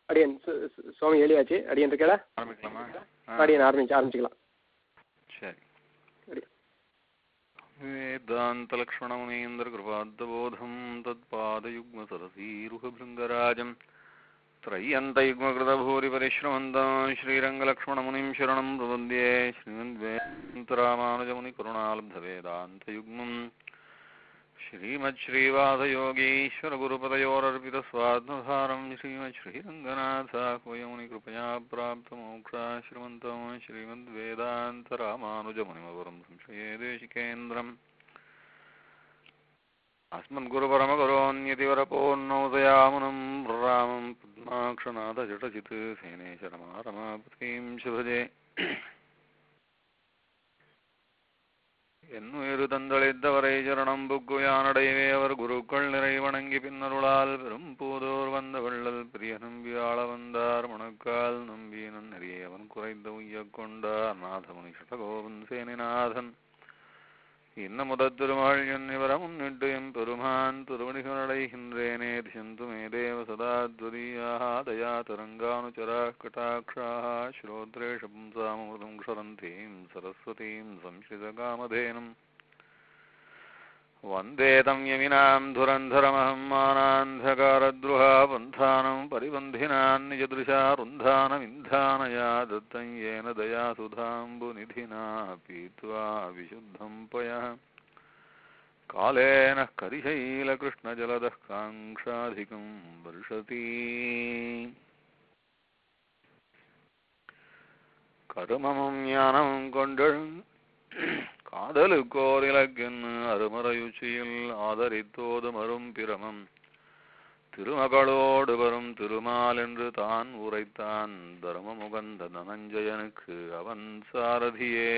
அடியன் சு- சு- சுவாமி எழுதியாச்சு அடியன் இருக்கடா ஆரம்பிக்கலாமா ஆ, அடியன் ஆரம்பிச்சு ஆரம்பிச்சுக்கலாம் சரி அடி वेदान्तलक्ष्मणमुनीन्द्रकृपाद्बोधं तत्पादयुग्मसरसीरुहभृङ्गराजं त्रय्यन्तयुग्मकृतभूरिपरिश्रमन्तं श्रीरङ्गलक्ष्मणमुनिं शरणं प्रपद्ये श्रीमद्वेदान्तरामानुजमुनिकरुणालब्धवेदान्तयुग्मम् श्रीमच्छ्रीवासयोगीश्वरगुरुपदयोरर्पितस्वात्मभारं श्रीमच्छ्रीरङ्गनाथाह्वयमुनिकृपया प्राप्तमोक्षाश्रमन्तं श्रीमद्वेदान्तरामानुजमुनिमवरं संशये देशिकेन्द्रम् अस्मद्गुरुपरमगुरोऽन्यतिवरपोन्नोदयामुनं रामं पद्माक्षनाथजटचित् सेनेशरमारमापतीं शुभजे என்னுயிரு தந்தளித்தவரை சரணம் புக்குயானடைவே அவர் குருக்கள் நிறை வணங்கி பின்னருளால் பெரும் பூதோர் வந்த வள்ளல் பிரிய நம்பி ஆள வந்தார் மணக்கால் நம்பி நன்னறியே அவன் குறைந்த உய்யக் கொண்டார் நாதமுனி சடகோபன் சேனிநாதன் இன்ன முதத் திருமாள் என்னிவர முன்னிட்டு எம் பெருமான் திருவடிகளடைகின்றேனே திசந்து மே தேவ சதா துரியாக தயா தரங்கானுச்சரா கட்டாட்சாः ஸ்ரோத்ரேஷ பும்சாமృతం க்ஷரந்தீம் சரஸ்வதீம் संश्रितकामधेनुम् वन्दे तं यमिनां धुरन्धरमहं मानान्धकारद्रुहा पन्थानं परिबन्धिनान् निजदृशा रुन्धानमिन्धानया दत्तं येन दया सुधाम्बुनिधिना पीत्वा विशुद्धं पयः कालेन करिशैलकृष्णजलदः काङ्क्षाधिकं वर्षति கருமமும் ஞானமும் கொண்டழும் காதலுக்கோர் இலக்கென்னு அருமறையுச்சியில் ஆதரித்தோது மரும் பிரமம் திருமகளோடு வரும் திருமால் என்று தான் உரைத்தான் தர்மமுகந்த தனஞ்சயனுக்கு அவன் சாரதியே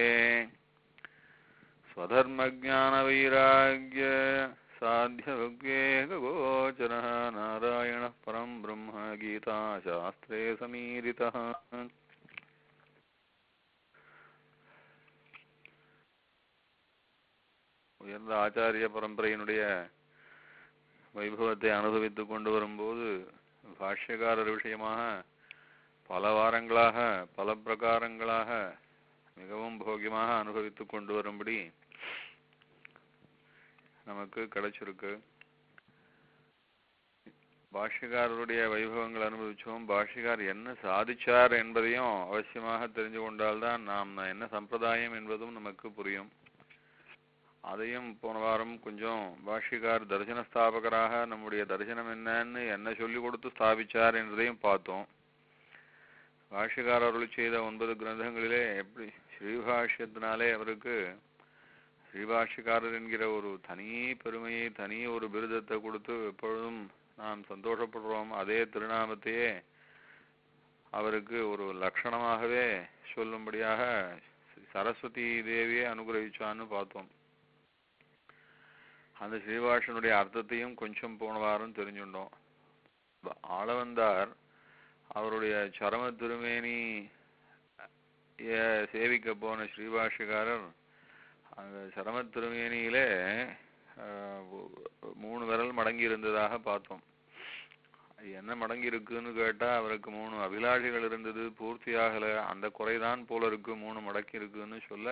ஸ்வதர்மஜான வைராகிய சாத்திய கோச்சர நாராயண பரம் பிரம்ம கீதா சாஸ்திரே சமீரிதः உயர்ந்த ஆச்சாரிய பரம்பரையினுடைய வைபவத்தை அனுபவித்துக் கொண்டு வரும்போது பாஷ்யக்காரர் விஷயமாக பல வாரங்களாக பல பிரகாரங்களாக மிகவும் போகியமாக அனுபவித்துக் கொண்டு வரும்படி நமக்கு கிடைச்சிருக்கு பாஷ்யக்காரருடைய வைபவங்கள் அனுபவிச்சோம் பாஷ்யக்கார் என்ன சாதிச்சார் என்பதையும் அவசியமாக தெரிஞ்சு கொண்டால்தான் நாம் என்ன சம்பிரதாயம் என்பதும் நமக்கு புரியும் அதையும் போன வாரம் கொஞ்சம் பாஷ்யக்கார் தரிசன ஸ்தாபகராக நம்முடைய தரிசனம் என்னன்னு என்ன சொல்லி கொடுத்து ஸ்தாபிச்சார் என்றதையும் பார்த்தோம் பாஷ்யக்கார் அருள் செய்த ஒன்பது கிரந்தங்களிலே எப்படி ஸ்ரீபாஷ்யத்தினாலே அவருக்கு ஸ்ரீபாஷ்யக்காரர் என்கிற ஒரு தனி பெருமையை தனி ஒரு விருதத்தை கொடுத்து எப்பொழுதும் நாம் சந்தோஷப்படுறோம் அதே திருநாமத்தையே அவருக்கு ஒரு லட்சணமாகவே சொல்லும்படியாக சரஸ்வதி தேவியை அனுகிரகிச்சான்னு பார்த்தோம் அந்த ஸ்ரீபாஷனுடைய அர்த்தத்தையும் கொஞ்சம் போன வாரம் தெரிஞ்சுட்டோம் ப- ஆளவந்தார் அவருடைய சரம திருமேனி ஏ- சேவிக்க போன ஸ்ரீபாஷ்யக்காரர் அந்த சரம திருமேனியிலே ஆஹ், ஒ- மூணு விரல் மடங்கி இருந்ததாக பார்த்தோம் என்ன மடங்கி இருக்குன்னு கேட்டா அவருக்கு மூணு அபிலாஷைகள் இருந்தது பூர்த்தி ஆகல அந்த குறைதான் போல இருக்கு மூணு மடக்கி இருக்குன்னு சொல்ல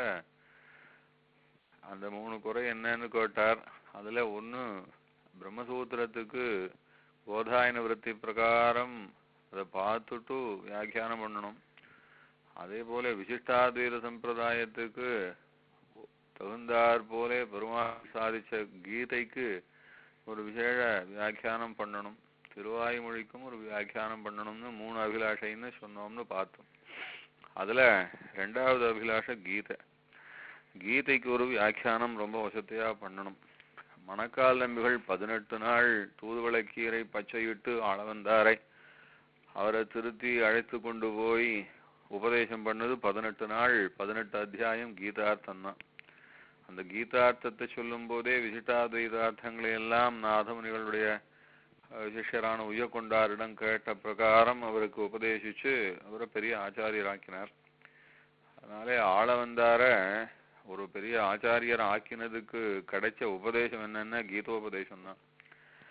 அந்த மூணு குறை என்னன்னு கேட்டார் அதுல ஒண்ணு பிரம்மசூத்திரத்துக்கு போதாயன விருத்தி பிரகாரம் அதை பார்த்துட்டு வியாக்கியானம் பண்ணணும் அதே போல விசிஷ்டாத்வைத சம்பிரதாயத்துக்கு தகுந்தாற் போலே பெருமாள் சாதிச்ச கீதைக்கு ஒரு விசேஷ வியாக்கியானம் பண்ணணும் திருவாய்மொழிக்கும் ஒரு வியாக்கியானம் பண்ணணும்னு மூணு அபிலாஷைன்னு சொன்னோம்னு பார்த்தோம் அதுல ரெண்டாவது அபிலாஷை கீதை கீதைக்கு ஒரு வியாக்கியானம் ரொம்ப வசதியா பண்ணணும் மணக்கால் நம்பிகள் பதினெட்டு நாள் தூதுவளக்கீரை பச்சையிட்டு ஆளவந்தாரை அவரை திருத்தி அழைத்து கொண்டு போய் உபதேசம் பண்ணது பதினெட்டு நாள் பதினெட்டு அத்தியாயம் கீதார்த்தம் தான் அந்த கீதார்த்தத்தை சொல்லும் போதே விசிட்டாத்வைதார்த்தங்களை எல்லாம் நாதமுனிகளுடைய அஹ், சிஷ்யரான உய்யக்கொண்டாரிடம் கேட்ட பிரகாரம் அவருக்கு உபதேசிச்சு அவரை பெரிய ஆச்சாரியராக்கினார் அதனாலே ஆள வந்தார ஒரு பெரிய ஆச்சாரியர் ஆக்கினதுக்கு கிடைச்ச உபதேசம் என்னன்னா கீதோபதேசம் தான்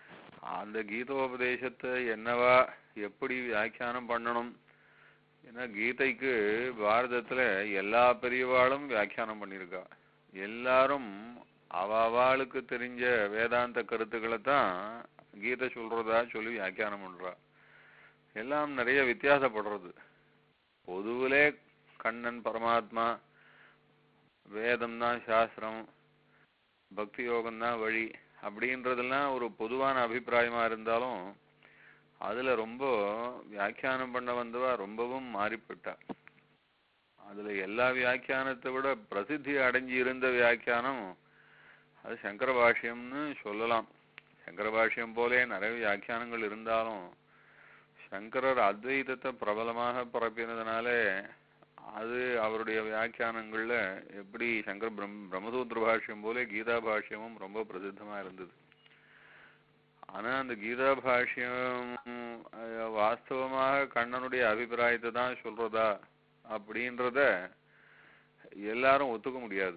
அந்த கீதோபதேசத்தை என்னவா எப்படி வியாக்கியானம் பண்ணணும் ஏன்னா கீதைக்கு பாரதத்துல எல்லா பெரியவாளும் வியாக்கியானம் பண்ணியிருக்கா எல்லாரும் அவாளுக்கு தெரிஞ்ச வேதாந்த கருத்துக்களை தான் கீதை சொல்றதா சொல்லி வியாக்கியானம் பண்றா எல்லாம் நிறைய வித்தியாசப்படுறது பொதுவிலே கண்ணன் பரமாத்மா வேதம் தான் சாஸ்திரம் பக்தி யோகம் தான் வழி அப்படின்றதெல்லாம் ஒரு பொதுவான அபிப்பிராயமா இருந்தாலும் அதுல ரொம்ப வியாக்கியானம் பண்ண வந்தவா ரொம்பவும் மாறிப்பட்டா அதுல எல்லா வியாக்கியானத்தை விட பிரசித்தி அடைஞ்சு இருந்த வியாக்கியானம் அது சங்கர பாஷ்யம்னு சொல்லலாம் சங்கர பாஷ்யம் போலே நிறைய வியாக்கியானங்கள் இருந்தாலும் சங்கரர் அத்வைதத்தை பிரபலமாக பரப்பினதுனாலே அது அவருடைய வியாக்கியானங்கள்ல எப்படி சங்கர பிரம் பிரம்மசூத்திர பாஷ்யம் போல கீதா பாஷ்யமும் ரொம்ப பிரசித்தமா இருந்தது ஆனா அந்த கீதா பாஷ்யம் அஹ், வாஸ்தவமாக கண்ணனுடைய அபிப்பிராயத்தை தான் சொல்றதா அப்படின்றத எல்லாரும் ஒத்துக்க முடியாது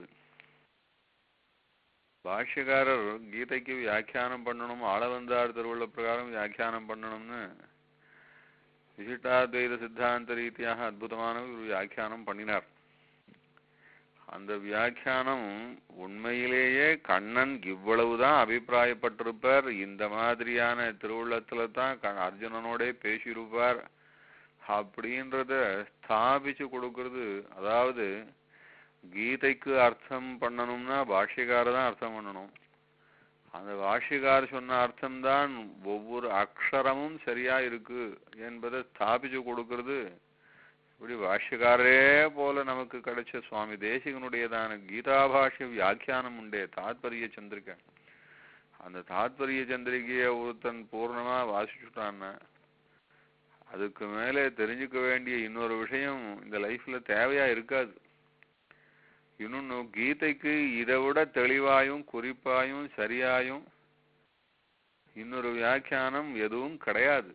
பாஷ்யக்காரர் கீதைக்கு வியாக்கியானம் பண்ணணும் ஆளவந்தார் திருவுள்ள பிரகாரம் வியாக்கியானம் பண்ணணும்னு விசிட்டாத்வைத சித்தாந்த ரீதியாக அற்புதமான ஒரு வியாக்கியானம் பண்ணினார் அந்த வியாக்கியானம் உண்மையிலேயே கண்ணன் இவ்வளவுதான் அபிப்பிராயப்பட்டிருப்பார் இந்த மாதிரியான திருவுள்ளத்துல தான் க- அர்ஜுனனோட பேசியிருப்பார் அப்படின்றத ஸ்தாபிச்சு கொடுக்கறது அதாவது கீதைக்கு அர்த்தம் பண்ணணும்னா பாஷ்யக்கார தான் அர்த்தம் பண்ணணும் அந்த பாஷ்யக்கார் சொன்ன அர்த்தம்தான் ஒவ்வொரு அக்ஷரமும் சரியா இருக்கு என்பதை ஸ்தாபிச்சு கொடுக்கறது இப்படி பாஷ்யக்காரரே போல நமக்கு கிடைச்ச சுவாமி தேசிகனுடையதான கீதா பாஷ்ய வியாக்கியானம் உண்டே தாத்பரிய சந்திரிகை அந்த தாத்பரிய சந்திரிகையை ஒருத்தன் பூர்ணமா வாசிச்சுட்டான்னா அதுக்கு மேலே தெரிஞ்சுக்க வேண்டிய இன்னொரு விஷயம் இந்த லைஃப்ல தேவையா இருக்காது இன்னொன்னு கீதைக்கு இதை விட தெளிவாயும் குறிப்பாயும் சரியாயும் இன்னொரு வியாக்கியானம் எதுவும் கிடையாது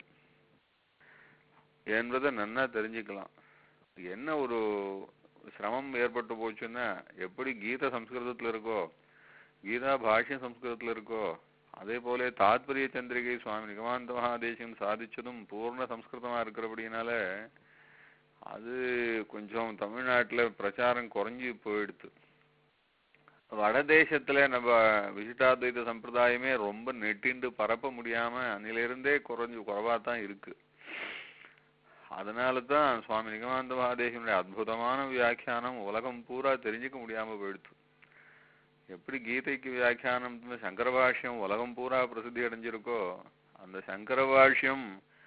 என்பதை நன்னா தெரிஞ்சுக்கலாம் என்ன ஒரு சிரமம் ஏற்பட்டு போச்சுன்னா எப்படி கீதை சம்ஸ்கிருதத்துல இருக்கோ கீதா பாஷ்யம் சம்ஸ்கிருதத்துல இருக்கோ அதே போல தாத்பரிய சந்திரிகை சுவாமி நிகமாந்த மகாதேசியம் சாதிச்சதும் பூர்ண சம்ஸ்கிருதமா இருக்கிறபடினால அது கொஞ்சம் தமிழ்நாட்டுல பிரச்சாரம் குறைஞ்சி போயிடுத்து வடதேசத்துல நம்ம விசிட்டாத்வைத சம்பிரதாயமே ரொம்ப நெட்டிண்டு பரப்ப முடியாம அன்னிலிருந்தே குறைஞ்சு குறைவா தான் இருக்கு அதனால தான் சுவாமி நிகமாந்த மகாதேசனுடைய அற்புதமான வியாக்கியானம் உலகம் பூரா தெரிஞ்சுக்க முடியாம போயிடுத்து எப்படி கீதைக்கு வியாக்கியானம் சங்கர பாஷ்யம் உலகம் பூரா பிரசித்தி அடைஞ்சிருக்கோ அந்த சங்கர பாஷ்யம்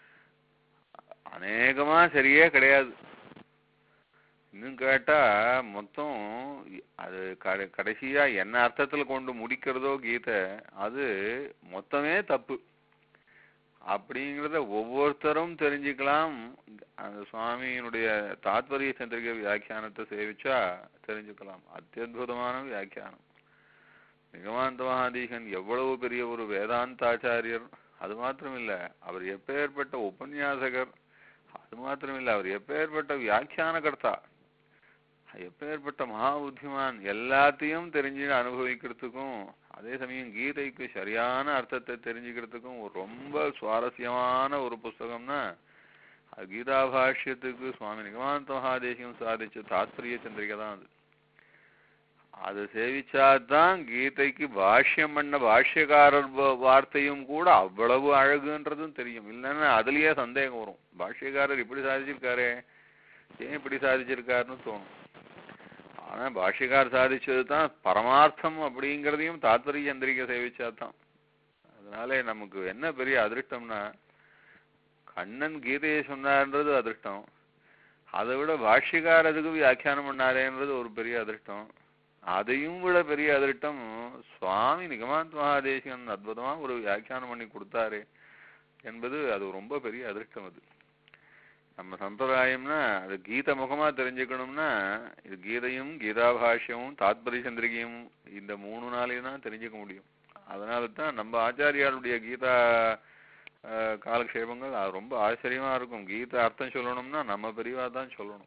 அநேகமா சரியே கிடையாது இன்னும் கேட்டா மொத்தம் அது கடை கடைசியா என்ன அர்த்தத்துல கொண்டு முடிக்கிறதோ கீதை அது மொத்தமே தப்பு அப்படிங்கிறத ஒவ்வொருத்தரும் தெரிஞ்சுக்கலாம் அந்த சுவாமியினுடைய தாத்பரிய சந்திரிகை வியாக்கியானத்தை சேவிச்சா தெரிஞ்சுக்கலாம் அத்தியுதமான வியாக்கியானம் நிகமாந்த மகாதீகன் எவ்வளவு பெரிய ஒரு வேதாந்தாச்சாரியர் அது மாத்திரம் இல்ல அவர் எப்பேற்பட்ட உபன்யாசகர் அது மாத்திரம் இல்ல அவர் எப்பேற்பட்ட வியாக்கியானகர்த்தா எப்பேற்பட்ட மகா புத்திமான் எல்லாத்தையும் தெரிஞ்சு அனுபவிக்கிறதுக்கும் அதே சமயம் கீதைக்கு சரியான அர்த்தத்தை தெரிஞ்சுக்கிறதுக்கும் ஒரு ரொம்ப சுவாரஸ்யமான ஒரு புஸ்தகம்னா அது கீதா பாஷ்யத்துக்கு சுவாமி நிகமாந்த மகாதேசியம் சாதிச்ச தாத்பரிய சந்திரிகை தான் அது அது சேவிச்சாதான் கீதைக்கு பாஷ்யம் பண்ண பாஷ்யக்காரர் வ- வார்த்தையும் கூட அவ்வளவு அழகுன்றதும் தெரியும் இல்லைன்னா அதுலயே சந்தேகம் வரும் பாஷ்யக்காரர் இப்படி சாதிச்சிருக்காரே ஏன் இப்படி சாதிச்சிருக்காருன்னு தோணும் ஆனா பாஷ்யக்கார் சாதிச்சது தான் பரமார்த்தம் அப்படிங்கிறதையும் தாத்பரிய சந்திரிகை சேவிச்சாதான் அதனால நமக்கு என்ன பெரிய அதிருஷ்டம்னா கண்ணன் கீதையை சொன்னார்ன்றது அதிர்ஷ்டம் அதை விட பாஷ்யக்கார் அதுக்கு வியாக்கியானம் பண்ணாரேன்றது ஒரு பெரிய அதிர்ஷ்டம் அதையும் விட பெரிய அதிர்ஷ்டம் சுவாமி நிகமாந்த் மகாதேசிகன் அற்புதமா ஒரு வியாக்கியானம் பண்ணி கொடுத்தாரு என்பது அது ரொம்ப பெரிய அதிர்ஷ்டம் அது நம்ம சம்பிரதாயம்னா அது கீத முகமா தெரிஞ்சுக்கணும்னா இது கீதையும் கீதா பாஷ்யமும் தாத்பரிய சந்திரிகையும் இந்த மூணு நாளையும் தான் தெரிஞ்சுக்க முடியும் அதனால தான் நம்ம ஆச்சாரியாருடைய கீதா அஹ், காலக்ஷேபங்கள் அது ரொம்ப ஆச்சரியமா இருக்கும் கீதை அர்த்தம் சொல்லணும்னா நம்ம பெரியவா தான் சொல்லணும்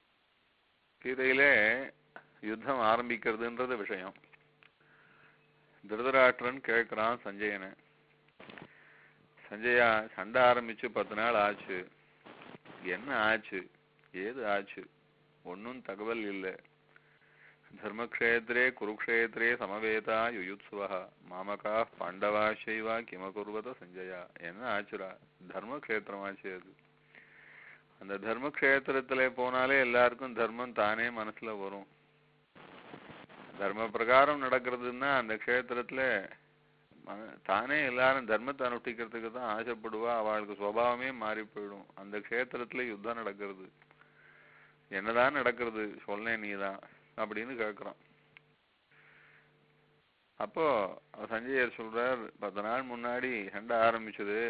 கீதையிலே யுத்தம் ஆரம்பிக்கிறதுன்றது விஷயம் திருதராஷ்டிரன் கேட்கிறான் சஞ்சயனை சஞ்சயா சண்டை ஆரம்பிச்சு பத்து நாள் ஆச்சு என்ன ஆச்சு ஏது ஆச்சு ஒன்னும் தகவல் இல்லை தர்மக்ஷேத்திரே குருக்ஷேத்திரே சமவேதா யுயுத்சுவா மாமகா பாண்டவா சைவா கிமகுர்வத சஞ்சயா என்ன ஆச்சுடா தர்மக்ஷேத்திரமாச்சு அது அந்த தர்மக்ஷேத்திரத்துல போனாலே எல்லாருக்கும் தர்மம் தானே மனசுல வரும் தர்ம பிரகாரம் நடக்கிறதுன்னா அந்த க்ஷேத்திரத்துல மன- தானே எல்லாரும் தர்மத்தை அனுஷ்டிக்கிறதுக்கு தான் ஆசைப்படுவா அவளுக்கு சுபாவமே மாறி போயிடும் அந்த க்ஷேத்திரத்துல யுத்தம் நடக்கிறது என்னதான் நடக்கிறது சொல்லேன் நீதான் அப்படின்னு கேட்குறான் அப்போ சஞ்சயர் சொல்றார் பத்து நாள் முன்னாடி சண்டை ஆரம்பிச்சது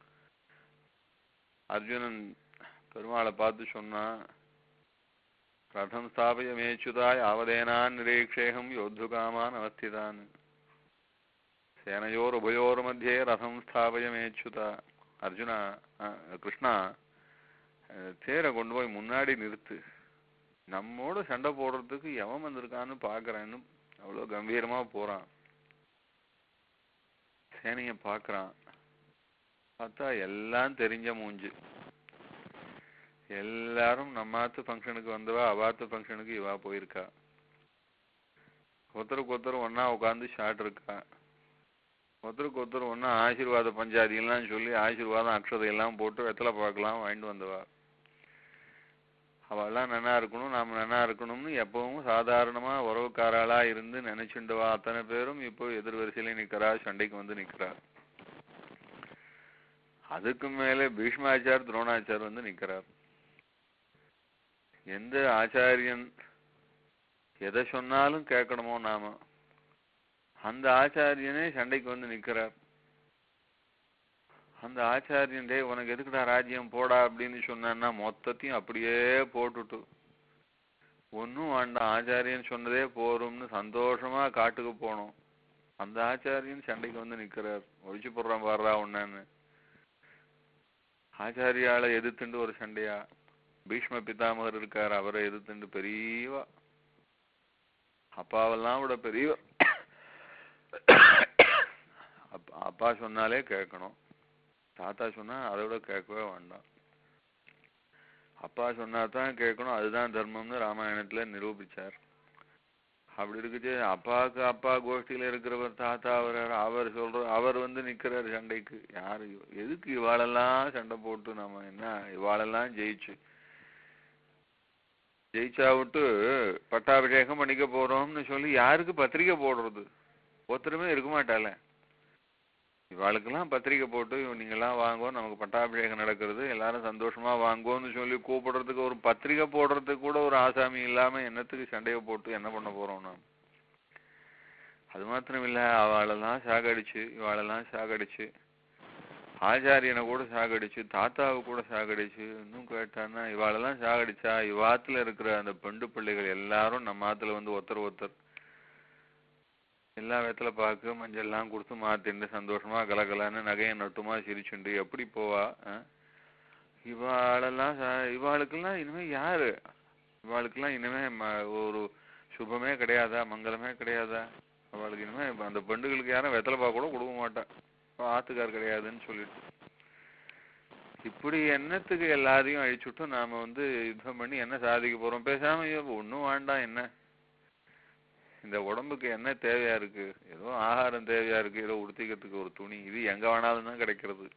அர்ஜுனன் பெருமாளை பார்த்து சொன்னான் ரதம் ஸ்தாபய மேச்சுதாய் ஆவதேனான் நிரீக்ஷேகம் யோத்துகாமான் அவஸ்திதான் சேனையோர் உபயோர் மத்தியே ரதம் ஸ்தாபய மேச்சுதா அர்ஜுனா அஹ், கிருஷ்ணா அஹ், தேரை கொண்டு போய் முன்னாடி நிறுத்து நம்மோட சண்டை போடுறதுக்கு எவன் வந்திருக்கான்னு பாக்குறேன்னு அவ்வளவு கம்பீரமா போறான் சேனைய பாக்குறான் பார்த்தா எல்லாம் தெரிஞ்ச மூஞ்சு எல்லாரும் நம்மாத்து ஃபங்க்ஷனுக்கு வந்தவா அவாத்து ஃபங்க்ஷனுக்கு இவா போயிருக்கா ஒருத்தருக்கு ஒருத்தர் ஒண்ணா உட்காந்து ஷாட் இருக்கா ஒருத்தருக்கு ஒருத்தர் ஒண்ணா ஆசீர்வாத பஞ்சாதி எல்லாம் சொல்லி ஆசீர்வாதம் அக்ஷதை எல்லாம் போட்டு வெத்தலை பார்க்கலாம் வாங்கிட்டு வந்தவா அவெல்லாம் நன்னா இருக்கணும் நாம நன்னா இருக்கணும்னு எப்பவும் சாதாரணமா உறவுக்காராளா இருந்து நினைச்சுண்டவா அத்தனை பேரும் இப்போ எதிர் வரிசையில நிக்கிறா சண்டைக்கு வந்து நிக்கிறா அதுக்கு மேல பீஷ்மாச்சார் துரோணாச்சார் வந்து நிக்கிறார் எந்த ஆச்சாரியன் எதை சொன்னாலும் கேட்கணுமோ நாம அந்த ஆச்சாரியனே சண்டைக்கு வந்து நிக்கிறார் அந்த ஆச்சாரியன் டேய் உனக்கு எதுக்குடா ராஜ்யம் போடா அப்படின்னு சொன்னான்னா மொத்தத்தையும் அப்படியே போட்டுட்டு ஒன்றும் வேண்டாம் ஆச்சாரியன் சொன்னதே போரும்னு சந்தோஷமா காட்டுக்கு போனோம் அந்த ஆச்சாரியன் சண்டைக்கு வந்து நிக்கிறார் ஒழிச்சு போடுறான் பாடுறா உன்னன்னு ஆச்சாரியால எதிர்த்துண்டு ஒரு சண்டையா பீஷ்ம பிதாமகர் இருக்கார் அவரை எதிர்த்துண்டு பெரியவா அப்பாவெல்லாம் விட பெரியவா அப்பா அப்பா சொன்னாலே கேட்கணும் தாத்தா சொன்னா அதை விட கேட்கவே வேண்டாம் அப்பா சொன்னா தான் கேட்கணும் அதுதான் தர்மம்னு ராமாயணத்துல நிரூபிச்சார் அப்படி இருக்குச்சு அப்பாவுக்கு அப்பா கோஷ்டியில இருக்கிறவர் தாத்தா அவர் அவர் சொல்ற அவர் வந்து நிக்கிறார் சண்டைக்கு யாரு இவ- எதுக்கு இவாளெல்லாம் சண்டை போட்டு நாம என்ன இவாளெல்லாம் ஜெயிச்சு ஜெயிச்சா விட்டு பட்டாபிஷேகம் பண்ணிக்க போறோம்னு சொல்லி யாருக்கு பத்திரிக்கை போடுறது ஒருத்தருமே இருக்க மாட்டாளே இவாளுக்கெல்லாம் பத்திரிக்கை போட்டு இவ- நீங்கெல்லாம் வாங்கோ நமக்கு பட்டாபிஷேகம் நடக்கிறது எல்லாரும் சந்தோஷமா வாங்கோன்னு சொல்லி கூப்பிடுறதுக்கு ஒரு பத்திரிக்கை போடுறதுக்கு கூட ஒரு ஆசாமி இல்லாம என்னத்துக்கு சண்டையை போட்டு என்ன பண்ண போறோம் நாம் அது மாத்திரம் இல்ல அவளெல்லாம் சாகடிச்சு இவாளெல்லாம் சாகடிச்சு ஆச்சாரியனை கூட சாகடிச்சு தாத்தாவை கூட சாகடிச்சு இன்னும் கேட்டான்னா இவாளெல்லாம் சாகடிச்சா இவாத்துல இருக்கிற அந்த பெண்டு பிள்ளைகள் எல்லாரும் நம்ம ஆத்துல வந்து ஒருத்தர் ஒருத்தர் எல்லா விதத்துல பாக்கு மஞ்சள் எல்லாம் கொடுத்து மாத்திண்டு சந்தோஷமா கலகலன்னு நகையை நட்டுமா சிரிச்சுண்டு எப்படி போவா ஆ? இவாளெல்லாம் சா- இவாளுக்கெல்லாம் இனிமே யாரு இவாளுக்கெல்லாம் இனிமே ம- ஒரு சுபமே கிடையாதா மங்களமே கிடையாதா அவளுக்கு இனிமே அந்த பெண்டுகளுக்கு யாரும் வெத்தலை பாக்கு கூட கொடுக்க மாட்டா அவ ஆத்துக்கார் கிடையாதுன்னு சொல்லிட்டு இப்படி என்னத்துக்கு எல்லாரையும் அழிச்சுட்டு நாம வந்து யுத்தம் பண்ணி என்ன சாதிக்க போறோம் பேசாம ஒன்றும் வேண்டாம் என்ன இந்த உடம்புக்கு என்ன தேவையா இருக்கு ஏதோ ஆகாரம் தேவையா இருக்கு ஏதோ உடுத்திக்கிறதுக்கு ஒரு துணி இது எங்க வேணாலும் தான் கிடைக்கிறது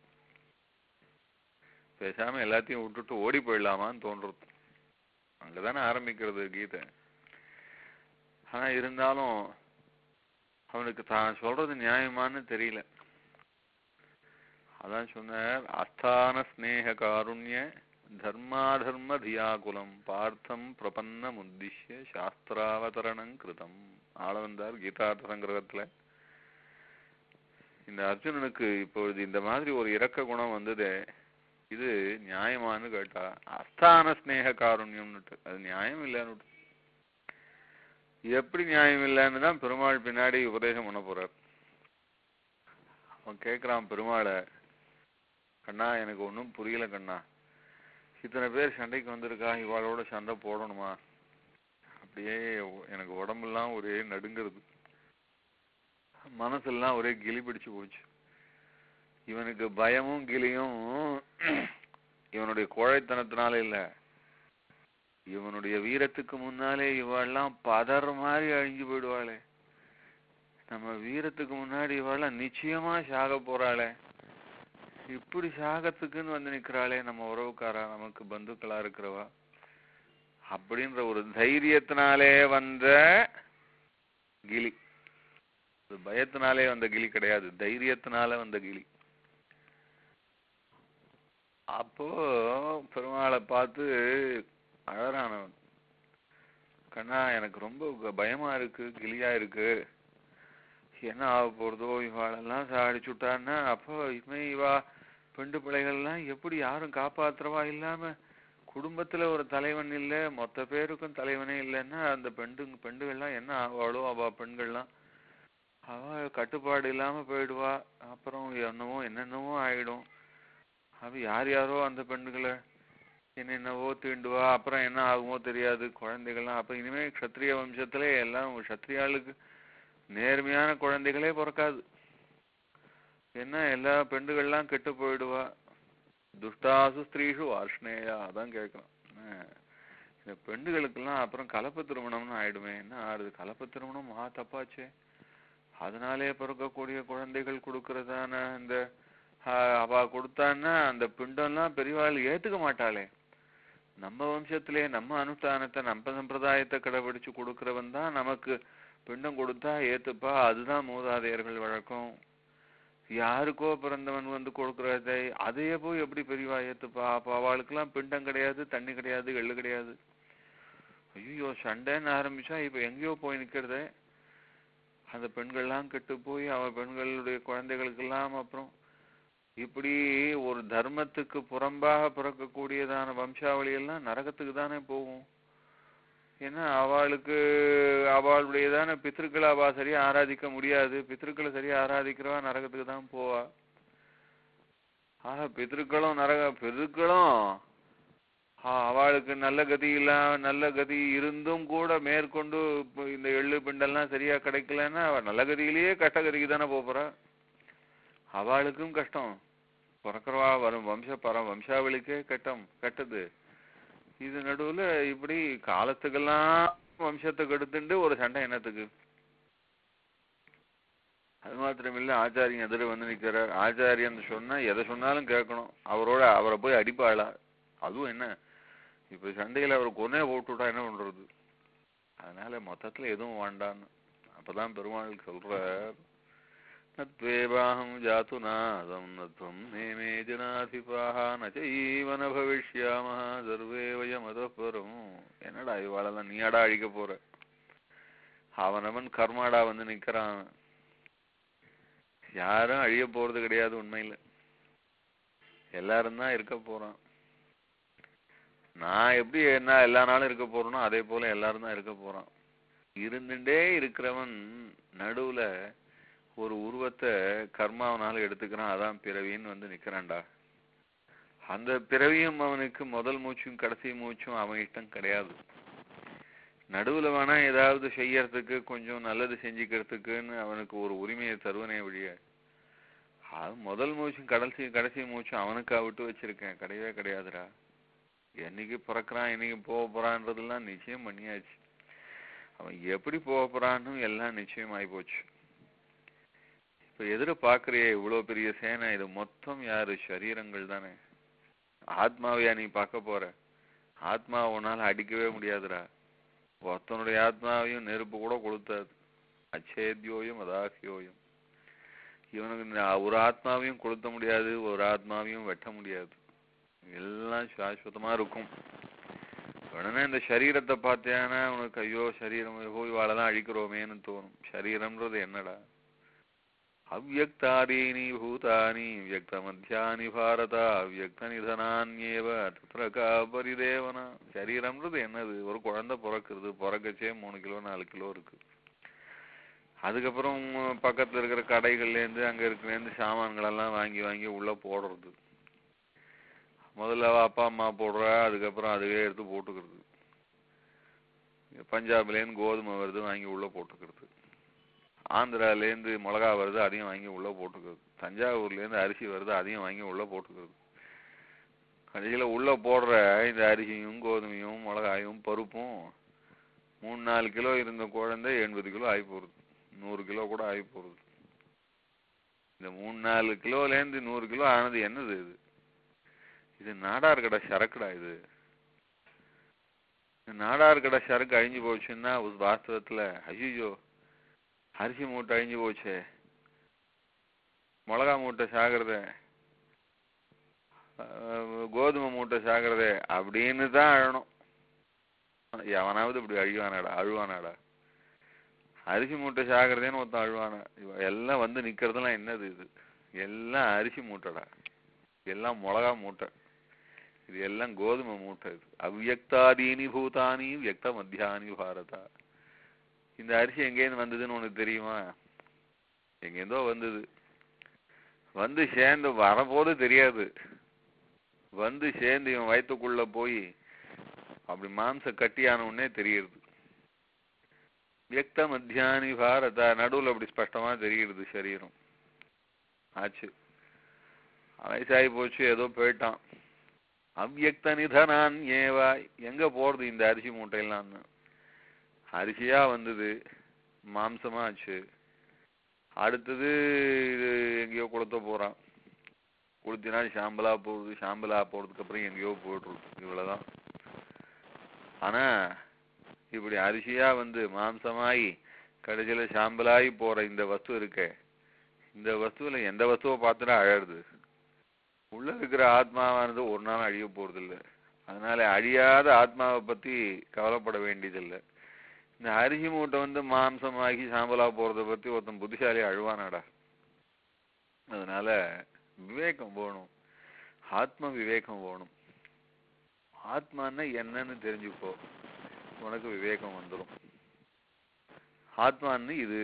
பேசாம எல்லாத்தையும் விட்டுட்டு ஓடி போயிடலாமான்னு தோன்றது அங்கதானே ஆரம்பிக்கிறது கீதை ஆனா இருந்தாலும் அவனுக்கு தான் சொல்றது நியாயமான்னு தெரியல அதான் சொன்னார் அஸ்தான ஸ்நேக காருண்ய தர்மாதர்ம தியாகுலம் பார்த்தம் பிரபன்னம் உத்திஷ்ய சாஸ்திராவதரணம் கிருதம் ஆள வந்தார் கீதார்த்த சங்கிரகத்துல இந்த அர்ஜுனனுக்கு இப்பொழுது இந்த மாதிரி ஒரு இரக்க குணம் வந்ததே இது நியாயமான்னு கேட்டா அஸ்தான ஸ்நேக காருண்யம்னுட்டு அது நியாயம் இல்லைன்னு எப்படி நியாயம் இல்லைன்னு தான் பெருமாள் பின்னாடி உபதேசம் பண்ண போறார் அவன் கேட்குறான் பெருமாளை கண்ணா எனக்கு ஒன்றும் புரியல கண்ணா இத்தனை பேர் சண்டைக்கு வந்திருக்கா இவாளோட சண்டை போடணுமா அப்படியே ஒ- எனக்கு உடம்பெல்லாம் ஒரே நடுங்கிறது மனசெல்லாம் ஒரே கிளி பிடிச்சு போச்சு இவனுக்கு பயமும் கிளியும் இவனுடைய கோழைத்தனத்தினால இல்ல இவனுடைய வீரத்துக்கு முன்னாலே இவெல்லாம் பதற மாதிரி அழிஞ்சு போயிடுவாளே நம்ம வீரத்துக்கு முன்னாடி இவெல்லாம் நிச்சயமா சாக போறாளே இப்படி சாகத்துக்குன்னு வந்து நிக்கிறாளே நம்ம உறவுக்காரா நமக்கு பந்துக்களா இருக்கிறவா அப்படின்ற ஒரு தைரியத்தினாலே வந்த கிளி இது பயத்தினாலே வந்த கிளி கிடையாது தைரியத்தினால வந்த கிளி அப்போ பெருமாளை பார்த்து அழறானவன் கண்ணா எனக்கு ரொம்ப க- பயமா இருக்கு கிளியா இருக்கு என்ன ஆக போறதோ இவாளெல்லாம் சாடிச்சு விட்டான்னா அப்போ இனிமே இவா பெண்டு பிள்ளைகள்லாம் எப்படி யாரும் காப்பாத்துறவா இல்லாம குடும்பத்துல ஒரு தலைவன் இல்ல மொத்த பேருக்கும் தலைவனே இல்லைன்னா அந்த பெண்டு பெண்டுகள்லாம் என்ன ஆவாளோ அவ பெண்கள்லாம் அவ கட்டுப்பாடு இல்லாம போயிடுவா அப்புறம் என்னவோ என்னென்னவோ ஆயிடும் அவ யார் யாரோ அந்த பெண்களை என்னென்னவோ தீண்டுவா அப்புறம் என்ன ஆகுமோ தெரியாது குழந்தைகள்லாம் அப்ப இனிமே க்ஷத்ரிய வம்சத்துல எல்லாம் க்ஷத்ரியாளுக்கு நேர்மையான குழந்தைகளே பிறக்காது என்ன எல்லா பெண்டுகள்லாம் கெட்டு போயிடுவா துஷ்டாசு ஸ்திரீஷு வார்ஷ்ணேயா அதான் கேட்கணும் என்ன, இந்த பெண்டுகளுக்கெல்லாம் அப்புறம் கலப்பு திருமணம்னு ஆயிடுமே என்ன ஆறுது கலப்பு திருமணம் மகா தப்பாச்சே அதனாலே பிறக்கக்கூடிய குழந்தைகள் கொடுக்கறதான இந்த ஆஹ், அவ கொடுத்தான்னா அந்த பிண்டம்லாம் பெரியவாள் ஏத்துக்க மாட்டாளே நம்ம வம்சத்திலே நம்ம அனுஷ்டானத்தை நம்ம சம்பிரதாயத்தை கடைபிடிச்சு கொடுக்கறவன் தான் நமக்கு பிண்டம் கொடுத்தா ஏத்துப்பா அதுதான் மூதாதையர்கள் வழக்கம் யாருக்கோ பிறந்தவன் வந்து கொடுக்கறதை அதையே போய் எப்படி பெரியவா ஏத்துப்பா அப்ப அவளுக்கெல்லாம் பிண்டம் கிடையாது தண்ணி கிடையாது எள்ளு கிடையாது ஐயோ சண்டைன்னு ஆரம்பிச்சா இப்ப எங்கேயோ போய் நிக்கிறதே அந்த பெண்கள்லாம் கெட்டு போய் அவ பெண்களுடைய குழந்தைகளுக்கெல்லாம் அப்புறம் இப்படி ஒரு தர்மத்துக்கு புறம்பாக பிறக்கக்கூடியதான வம்சாவளி எல்லாம் நரகத்துக்கு தானே போகும் ஏன்னா அவளுக்கு அவளுடையதான பித்திருக்களை அவ சரியா ஆராதிக்க முடியாது பித்திருக்களை சரியா ஆராதிக்கிறவா நரகத்துக்கு தான் போவா ஆக பித்திருக்களும் நரக பித்திருக்களும் ஆ- அவளுக்கு நல்ல கதி இல்ல நல்ல கதி இருந்தும் கூட மேற்கொண்டு இப்ப இந்த எள்ளு பிண்டெல்லாம் சரியா கிடைக்கலன்னா அவ நல்ல கதியிலேயே கஷ்ட கதிக்கு தானே போறா அவளுக்கும் கஷ்டம் பிறக்கிறவா வரும் வம்ச பரம் வம்சாவளிக்கே கட்டம் கெட்டது இது நடுவுல இப்படி காலத்துக்கெல்லாம் வம்சத்தை கெடுத்துண்டு ஒரு சண்டை என்னத்துக்கு அது மாத்திரமில்ல ஆச்சாரியன் எதிர வந்து நிக்கிறார் ஆச்சாரியன் சொன்னா எதை சொன்னாலும் கேட்கணும் அவரோட அவரை போய் அடிப்பாளா அதுவும் என்ன இப்ப சண்டையில அவர் கொன்னே போட்டுவிட்டா என்ன பண்றது அதனால மொத்தத்துல எதுவும் வேண்டான்னு அப்பதான் பெருமாள் சொல்றார் நத்வேவாஹம் ஜாத்து நாதம் நத்வம் நேமே ஜனாதிபாக நச்சைவன பவிஷ்யாமஹ சர்வே வயம் அதப்பரும் என்னடா இவாளெல்லாம் நீயாடா அழிக்க போற அவனவன் கர்மாடா வந்து நிக்கிறான் யாரும் அழிய போறது கிடையாது உண்மையில எல்லாரும் தான் இருக்க போறான் நான் எப்படி என்ன எல்லா நாளும் இருக்க போறேனோ அதே போல எல்லாரும் தான் இருக்க போறான் இருந்துட்டே இருக்கிறவன் நடுவுல ஒரு உருவத்தை கர்மாவனால எடுத்துக்கிறான் அதான் பிறவின்னு வந்து நிக்கிறான்டா அந்த பிறவியும் அவனுக்கு முதல் மூச்சும் கடைசி மூச்சும் அவன் இஷ்டம் கிடையாது நடுவுல வேணா ஏதாவது செய்யறதுக்கு கொஞ்சம் நல்லது செஞ்சுக்கிறதுக்குன்னு அவனுக்கு ஒரு உரிமையை தருவனே வழிய அது முதல் மூச்சும் கடைசி கடைசி மூச்சும் அவனுக்கா விட்டு வச்சிருக்கேன் கிடையவே கிடையாதுடா என்னைக்கு பிறக்கிறான் என்னைக்கு போக போறான்றதெல்லாம் நிச்சயம் பண்ணியாச்சு அவன் எப்படி போக போறான்னு எல்லாம் நிச்சயம் ஆகி போச்சு இப்ப எதிர பாக்குறியே இவ்வளவு பெரிய சேனை இது மொத்தம் யாரு சரீரங்கள் தானே ஆத்மாவையா நீ பார்க்க போற ஆத்மா உன்னால அடிக்கவே முடியாதுடா ஒருத்தனுடைய ஆத்மாவையும் நெருப்பு கூட கொளுத்தாது அச்சேத்யோயம் அதாகியோயம் இவனுக்கு ந- ஒரு ஆத்மாவையும் கொளுத்த முடியாது ஒரு ஆத்மாவையும் வெட்ட முடியாது எல்லாம் சாஸ்வதமா இருக்கும் உடனே இந்த சரீரத்தை பார்த்தியானா உனக்கு ஐயோ சரீரம் போய் வாழதான் அழிக்கிறோமேன்னு தோணும் சரீரம்ன்றது என்னடா அவ்வக்தாதீனி பூதானி வியக்த மத்தியானி பாரத அவ்வக்த நிதனான்யேவ தத்ர கா பரிதேவனா சரீரம்ன்றது என்னது ஒரு குழந்தை பிறக்கிறது பிறக்கச்சே மூணு கிலோ நாலு கிலோ இருக்கு அதுக்கப்புறம் பக்கத்துல இருக்கிற கடைகள்ல இருந்து அங்க இருக்கிற சாமான்கள் எல்லாம் வாங்கி வாங்கி உள்ள போடுறது முதல்ல அவ அப்பா அம்மா போடுறா அதுக்கப்புறம் அதுவே எடுத்து போட்டுக்கிறது பஞ்சாப்லேருந்து கோதுமை வருது வாங்கி உள்ள போட்டுக்கிறது ஆந்திராலேருந்து மிளகா வருது அதையும் வாங்கி உள்ள போட்டுக்கிறது தஞ்சாவூர்லேருந்து அரிசி வருது அதையும் வாங்கி உள்ள போட்டுக்கிறது கடைசியில் உள்ள போடுற இந்த அரிசியும் கோதுமையும் மிளகாயும் பருப்பும் மூணு நாலு கிலோ இருந்த குழந்தை எண்பது கிலோ ஆகி போகுது நூறு கிலோ கூட ஆகி போகுது இந்த மூணு நாலு கிலோலேருந்து நூறு கிலோ ஆனது என்னது இது இது நாடார் கடை சரக்குடா இது இந்த நாடார் கடை சரக்கு அழிஞ்சு போச்சுன்னா ஒரு வாஸ்தவத்துல ஐயோ அரிசி மூட்டை அழிஞ்சு போச்சே மிளகா மூட்டை சாகிறத கோதுமை மூட்டை சாகிறதே அப்படின்னு தான் அழணும் எவனாவது இப்படி அழுவானாடா அழுவானாடா அரிசி மூட்டை சாகிறதேன்னு ஒருத்தன் அழுவானா இவ எல்லாம் வந்து நிக்கிறதெல்லாம் என்னது இது எல்லாம் அரிசி மூட்டைடா எல்லாம் மிளகா மூட்டை இது எல்லாம் கோதுமை மூட்டை இது அவ்யக்தாதீனி பூதானி வியக்த மத்தியானி பாரதா இந்த அரிசி எங்கேருந்து வந்ததுன்னு உனக்கு தெரியுமா எங்கேருந்தோ வந்தது வந்து சேர்ந்து வரபோது தெரியாது வந்து சேர்ந்து இவன் வயிற்றுக்குள்ள போய் அப்படி மாம்ச கட்டியான உடனே தெரியுது வியக்த மத்தியானி பாரதா நடுவுல அப்படி ஸ்பஷ்டமா தெரியுது சரீரம் ஆச்சு வயசாகி போச்சு ஏதோ போயிட்டான் அவ்யக்த நிதனான் ஏவா எங்க போறது இந்த அரிசி மூட்டையெல்லாம்னு அரிசியா வந்தது மாம்சமா ஆச்சு அடுத்தது இது எங்கேயோ கொளுத்த போறான் கொளுத்தினா சாம்பலா போகுது சாம்பலா போறதுக்கு அப்புறம் எங்கேயோ போயிடுறது இவ்வளவுதான் ஆனா இப்படி அரிசியா வந்து மாம்சமாயி கடைசியில சாம்பலாகி போற இந்த வஸ்து இருக்கே இந்த வஸ்துவில எந்த வஸ்துவை பார்த்துட்டா அழகுது உள்ள இருக்கிற ஆத்மாவானது ஒரு நாள் அழிய போறதில்ல அதனால அழியாத ஆத்மாவை பத்தி கவலைப்பட வேண்டியதில்லை இந்த அரிசி மூட்டை வந்து மாம்சமாகி சாம்பலா போறத பத்தி ஒருத்தன் புத்திசாலி அழுவானாடா அதனால விவேகம் வேணும் ஆத்ம விவேகம் வேணும் ஆத்மான்னா என்னன்னு தெரிஞ்சுக்கோ உனக்கு விவேகம் வந்துடும் ஆத்மான்னு இது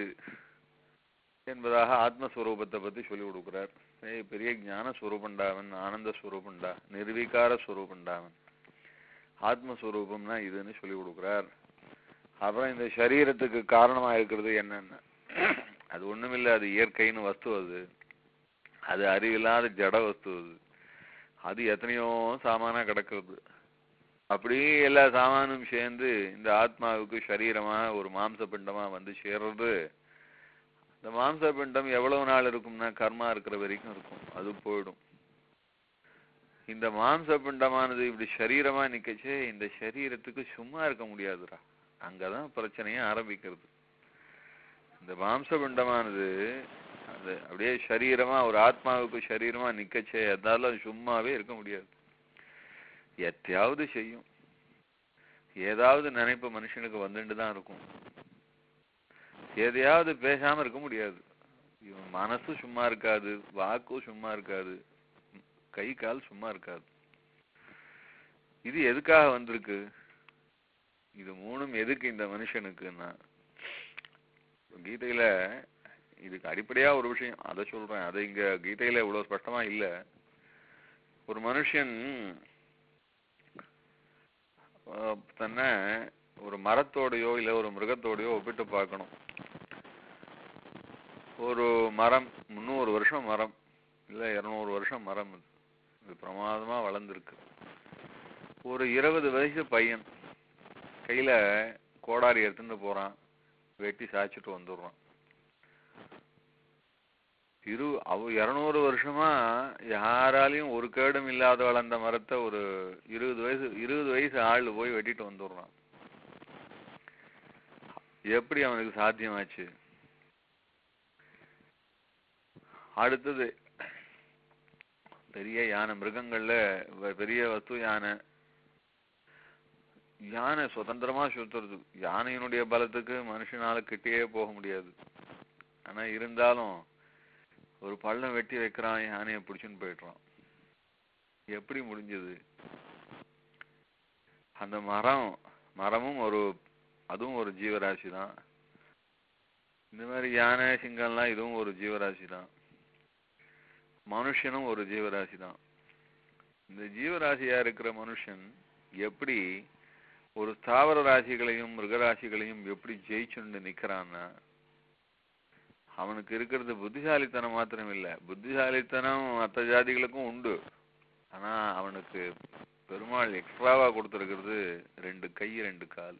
என்பதாக ஆத்மஸ்வரூபத்தை பத்தி சொல்லி கொடுக்குறார் ஏய் பெரிய ஞான ஸ்வரூபண்டாவன் ஆனந்த ஸ்வரூபண்டா நிர்வீகார ஸ்வரூபண்டாவன் ஆத்மஸ்வரூபம்னா இதுன்னு சொல்லி கொடுக்குறார் அப்புறம் இந்த சரீரத்துக்கு காரணமா இருக்கிறது என்னன்னு அது ஒண்ணுமில்லை அது இயற்கைன்னு வஸ்து அது அது அறிவில்லாத ஜட வஸ்து அது அது எத்தனையோ சாமானா கிடக்குறது அப்படியே எல்லா சாமானும் சேர்ந்து இந்த ஆத்மாவுக்கு சரீரமா ஒரு மாம்ச பிண்டமா வந்து சேர்றது இந்த மாம்ச பிண்டம் எவ்வளவு நாள் இருக்கும்னா கர்மா இருக்கிற வரைக்கும் இருக்கும் அது போயிடும் இந்த மாம்ச பிண்டமானது இப்படி சரீரமா நிக்கச்சே இந்த சரீரத்துக்கு சும்மா இருக்க முடியாதுடா அங்கதான் பிரச்சனையே ஆரம்பிக்கிறது இந்த மாம்ச பிண்டமானது அது அப்படியே சரீரமா ஒரு ஆத்மாவுக்கு சரீரமா நிக்கச்சே அதால சும்மாவே இருக்க முடியாது எத்தையாவது செய்யும் ஏதாவது நினைப்பு மனுஷனுக்கு வந்துட்டு தான் இருக்கும் எதையாவது பேசாம இருக்க முடியாது இவன் மனசு சும்மா இருக்காது வாக்கும் சும்மா இருக்காது கை கால் சும்மா இருக்காது இது எதுக்காக வந்திருக்கு இது மூணும் எதுக்கு இந்த மனுஷனுக்குன்னா கீதையில இதுக்கு அடிப்படையா ஒரு விஷயம் அதை சொல்றேன் அது இங்க கீதையில இவ்வளவு ஸ்பஷ்டமா இல்ல ஒரு மனுஷன் அஹ், தன்னை ஒரு மரத்தோடையோ இல்ல ஒரு மிருகத்தோடையோ ஒப்பிட்டு பார்க்கணும் ஒரு மரம் முந்நூறு வருஷம் மரம் இல்ல இருநூறு வருஷம் மரம் இது இது பிரமாதமா வளர்ந்துருக்கு ஒரு இருபது வயசு பையன் கையில கோடாரி எடுத்துட்டு போறான் வெட்டி சாய்ச்சிட்டு வந்துடுறான் இரு அவ இருநூறு வருஷமா யாராலையும் ஒரு கேடும் இல்லாத வளர்ந்த மரத்தை ஒரு இருபது வயசு இருபது வயசு ஆள் போய் வெட்டிட்டு வந்துடுறான் எப்படி அவனுக்கு சாத்தியமாச்சு அடுத்தது பெரிய யானை மிருகங்கள்ல வ- பெரிய வஸ்து யானை யானை சுதந்திரமா சுத்துறது யானையினுடைய பலத்துக்கு மனுஷனால கிட்டேயே போக முடியாது ஆனா இருந்தாலும் ஒரு பள்ளம் வெட்டி வைக்கிறான் யானையை பிடிச்சுன்னு போயிடுறான் எப்படி முடிஞ்சது அந்த மரம் மரமும் ஒரு அதுவும் ஒரு ஜீவராசி தான் இந்த மாதிரி யானை சிங்கம்லாம் இதுவும் ஒரு ஜீவராசி தான் மனுஷனும் ஒரு ஜீவராசி தான் இந்த ஜீவராசியா இருக்கிற மனுஷன் எப்படி ஒரு ஸ்தாவர ராசிகளையும் மிருகராசிகளையும் எப்படி ஜெயிச்சுண்டு நிக்கிறான்னா அவனுக்கு இருக்கிறது புத்திசாலித்தனம் மாத்திரம் இல்ல புத்திசாலித்தனம் மற்ற ஜாதிகளுக்கும் உண்டு ஆனா அவனுக்கு பெருமாள் எக்ஸ்ட்ராவா கொடுத்துருக்கிறது ரெண்டு கை ரெண்டு கால்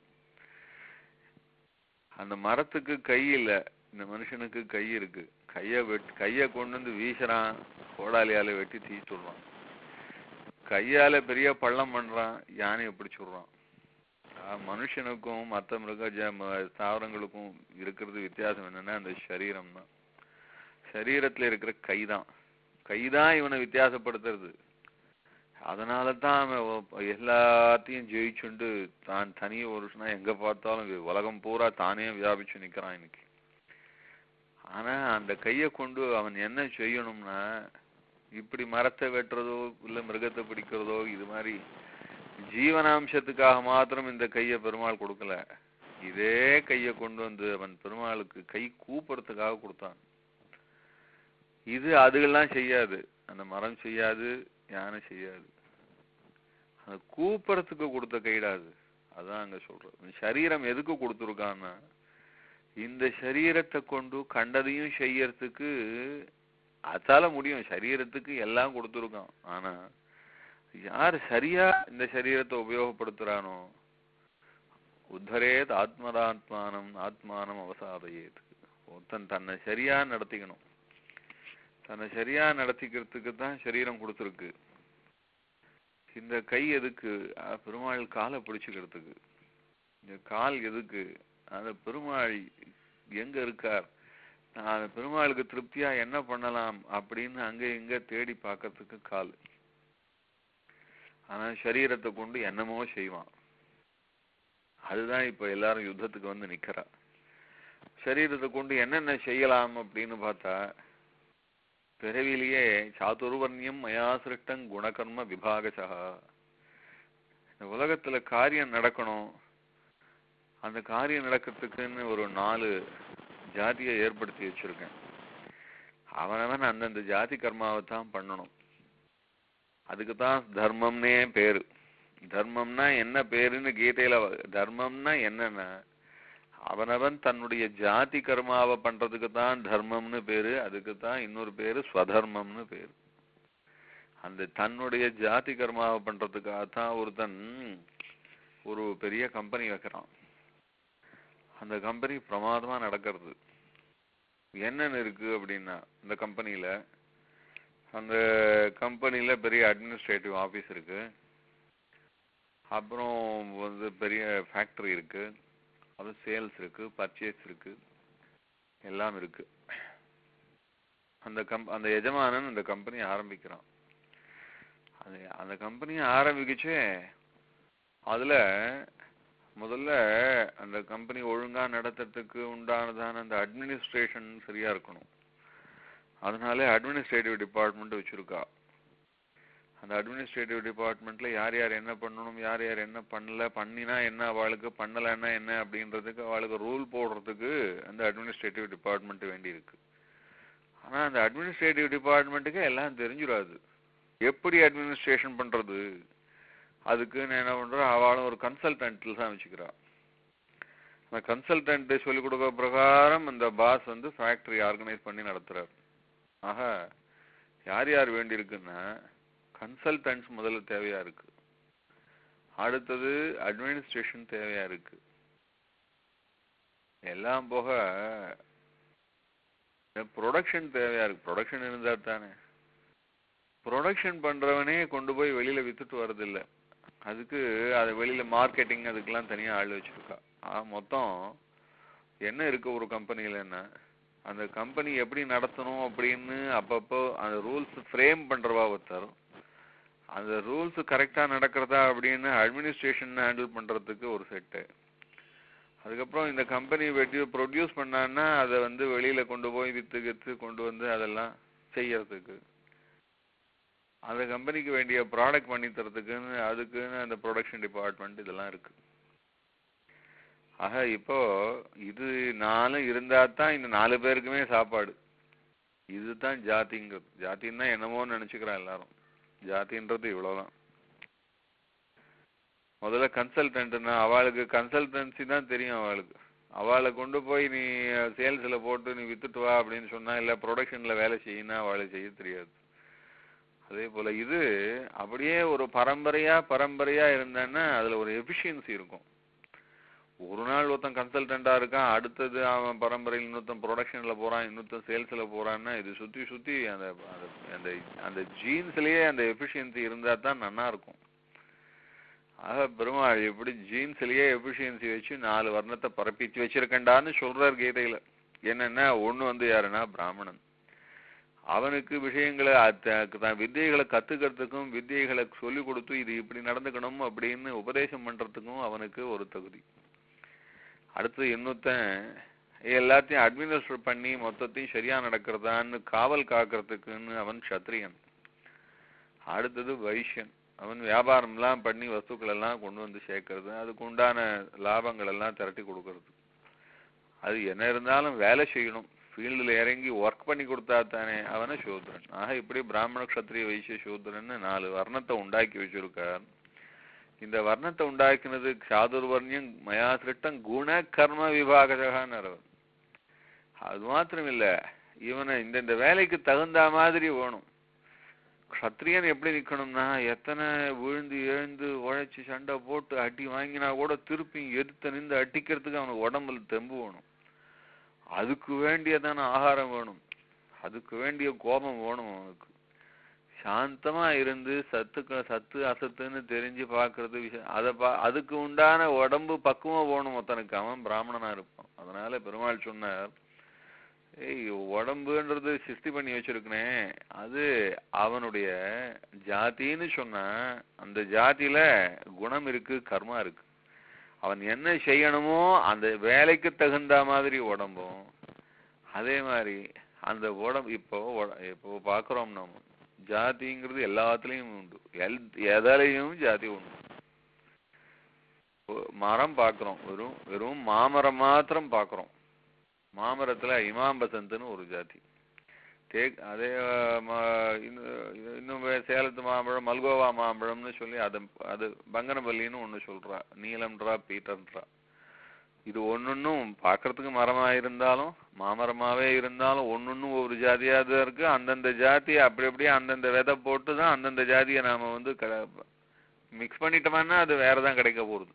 அந்த மரத்துக்கு கை இல்ல இந்த மனுஷனுக்கு கை இருக்கு கைய வெட் கைய கொண்டு வந்து வீசுறான் கோடாலியால வெட்டி தீ சொல்றான் கையால பெரிய பள்ளம் பண்றான் யானையை பிடிச்சு விடுறான் ஆஹ் மனுஷனுக்கும் மற்ற மிருக ஜ- ம- தாவரங்களுக்கும் இருக்கிறது வித்தியாசம் என்னன்னா அந்த சரீரம் தான் சரீரத்துல இருக்கிற கைதான் கைதான் இவனை வித்தியாசப்படுத்துறது அதனால தான் அவன் ஒ- எல்லாத்தையும் ஜெயிச்சுண்டு தான் தனி ஒருஷனா எங்க பார்த்தாலும் வி- உலகம் பூரா தானே வியாபிச்சு நிக்கிறான் இன்னைக்கு ஆனா அந்த கையை கொண்டு அவன் என்ன செய்யணும்னா இப்படி மரத்தை வெட்டுறதோ இல்ல மிருகத்தை பிடிக்கிறதோ இது மாதிரி ஜீவனாம்சத்துக்காக மாத்திரம் இந்த கையை பெருமாள் கொடுக்கல இதே கையை கொண்டு வந்து அவன் பெருமாளுக்கு கை கூப்புறதுக்காக கொடுத்தான் இது அதுகெல்லாம் செய்யாது அந்த மரம் செய்யாது யானை செய்யாது அந்த கூப்புறதுக்கு கொடுத்த கைடாது அதான் அங்க சொல்றது சரீரம் எதுக்கு கொடுத்துருக்கான்னா இந்த சரீரத்தை கொண்டு கண்டதையும் செய்யறதுக்கு அதால முடியும் சரீரத்துக்கு எல்லாம் கொடுத்துருக்கான் ஆனா யார் சரியா இந்த சரீரத்தை உபயோகப்படுத்துறானோ உத்தரேத் ஆத்மதாத்மானம் ஆத்மானம் அவசாதையேத் ஒருத்தன் தன்னை சரியா நடத்திக்கணும் தன்னை சரியா நடத்திக்கிறதுக்கு தான் சரீரம் கொடுத்துருக்கு இந்த கை எதுக்கு அஹ் பெருமாள் காலை பிடிச்சுக்கிறதுக்கு இந்த கால் எதுக்கு அந்த பெருமாள் எங்க இருக்கார் நான் அந்த பெருமாளுக்கு திருப்தியா என்ன பண்ணலாம் அப்படின்னு அங்க இங்க தேடி பார்க்கறதுக்கு கால் ஆனா சரீரத்தை கொண்டு என்னமோ செய்வான் அதுதான் இப்ப எல்லாரும் யுத்தத்துக்கு வந்து நிக்கிறா சரீரத்தை கொண்டு என்னென்ன செய்யலாம் அப்படின்னு பார்த்தா பிறவிலேயே சாதுர்வர்ணியம் மயா சிருஷ்டம் குணகர்ம விபாகசா இந்த உலகத்துல காரியம் நடக்கணும் அந்த காரியம் நடக்கிறதுக்குன்னு ஒரு நாலு ஜாதியை ஏற்படுத்தி வச்சிருக்கேன் அவனவன் அந்தந்த ஜாதி கர்மாவை தான் பண்ணணும் அதுக்கு தான் தர்மம்னே பேரு தர்மம்னா என்ன பேருன்னு கீதையில வ- தர்மம்னா என்னன்னா அவனவன் தன்னுடைய ஜாதி கர்மாவை பண்றதுக்கு தான் தர்மம்னு பேரு அதுக்கு தான் இன்னொரு பேரு ஸ்வதர்மம்னு பேரு அந்த தன்னுடைய ஜாதி கர்மாவை பண்றதுக்காக தான் ஒருத்தன் ஒரு பெரிய கம்பெனி வைக்கிறான் அந்த கம்பெனி பிரமாதமா நடக்கிறது என்னென்ன இருக்கு அப்படின்னா இந்த கம்பெனியில அந்த கம்பெனில பெரிய அட்மினிஸ்ட்ரேட்டிவ் ஆபீஸ் இருக்கு அப்புறம் வந்து பெரிய ஃபேக்டரி இருக்கு அது சேல்ஸ் இருக்கு பர்ச்சேஸ் இருக்கு எல்லாம் இருக்கு அந்த கம் அந்த எஜமானன் அந்த கம்பெனி ஆரம்பிக்கிறான் அது அந்த கம்பெனியை ஆரம்பிக்கச்சே அதுல முதல்ல அந்த கம்பெனி ஒழுங்கா நடத்துறதுக்கு உண்டானதான அந்த அட்மினிஸ்ட்ரேஷன் சரியா இருக்கணும் அதனால அட்மினிஸ்ட்ரேட்டிவ் டிபார்ட்மெண்ட் வச்சிருக்கா அந்த அட்மினிஸ்ட்ரேட்டிவ் டிபார்ட்மெண்ட்ல யார் யார் என்ன பண்ணணும் யார் யார் என்ன பண்ணல பண்ணினா என்ன அவளுக்கு பண்ணலைன்னா என்ன அப்படின்றதுக்கு அவளுக்கு ரூல் போடுறதுக்கு அந்த அட்மினிஸ்ட்ரேட்டிவ் டிபார்ட்மெண்ட் வேண்டி இருக்கு ஆனா அந்த அட்மினிஸ்ட்ரேட்டிவ் டிபார்ட்மெண்ட்டுக்கு எல்லாம் தெரிஞ்சிடாது எப்படி அட்மினிஸ்ட்ரேஷன் பண்றது அதுக்கு நான் என்ன பண்றேன் அவளும் ஒரு கன்சல்டன்ட்ல தான் வச்சுக்கிறா அந்த கன்சல்டன்ட் சொல்லிக் கொடுக்க பிரகாரம் அந்த பாஸ் வந்து ஃபேக்டரி ஆர்கனைஸ் பண்ணி நடத்துறார் ஆக யார் யார் வேண்டி இருக்குன்னா கன்சல்டன்ட்ஸ் முதல்ல தேவையா இருக்கு அடுத்தது அட்மினிஸ்ட்ரேஷன் தேவையா இருக்கு எல்லாம் போக ப்ரொடக்ஷன் தேவையா இருக்கு ப்ரொடக்ஷன் இருந்தா தானே ப்ரொடக்ஷன் பண்றவனே கொண்டு போய் வெளியில வித்துட்டு வர்றதில்ல அதுக்கு அது வெளியில மார்க்கெட்டிங் அதுக்கெல்லாம் தனியா ஆள் வச்சிருக்கா ஆ மொத்தம் என்ன இருக்கு ஒரு கம்பெனிலன்னா அந்த கம்பெனி எப்படி நடத்தணும் அப்படின்னு அப்பப்போ அந்த ரூல்ஸ் ஃப்ரேம் பண்றவா ஒருத்தர் அந்த ரூல்ஸ் கரெக்டா நடக்கிறதா அப்படின்னு அட்மினிஸ்ட்ரேஷன் ஹேண்டில் பண்றதுக்கு ஒரு செட்டு அதுக்கப்புறம் இந்த கம்பெனி வெட்டி ப்ரொடியூஸ் பண்ணான்னா அதை வந்து வெளியில கொண்டு போய் வித்து கித்து கொண்டு வந்து அதெல்லாம் செய்யறதுக்கு அந்த கம்பெனிக்கு வேண்டிய ப்ராடக்ட் பண்ணி தரதுக்குன்னு அதுக்குன்னு அந்த ப்ரொடக்ஷன் டிபார்ட்மெண்ட் இதெல்லாம் இருக்கு ஆக இப்போ இது நாலும் இருந்தா தான் இந்த நாலு பேருக்குமே சாப்பாடு இதுதான் ஜாதிங்கிறது ஜாதின்னா என்னமோன்னு நினைச்சுக்கிறான் எல்லாரும் ஜாதின்றது இவ்வளவுதான் முதல்ல கன்சல்டன்ட்னா அவளுக்கு கன்சல்டன்சி தான் தெரியும் அவளுக்கு அவளை கொண்டு போய் நீ சேல்ஸ்ல போட்டு நீ வித்துட்டு வா அப்படின்னு சொன்னா இல்ல ப்ரொடக்ஷன்ல வேலை செய்யினா அவளை செய்ய தெரியாது அதே போல இது அப்படியே ஒரு பரம்பரையா பரம்பரையா இருந்தேன்னா அதுல ஒரு எஃபிஷியன்சி இருக்கும் ஒரு நாள் ஒருத்தன் கன்சல்டண்டா இருக்கான் அடுத்தது அவன் பரம்பரையில் இன்னொருத்தன் ப்ரொடக்ஷன்ல போறான் இன்னொருத்தன் சேல்ஸ்ல போறான்னா இது சுத்தி சுத்தி அந்த அந்த- அந்த அந்த ஜீன்ஸ்லயே அந்த எஃபிஷியன்சி இருந்தா தான் நன்னா இருக்கும் ஆக பெருமாள் எப்படி ஜீன்ஸ்லயே எஃபிஷியன்சி வச்சு நாலு வர்ணத்தை பரப்பிச்சு வச்சிருக்கண்டான்னு சொல்றார் கீதையில என்னன்னா ஒண்ணு வந்து யாருன்னா பிராமணன் அவனுக்கு விஷயங்களை அத்த- தான் வித்தியைகளை கத்துக்கிறதுக்கும் வித்தியைகளை சொல்லி கொடுத்து இது இப்படி நடந்துக்கணும் அப்படின்னு உபதேசம் பண்றதுக்கும் அவனுக்கு ஒரு தகுதி அடுத்து இன்னொருத்தன் எல்லாத்தையும் அட்மினிஸ்டர் பண்ணி மொத்தத்தையும் சரியா நடக்கிறதான்னு காவல் காக்கிறதுக்குன்னு அவன் சத்திரியன் அடுத்தது வைஷ்யன் அவன் வியாபாரம்லாம் பண்ணி வஸ்துக்கள் எல்லாம் கொண்டு வந்து சேர்க்கறது அதுக்கு உண்டான லாபங்கள் எல்லாம் திரட்டி கொடுக்கறது அது என்ன இருந்தாலும் வேலை செய்யணும் ஃபீல்டில் இறங்கி ஒர்க் பண்ணி கொடுத்தா தானே அவனை சூத்ரன் ஆக இப்படி பிராமண க்ஷத்ரிய வைசிய சூத்ரன்னு நாலு வர்ணத்தை உண்டாக்கி வச்சிருக்கார் இந்த வர்ணத்தை உண்டாக்கினது சாதுர்வர்ணியம் மயா சிருஷ்டம் குண கர்ம விபாகஜகான்னு அவர் அது மாத்திரம் இல்ல இவனை இந்த இந்த வேலைக்கு தகுந்த மாதிரி வேணும் க்ஷத்ரியன் எப்படி நிக்கணும்னா எத்தனை விழுந்து எழுந்து உழைச்சு சண்டை போட்டு அடி வாங்கினா கூட திருப்பி எதிர்த்து நின்று அடிக்கிறதுக்கு அவனுக்கு உடம்புல தெம்பு வேணும் அதுக்கு வேண்டியதான ஆகாரம் வேணும் அதுக்கு வேண்டிய கோபம் வேணும் அவனுக்கு சாந்தமா இருந்து சத்துக்களை சத்து அசத்துன்னு தெரிஞ்சு பார்க்கிறது விஷயம் அதை பா அதுக்கு உண்டான உடம்பு பக்குவம் வேணும் ஒருத்தனுக்கு அவன் பிராமணனா இருப்பான் அதனால பெருமாள் சொன்னார் ஏய் உடம்புன்றது சிருஷ்டி பண்ணி வச்சிருக்கனே அது அவனுடைய ஜாதின்னு சொன்னா அந்த ஜாதியில குணம் இருக்கு கர்மா இருக்கு அவன் என்ன செய்யணுமோ அந்த வேலைக்கு தகுந்த மாதிரி உடம்பும் அதே மாதிரி அந்த உடம்பு இப்போ உட- இப்போ பார்க்குறோம் நம்ம ஜாதிங்கிறது எல்லாத்துலயும் உண்டு எல் எதாலையும் ஜாதி உண்டு ஒ- மரம் பார்க்குறோம் வெறும் வெறும் மாமரம் மாத்திரம் பார்க்குறோம் மாமரத்துல இமாம் பசந்த்னு ஒரு ஜாதி தேக் அதே அஹ், ம- இன்னும் இன்னும் வே- சேலத்து மாம்பழம் மல்கோவா மாம்பழம்னு சொல்லி அது அது பங்கனபல்லின்னு ஒண்ணு சொல்றா நீலம்ன்றா பீட்டர்ன்றா இது ஒன்னொன்னும் பார்க்கறதுக்கு மரமா இருந்தாலும் மாமரமாவே இருந்தாலும் ஒன்னொன்னும் ஒரு ஜாதியா தான் இருக்கு அந்தந்த ஜாதியை அப்படி அப்படியே அந்தந்த விதை போட்டு தான் அந்தந்த ஜாதியை நாம வந்து மிக்ஸ் பண்ணிட்டோம்னா அது வேற தான் கிடைக்க போகுது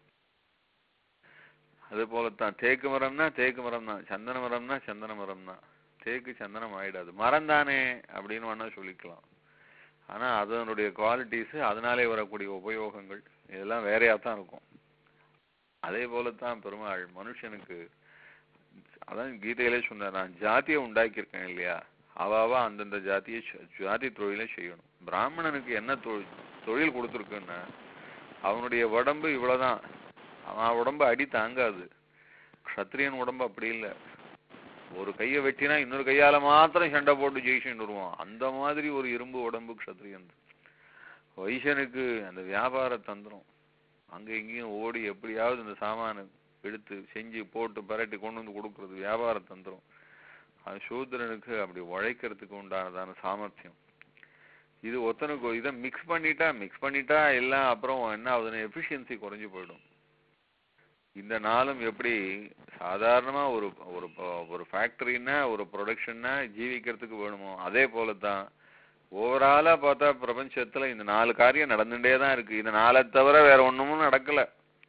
அது போலத்தான் தேக்கு மரம்னா தேக்கு மரம் தான் சந்தன மரம்னா சந்தன மரம் தான் தேக்கு சந்தனம் ஆயிடாது மரம் தானே அப்படின்னு வேணா சொல்லிக்கலாம் ஆனா அதனுடைய குவாலிட்டிஸ் அதனாலே வரக்கூடிய உபயோகங்கள் இதெல்லாம் வேறையா தான் இருக்கும் அதே போலத்தான் பெருமாள் மனுஷனுக்கு அதான் கீதையிலே சொன்னார் நான் ஜாதியை உண்டாக்கியிருக்கேன் இல்லையா அவாவா அந்தந்த ஜாதியை செ- ஜாதி தொழிலை செய்யணும் பிராமணனுக்கு என்ன தொழில் தொழில் கொடுத்துருக்குன்னா அவனுடைய உடம்பு இவ்வளவுதான் அவன் உடம்பு அடி தாங்காது க்ஷத்ரியன் உடம்பு அப்படி இல்லை ஒரு கையை வெட்டினா இன்னொரு கையால மாத்திரம் சண்டை போட்டு ஜெயிச்சுட்டு வருவான் அந்த மாதிரி ஒரு இரும்பு உடம்பு க்ஷத்ரியன் வைசனுக்கு அந்த வியாபார தந்திரம் அங்க இங்கேயும் ஓடி எப்படியாவது இந்த சாமானை எடுத்து செஞ்சு போட்டு பரட்டி கொண்டு வந்து கொடுக்கறது வியாபார தந்திரம் அது சூத்திரனுக்கு அப்படி உழைக்கிறதுக்கு உண்டானதான சாமர்த்தியம் இது ஒருத்தனுக்கு இதை மிக்ஸ் பண்ணிட்டா மிக்ஸ் பண்ணிட்டா எல்லாம் அப்புறம் என்ன ஆகுதுன்னா எஃபிஷியன்சி குறைஞ்சு போயிடும் இந்த நாளும் எப்படி சாதாரணமா ஒரு ஒரு ப- ஒரு ஃபேக்டரின்னா ஒரு ப்ரொடக்ஷன்னா ஜீவிக்கிறதுக்கு வேணுமோ அதே போல தான் ஓவராலா பார்த்தா பிரபஞ்சத்துல இந்த நாலு காரியம் நடந்துட்டே தான் இருக்கு இந்த நாளை தவிர வேற ஒண்ணுமும் நடக்கல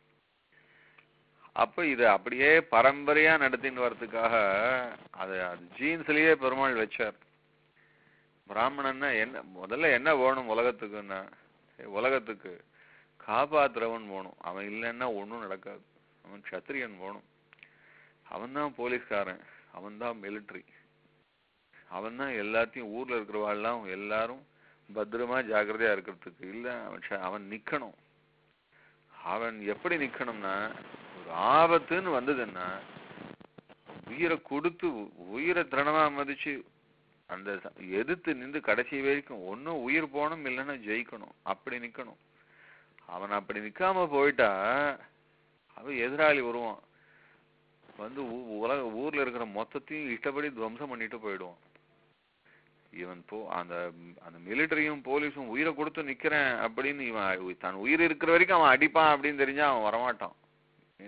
அப்ப இது அப்படியே பரம்பரையா நடத்தின்னு வர்றதுக்காக அது ஜீன்ஸ்லயே பெருமாள் வச்சார் பிராமணன்னா என்ன முதல்ல என்ன வேணும் உலகத்துக்குன்னா உலகத்துக்கு காப்பாத்துறவன் வேணும் அவன் இல்லைன்னா ஒண்ணும் நடக்காது அவன் க்ஷத்திரியன் வேணும் அவன் தான் போலீஸ்காரன் அவன் தான் மிலிட்ரி அவன் தான் எல்லாத்தையும் ஊர்ல இருக்கிறவாள்லாம் எல்லாரும் பத்திரமா ஜாக்கிரதையா இருக்கிறதுக்கு இல்ல அவன் ஷ- அவன் நிக்கணும் அவன் எப்படி நிக்கணும்னா ஒரு ஆபத்துன்னு வந்ததுன்னா உயிரை கொடுத்து உ- உயிரை திரணமா மதிச்சு அந்த ச- எதிர்த்து நின்று கடைசி வரைக்கும் ஒண்ணும் உயிர் போகணும் இல்லைன்னா ஜெயிக்கணும் அப்படி நிக்கணும் அவன் அப்படி நிக்காம போயிட்டா அவன் எதிராளி வருவான் வந்து ஊ- உலக ஊர்ல இருக்கிற மொத்தத்தையும் இஷ்டப்படி துவம்சம் பண்ணிட்டு போயிடுவான் இவன் போ அந்த அந்த மிலிட்டரியும் போலீஸும் உயிரை கொடுத்து நிக்கிறேன் அப்படின்னு இவன் தன் உயிர் இருக்கிற வரைக்கும் அவன் அடிப்பான் அப்படின்னு தெரிஞ்சா அவன் வரமாட்டான் என்ன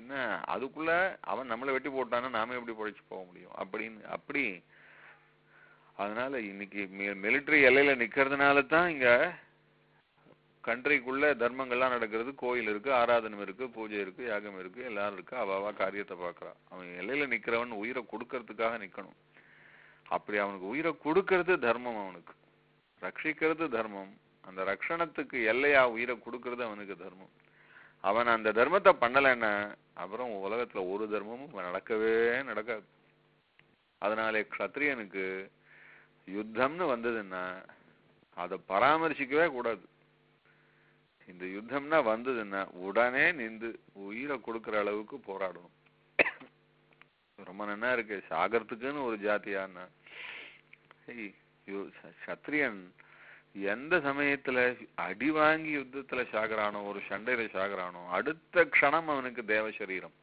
அதுக்குள்ள அவன் நம்மளை வெட்டி போட்டான்னா நாம எப்படி பொழைச்சு போக முடியும் அப்படின்னு அப்படி அதனால இன்னைக்கு மிலிட்டரி எல்லையில நிக்கிறதுனால தான் இங்க கண்ட்ரிக்குள்ள தர்மங்கள்லாம் நடக்கிறது கோயில் இருக்கு ஆராதனம் இருக்கு பூஜை இருக்கு யாகம் இருக்கு எல்லாரும் இருக்கு அவ அவ காரியத்தை பார்க்கறான் அவன் எல்லையில நிக்கிறவன் உயிரை கொடுக்கறதுக்காக நிக்கணும் அப்படி அவனுக்கு உயிரை கொடுக்கறது தர்மம் அவனுக்கு ரட்சிக்கிறது தர்மம் அந்த ரட்சணத்துக்கு எல்லையா உயிரை கொடுக்கறது அவனுக்கு தர்மம் அவன் அந்த தர்மத்தை பண்ணலைன்னா அப்புறம் உலகத்துல ஒரு தர்மமும் நடக்கவே நடக்காது அதனாலே க்ஷத்ரியனுக்கு யுத்தம்னு வந்ததுன்னா அதை பராமரிச்சிக்கவே கூடாது இந்த யுத்தம்னா வந்ததுன்னா உடனே நின்று உயிரை கொடுக்கிற அளவுக்கு போராடணும் ரொம்ப நன்னா இருக்கு சாகரத்துக்குன்னு ஒரு ஜாத்தியான்னா ஏய், யு- ச- சத்திரியன் எந்த சமயத்துல அடி வாங்கி யுத்தத்துல சாகுறானோ ஒரு சண்டையில சாகுறானோ அடுத்த க்ஷணம் அவனுக்கு தேவ சரீரம்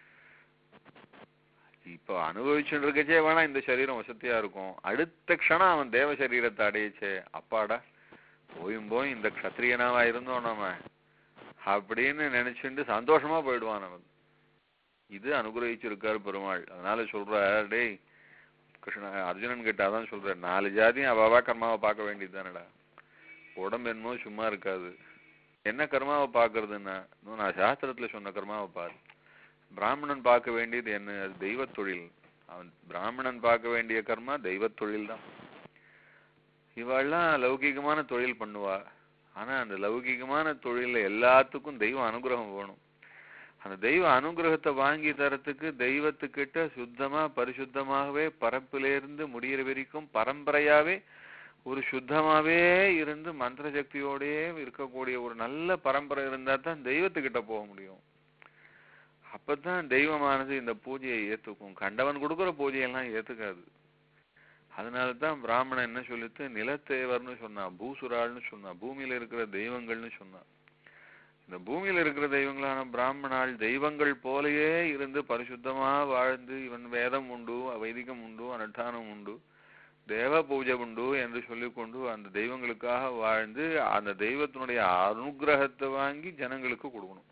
இப்போ அனுபவிச்சுட்டு இருக்கச்சே வேணா இந்த சரீரம் வசதியா இருக்கும் அடுத்த க்ஷணம் அவன் தேவ சரீரத்தை அடையச்சே அப்பாடா போயும் போய் இந்த க்ஷத்ரியனாவா இருந்தோம் நாம அப்படின்னு நினைச்சுட்டு சந்தோஷமா போயிடுவான் அவன் இது அனுகிரகிச்சிருக்காரு பெருமாள் அதனால சொல்றார் டேய் கிருஷ்ண அர்ஜுனன் கிட்ட அதான் சொல்றார் நாலு ஜாதியும் அவாவா கர்மாவை பார்க்க வேண்டியதுதானடா உடம்பு என்னமோ சும்மா இருக்காது என்ன கர்மாவை பார்க்கறதுன்னா இன்னும் நான் சாஸ்திரத்துல சொன்ன கர்மாவை பாரு பிராமணன் பார்க்க வேண்டியது என்ன அது தெய்வத் தொழில் அவன் பிராமணன் பார்க்க வேண்டிய கர்மா தெய்வத் தொழில் தான் இவெல்லாம் லௌகிகமான தொழில் பண்ணுவா ஆனா அந்த லௌகிகமான தொழில்ல எல்லாத்துக்கும் தெய்வ அனுகிரகம் வேணும் அந்த தெய்வ அனுகிரகத்தை வாங்கி தரத்துக்கு தெய்வத்துக்கிட்ட சுத்தமா பரிசுத்தமாகவே பரப்பிலிருந்து முடியிற வரைக்கும் பரம்பரையாவே ஒரு சுத்தமாவே இருந்து மந்திர சக்தியோடயே இருக்கக்கூடிய ஒரு நல்ல பரம்பரை இருந்தா தான் தெய்வத்துக்கிட்ட போக முடியும் அப்பதான் தெய்வமானது இந்த பூஜையை ஏத்துக்கும் கண்டவன் கொடுக்குற பூஜையெல்லாம் ஏத்துக்காது அதனால தான் பிராமணன் என்ன சொல்லிட்டு நிலத்தேவர்னு சொன்னா பூசுராள்னு சொன்னா பூமியில இருக்கிற தெய்வங்கள்னு சொன்னா இந்த பூமியில இருக்கிற தெய்வங்களான பிராமணாள் தெய்வங்கள் போலயே இருந்து பரிசுத்தமா வாழ்ந்து இவன் வேதம் உண்டு வைதிகம் உண்டு அனுஷ்டானம் உண்டு தேவ பூஜை உண்டு என்று சொல்லிக்கொண்டு அந்த தெய்வங்களுக்காக வாழ்ந்து அந்த தெய்வத்தினுடைய அனுகிரகத்தை வாங்கி ஜனங்களுக்கு கொடுக்கணும்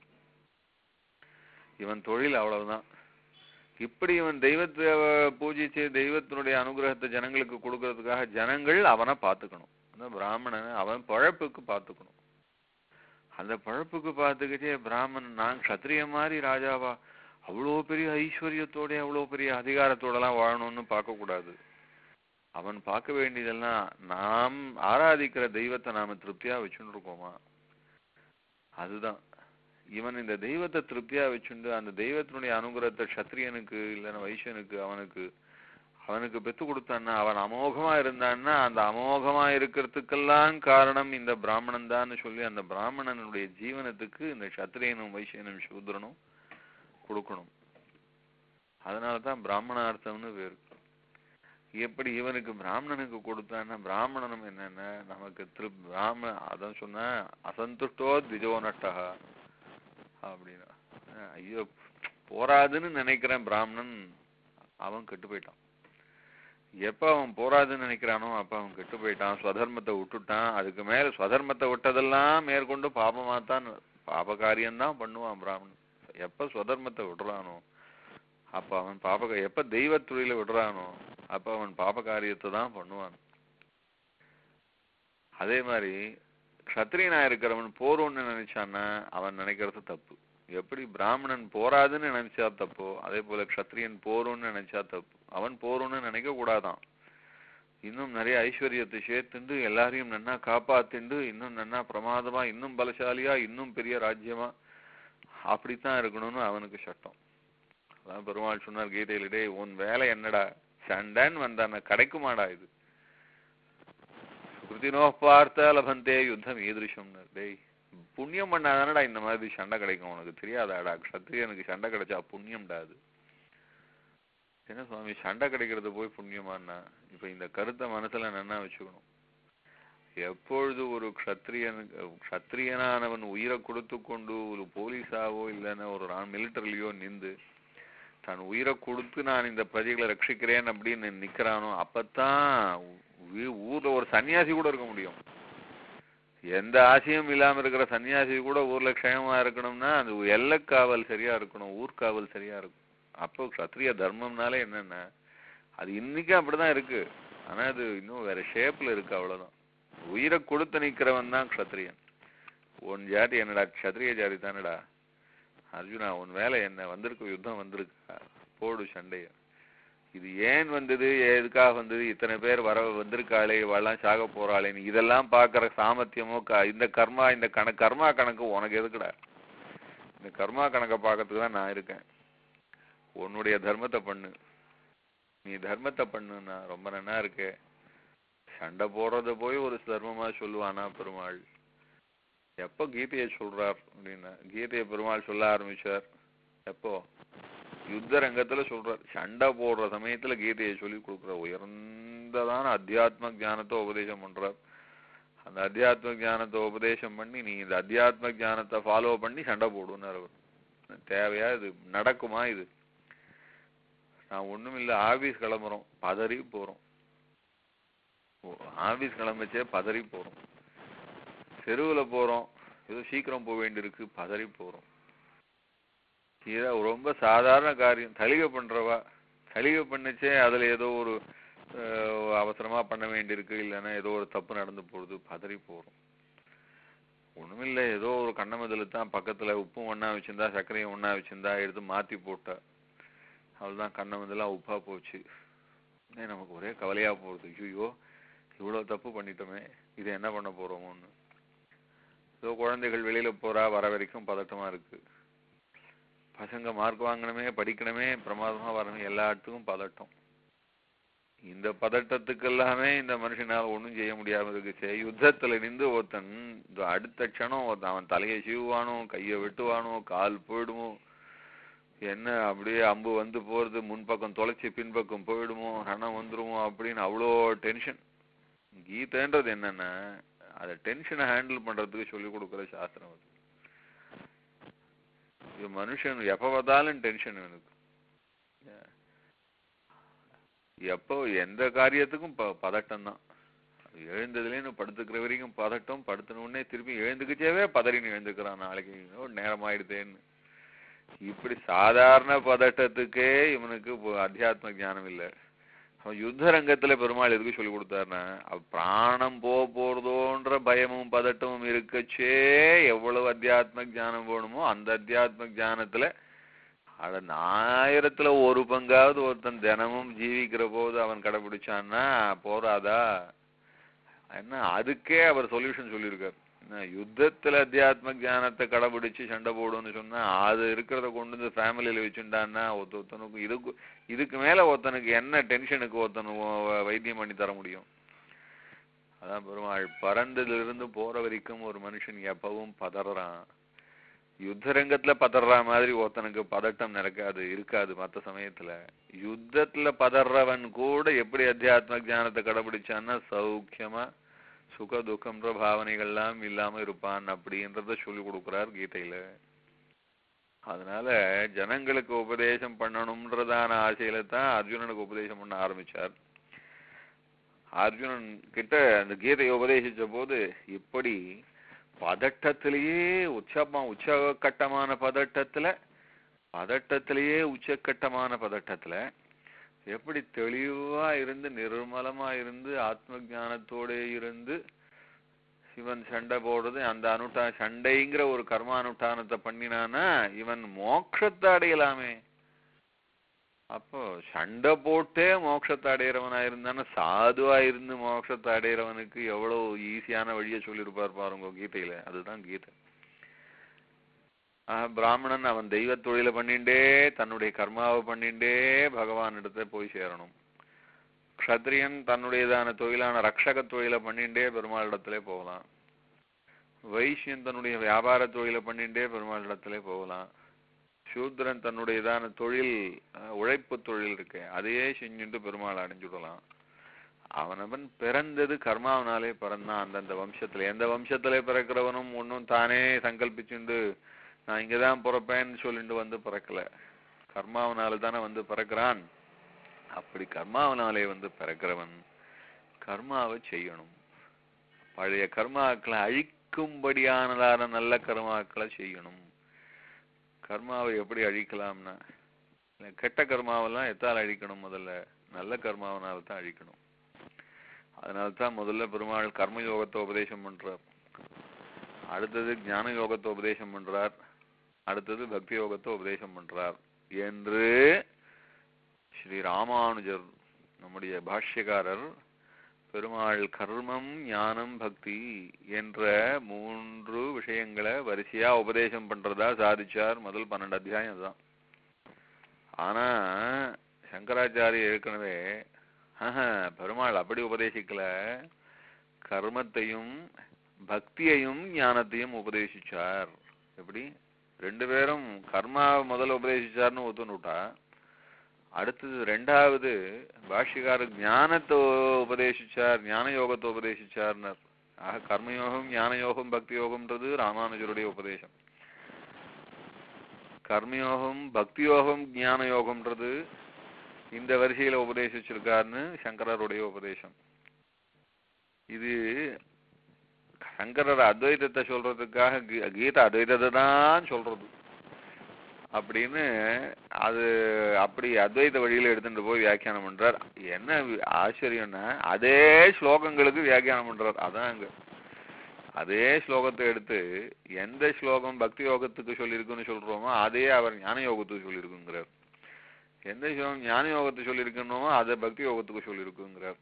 இவன் தொழில் அவ்வளவுதான் இப்படி இவன் தெய்வத்தை பூஜிச்சு தெய்வத்தினுடைய அனுகிரகத்தை ஜனங்களுக்கு கொடுக்கறதுக்காக ஜனங்கள் அவனை பார்த்துக்கணும் அந்த பிராமணனை அவன் பழப்புக்கு பார்த்துக்கணும் அந்த பழப்புக்கு பார்த்துக்கிட்டே பிராமணன் நான் க்ஷத்ரிய மாதிரி ராஜாவா அவ்வளோ பெரிய ஐஸ்வர்யத்தோட அவ்வளோ பெரிய அதிகாரத்தோடலாம் வாழணும்னு பார்க்கக்கூடாது அவன் பார்க்க வேண்டியதெல்லாம் நாம் ஆராதிக்கிற தெய்வத்தை நாம திருப்தியா வச்சுட்டு இருக்கோமா அதுதான் இவன் இந்த தெய்வத்தை திருப்தியா வச்சுண்டு அந்த தெய்வத்தினுடைய அனுகிரகத்தை க்ஷத்ரியனுக்கு இல்லைன்னா வைசியனுக்கு அவனுக்கு அவனுக்கு பெத்து கொடுத்தான்னா அவன் அமோகமா இருந்தான்னா அந்த அமோகமா இருக்கிறதுக்கெல்லாம் காரணம் இந்த பிராமணன் தான் சொல்லி அந்த பிராமணனுடைய ஜீவனத்துக்கு இந்த க்ஷத்ரியனும் வைசியனும் சூத்ரனும் கொடுக்கணும் அதனாலதான் பிராமணார்த்தம்னு பேரு எப்படி இவனுக்கு பிராமணனுக்கு கொடுத்தான்னா பிராமணனும் என்னென்ன நமக்கு திரு பிராம அதான் சொன்ன அசந்துஷ்டோ திஜோ நட்டகா அப்படின்னா அஹ் ஐயோ போராதுன்னு நினைக்கிறேன் பிராமணன் அவன் கெட்டு போயிட்டான் எப்ப அவன் போராதுன்னு நினைக்கிறானோ அப்ப அவன் கெட்டு போயிட்டான் ஸ்வதர்மத்தை விட்டுட்டான் அதுக்கு மேல ஸ்வதர்மத்தை விட்டதெல்லாம் மேற்கொண்டு பாபமா தான் பாப காரியம்தான் பண்ணுவான் பிராமணன் எப்ப ஸ்வதர்மத்தை விடுறானோ அப்ப அவன் பாப எப்ப தெய்வ தொழில விடுறானோ அப்ப அவன் பாப காரியத்தை தான் பண்ணுவான் அதே மாதிரி க்ஷத்ரியனா இருக்கிறவன் போறோம்னு நினைச்சான்னா அவன் நினைக்கிறது தப்பு எப்படி பிராமணன் போராதுன்னு நினைச்சா தப்போ அதே போல க்ஷத்ரியன் போறோம்னு நினைச்சா தப்பு அவன் போறோம்னு நினைக்க கூடாதான் இன்னும் நிறைய ஐஸ்வர்யத்தை சேர்த்துண்டு எல்லாரையும் நன்னா காப்பாத்திண்டு இன்னும் நன்னா பிரமாதமா இன்னும் பலசாலியா இன்னும் பெரிய ராஜ்யமா அப்படித்தான் இருக்கணும்னு அவனுக்கு சட்டம் அதான் பெருமாள் சொன்னார் கீதையில டேய் உன் வேலை என்னடா சண்டைன்னு வந்தான கிடைக்குமாடா இது ஸ்ருதினோ பார்த்த லபந்தே யுத்தம் ஈதிருஷம்னு டேய் புண்ணியம் பண்ணாதானடா இந்த மாதிரி சண்டை கிடைக்கும் உனக்கு தெரியாதாடா க்ஷத்ரியனுக்கு சண்டை கிடைச்சா புண்ணியம்டா அது என்ன சுவாமி சண்டை கிடைக்கிறது போய் புண்ணியமான்னா இப்ப இந்த கருத்தை மனசுல நன்னா வச்சுக்கணும் எப்பொழுது ஒரு க்ஷத்ரியனுக்கு க்ஷத்ரியனானவன் உயிரை கொடுத்து கொண்டு ஒரு போலீஸாவோ இல்லைன்னா ஒரு மிலிட்டரிலையோ நின்று தான் உயிரை கொடுத்து நான் இந்த பிரஜைகளை ரட்சிக்கிறேன் அப்படின்னு நிக்கிறானோ அப்பத்தான் ஊ- ஊர்ல ஒரு சன்னியாசி கூட இருக்க முடியும் எந்த ஆசையும் இல்லாம இருக்கிற சன்னியாசி கூட ஊர்ல க்ஷேமமா இருக்கணும்னா அந்த எல்லைக்காவல் சரியா இருக்கணும் ஊர்காவல் சரியா இருக்கும் அப்போ சத்திரிய தர்மம்னாலே என்னன்னா அது இன்னைக்கும் அப்படிதான் இருக்கு ஆனா அது இன்னும் வேற ஷேப்ல இருக்கு அவ்வளவுதான் உயிரை கொடுத்து நிக்கிறவன் தான் க்ஷத்ரியன் உன் ஜாதி என்னடா க்ஷத்ரிய ஜாதி தானடா அர்ஜுனா உன் வேலை என்ன வந்திருக்கு யுத்தம் வந்திருக்கா போடு சண்டைய இது ஏன் வந்தது எதுக்காக வந்தது இத்தனை பேர் வர வந்திருக்காளே இவெல்லாம் சாக போறாளே நீ இதெல்லாம் பார்க்கற சாமர்த்தியமோ க- இந்த கர்மா இந்த கணக்கு கர்மா கணக்கு உனக்கு எதுக்குடா இந்த கர்மா கணக்கை பார்க்கறதுக்கு தான் நான் இருக்கேன் உன்னுடைய தர்மத்தை பண்ணு நீ தர்மத்தை பண்ணுன்னா ரொம்ப நன்னா இருக்கே சண்டை போடுறத போய் ஒரு தர்மமா சொல்லுவானா பெருமாள் எப்போ கீதையை சொல்றார் அப்படின்னா கீதையை பெருமாள் சொல்ல ஆரம்பிச்சார் எப்போ யுத்த ரங்கத்துல சொல்றார் சண்டை போடுற சமயத்துல கீதையை சொல்லி கொடுக்குற உயர்ந்ததான அத்தியாத்ம ஞானத்தை உபதேசம் பண்றார் அந்த அத்தியாத்ம ஞானத்தை உபதேசம் பண்ணி நீ இந்த அத்தியாத்ம ஞானத்தை ஃபாலோ பண்ணி சண்டை போடுனார் அவர் தேவையா இது நடக்குமா இது நான் ஒண்ணும் இல்ல ஆபீஸ் கிளம்புறோம் பதறி போறோம் ஓ, ஆபீஸ் கிளம்பச்சே பதறி போறோம் தெருவுல போறோம் ஏதோ சீக்கிரம் போக வேண்டியிருக்கு பதறி போறோம் இது ரொம்ப சாதாரண காரியம் தலிகை பண்றவா தலிகை பண்ணுச்சே அதுல ஏதோ ஒரு அஹ், அவசரமா பண்ண வேண்டியிருக்கு இல்லைன்னா ஏதோ ஒரு தப்பு நடந்து போகுது பதறி போறோம் ஒண்ணுமில்ல ஏதோ ஒரு கண்ணமதில தான் பக்கத்துல உப்பும் ஒண்ணா வச்சிருந்தா சர்க்கரையும் ஒண்ணா வச்சிருந்தா எடுத்து மாத்தி போட்டா அவ்வளவுதான் கண்ணமதெல்லாம் உப்பா போச்சு உடனே நமக்கு ஒரே கவலையா போகுது ஐயோ இவ்வளவு தப்பு பண்ணிட்டோமே இது என்ன பண்ண போறோமோன்னு ஏதோ குழந்தைகள் வெளியில போறா வர வரைக்கும் பதட்டமா இருக்கு பசங்க மார்க் வாங்கணுமே படிக்கணுமே பிரமாதமா வரணும் எல்லா இடத்துக்கும் பதட்டம் இந்த பதட்டத்துக்கு எல்லாமே இந்த மனுஷனால ஒண்ணும் செய்ய முடியாம இருக்குச்சே யுத்தத்துல நின்று ஒருத்தன் இந்த அடுத்த க்ஷணம் ஒருத்தன் அவன் தலையை சீவுவானோ கையை வெட்டுவானோ கால் போயிடுமோ என்ன அப்படியே அம்பு வந்து போறது முன்பக்கம் தொலைச்சி பின்பக்கம் போயிடுமோ ரணம் வந்துருமோ அப்படின்னு அவ்வளோ டென்ஷன் கீதைன்றது என்னன்னா அதை டென்ஷனை ஹேண்டில் பண்றதுக்கு சொல்லி கொடுக்குற சாஸ்திரம் அது இது மனுஷன் எப்ப பார்த்தாலும் டென்ஷன் எனக்கு எப்போ எந்த காரியத்துக்கும் ப பதட்டம் தான் எழுந்ததுலேருந்து படுத்துக்கிற வரைக்கும் பதட்டம் படுத்தின உடனே திருப்பி எழுந்துக்கிச்சேவே பதறின்னு எழுந்துக்கிறான் நாளைக்கு ஓ, நேரம் ஆயிடுதேன்னு இப்படி சாதாரண பதட்டத்துக்கே இவனுக்கு இப்போ அத்தியாத்ம ஞானம் இல்லை அவன் யுத்த ரங்கத்துல பெருமாள் எதுக்கு சொல்லி கொடுத்தாருன்னா அவ பிராணம் போ போறதோன்ற பயமும் பதட்டமும் இருக்கச்சே எவ்வளவு அத்தியாத்ம ஞானம் வேணுமோ அந்த அத்தியாத்ம ஞானத்துல அட ஆயிரத்துல ஒரு பங்காவது ஒருத்தன் தினமும் ஜீவிக்கிற போது அவன் கடைபிடிச்சான்னா போறாதா என்ன அதுக்கே அவர் சொல்யூஷன் சொல்லியிருக்கார் என்ன, யுத்தத்துல அத்தியாத்ம ஞானத்தை கடைபிடிச்சு சண்டை போடுன்னு சொன்னா அது இருக்கிறத கொண்டு வந்து ஃபேமிலியில வச்சுட்டான்னா ஒருத்த ஒருத்தனுக்கு இதுக்கு இதுக்கு மேல ஒருத்தனுக்கு என்ன டென்ஷனுக்கு ஒருத்தனுக்கு வ- வைத்தியம் பண்ணி தர முடியும் அதான் பெருமாள் பறந்ததுல இருந்து போற வரைக்கும் ஒரு மனுஷன் எப்பவும் பதறான் யுத்த ரங்கத்துல பதற மாதிரி ஒருத்தனுக்கு பதட்டம் நடக்காது இருக்காது மத்த சமயத்துல யுத்தத்துல பதறவன் கூட எப்படி அத்தியாத்ம ஞானத்தை கடைபிடிச்சான்னா சௌக்கியமா சுக துக்கம்ன்ற பாவனைகள்லாம் இல்லாம இருப்பான் அப்படின்றத சொல்லி கொடுக்கிறார் கீதையில அதனால ஜனங்களுக்கு உபதேசம் பண்ணணும்ன்றதான ஆசையில தான் அர்ஜுனனுக்கு உபதேசம் பண்ண ஆரம்பிச்சார் அர்ஜுனன் கிட்ட அந்த கீதையை உபதேசிச்ச போது இப்படி பதட்டத்திலேயே உச்சமா உச்சகட்டமான பதட்டத்துல பதட்டத்திலேயே உச்சக்கட்டமான பதட்டத்துல எப்படி தெளிவா இருந்து நிர்மலமா இருந்து ஆத்ம ஞானத்தோட இருந்து இவன் சண்டை போடுறது அந்த அனுட்டா சண்டைங்கிற ஒரு கர்ம அனுஷ்டானத்தை பண்ணினானா இவன் மோட்சத்தை அடையலாமே அப்போ சண்டை போட்டே மோட்சத்தை அடையிறவனா இருந்தானா சாதுவா இருந்து மோட்சத்தை அடையிறவனுக்கு எவ்வளவு ஈஸியான வழியை சொல்லியிருப்பார் பாருங்க கீதையில அதுதான் கீதை ஆஹ் பிராமணன் அவன் தெய்வ தொழிலை பண்ணிண்டே தன்னுடைய கர்மாவை பண்ணிண்டே பகவான் இடத்தை போய் சேரணும் க்ஷத்ரியன் தன்னுடையதான தொழிலான ரக்ஷக தொழிலை பண்ணிண்டே பெருமாள் இடத்திலே போகலாம் வைஷ்யன் தன்னுடைய வியாபார தொழிலை பண்ணிண்டே பெருமாள் இடத்திலே போகலாம் சூத்ரன் தன்னுடையதான தொழில் அஹ், உழைப்பு தொழில் இருக்கு அதையே செஞ்சுட்டு பெருமாள் அடைஞ்சுடலாம் அவனவன் பிறந்தது கர்மாவனாலே பிறந்தான் அந்தந்த வம்சத்துல எந்த வம்சத்திலே பிறக்கிறவனும் ஒன்றும் தானே சங்கல்பிச்சுண்டு நான் இங்கதான் பிறப்பேன்னு சொல்லிட்டு வந்து பிறக்கல கர்மாவனால தானே வந்து பிறக்கிறான் அப்படி கர்மாவனாலே வந்து பிறக்கிறவன் கர்மாவை செய்யணும் பழைய கர்மாக்களை அழிக்கும்படியானதான நல்ல கர்மாக்களை செய்யணும் கர்மாவை எப்படி அழிக்கலாம்னா இல்ல, கெட்ட கர்மாவெல்லாம் எத்தால் அழிக்கணும் முதல்ல நல்ல கர்மாவனால தான் அழிக்கணும் அதனால தான் முதல்ல பெருமாள் கர்ம யோகத்தை உபதேசம் பண்றார் அடுத்தது ஞான யோகத்தை உபதேசம் பண்றார் அடுத்தது பக்தி யோகத்தை உபதேசம் பண்றார் என்று ஸ்ரீ ராமானுஜர் நம்முடைய பாஷ்யக்காரர் பெருமாள் கர்மம் ஞானம் பக்தி என்ற மூன்று விஷயங்களை வரிசையா உபதேசம் பண்றதா சாதிச்சார் முதல் பன்னெண்டு அத்தியாயம் தான் ஆனா சங்கராச்சாரிய ஏற்கனவே ஆஹா, பெருமாள் அப்படி உபதேசிக்கல கர்மத்தையும் பக்தியையும் ஞானத்தையும் உபதேசிச்சார் எப்படி ரெண்டு பேரும் கர்மா முதல்ல உபதேசிச்சார்னு ஒத்துனுட்டா அடுத்தது ரெண்டாவது பாஷ்யக்காரர் ஞானத்தை உபதேசிச்சார் ஞான யோகத்தை உபதேசிச்சார்னர் ஆக கர்மயோகம் ஞான யோகம் பக்தி யோகம்ன்றது ராமானுஜருடைய உபதேசம் கர்மயோகம் பக்தி யோகம் ஞான யோகம்ன்றது இந்த வரிசையில உபதேசிச்சிருக்காருன்னு சங்கரருடைய உபதேசம் இது சங்கரர் அத்வைதத்தை சொல்றதுக்காக கீ- கீதா அத்வைதத்தை தான் சொல்றது அப்படின்னு அது அப்படி அத்வைத வழியில எடுத்துட்டு போய் வியாக்கியானம் பண்றார் என்ன வி- ஆச்சரியம்னா அதே ஸ்லோகங்களுக்கு வியாக்கியானம் பண்றார் அதான் அங்க அதே ஸ்லோகத்தை எடுத்து எந்த ஸ்லோகம் பக்தி யோகத்துக்கு சொல்லியிருக்குன்னு சொல்றோமோ அதே அவர் ஞான யோகத்துக்கு சொல்லியிருக்குங்கிறார் எந்த ஸ்லோகம் ஞான யோகத்தை சொல்லியிருக்கணுமோ அதை பக்தி யோகத்துக்கு சொல்லியிருக்குங்கிறார்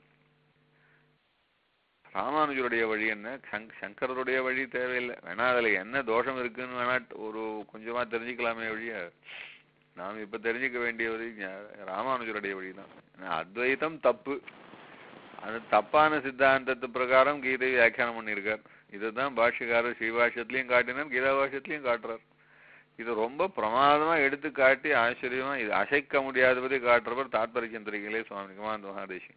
ராமானுஜருடைய வழி என்ன சங் சங்கரருடைய வழி தேவையில்லை வேணா அதுல என்ன தோஷம் இருக்குன்னு வேணா ஒரு கொஞ்சமா தெரிஞ்சுக்கலாமே வழிய நாம் இப்ப தெரிஞ்சுக்க வேண்டிய வழி ஞா- ராமானுஜருடைய வழிதான் ஏன்னா அத்வைதம் தப்பு அது தப்பான சித்தாந்தத்து பிரகாரம் கீதை வியாக்கியானம் பண்ணியிருக்கார் இதுதான் பாஷ்யக்காரர் ஸ்ரீபாஷ்யத்திலையும் காட்டினார் கீதா பாஷ்யத்திலையும் காட்டுறார் இது ரொம்ப பிரமாதமா எடுத்து காட்டி ஆச்சரியமா இது அசைக்க முடியாதபடி காட்டுறவர் தாத்பரிய சந்திரிகளே சுவாமி நிகமானந்த மகாதேசி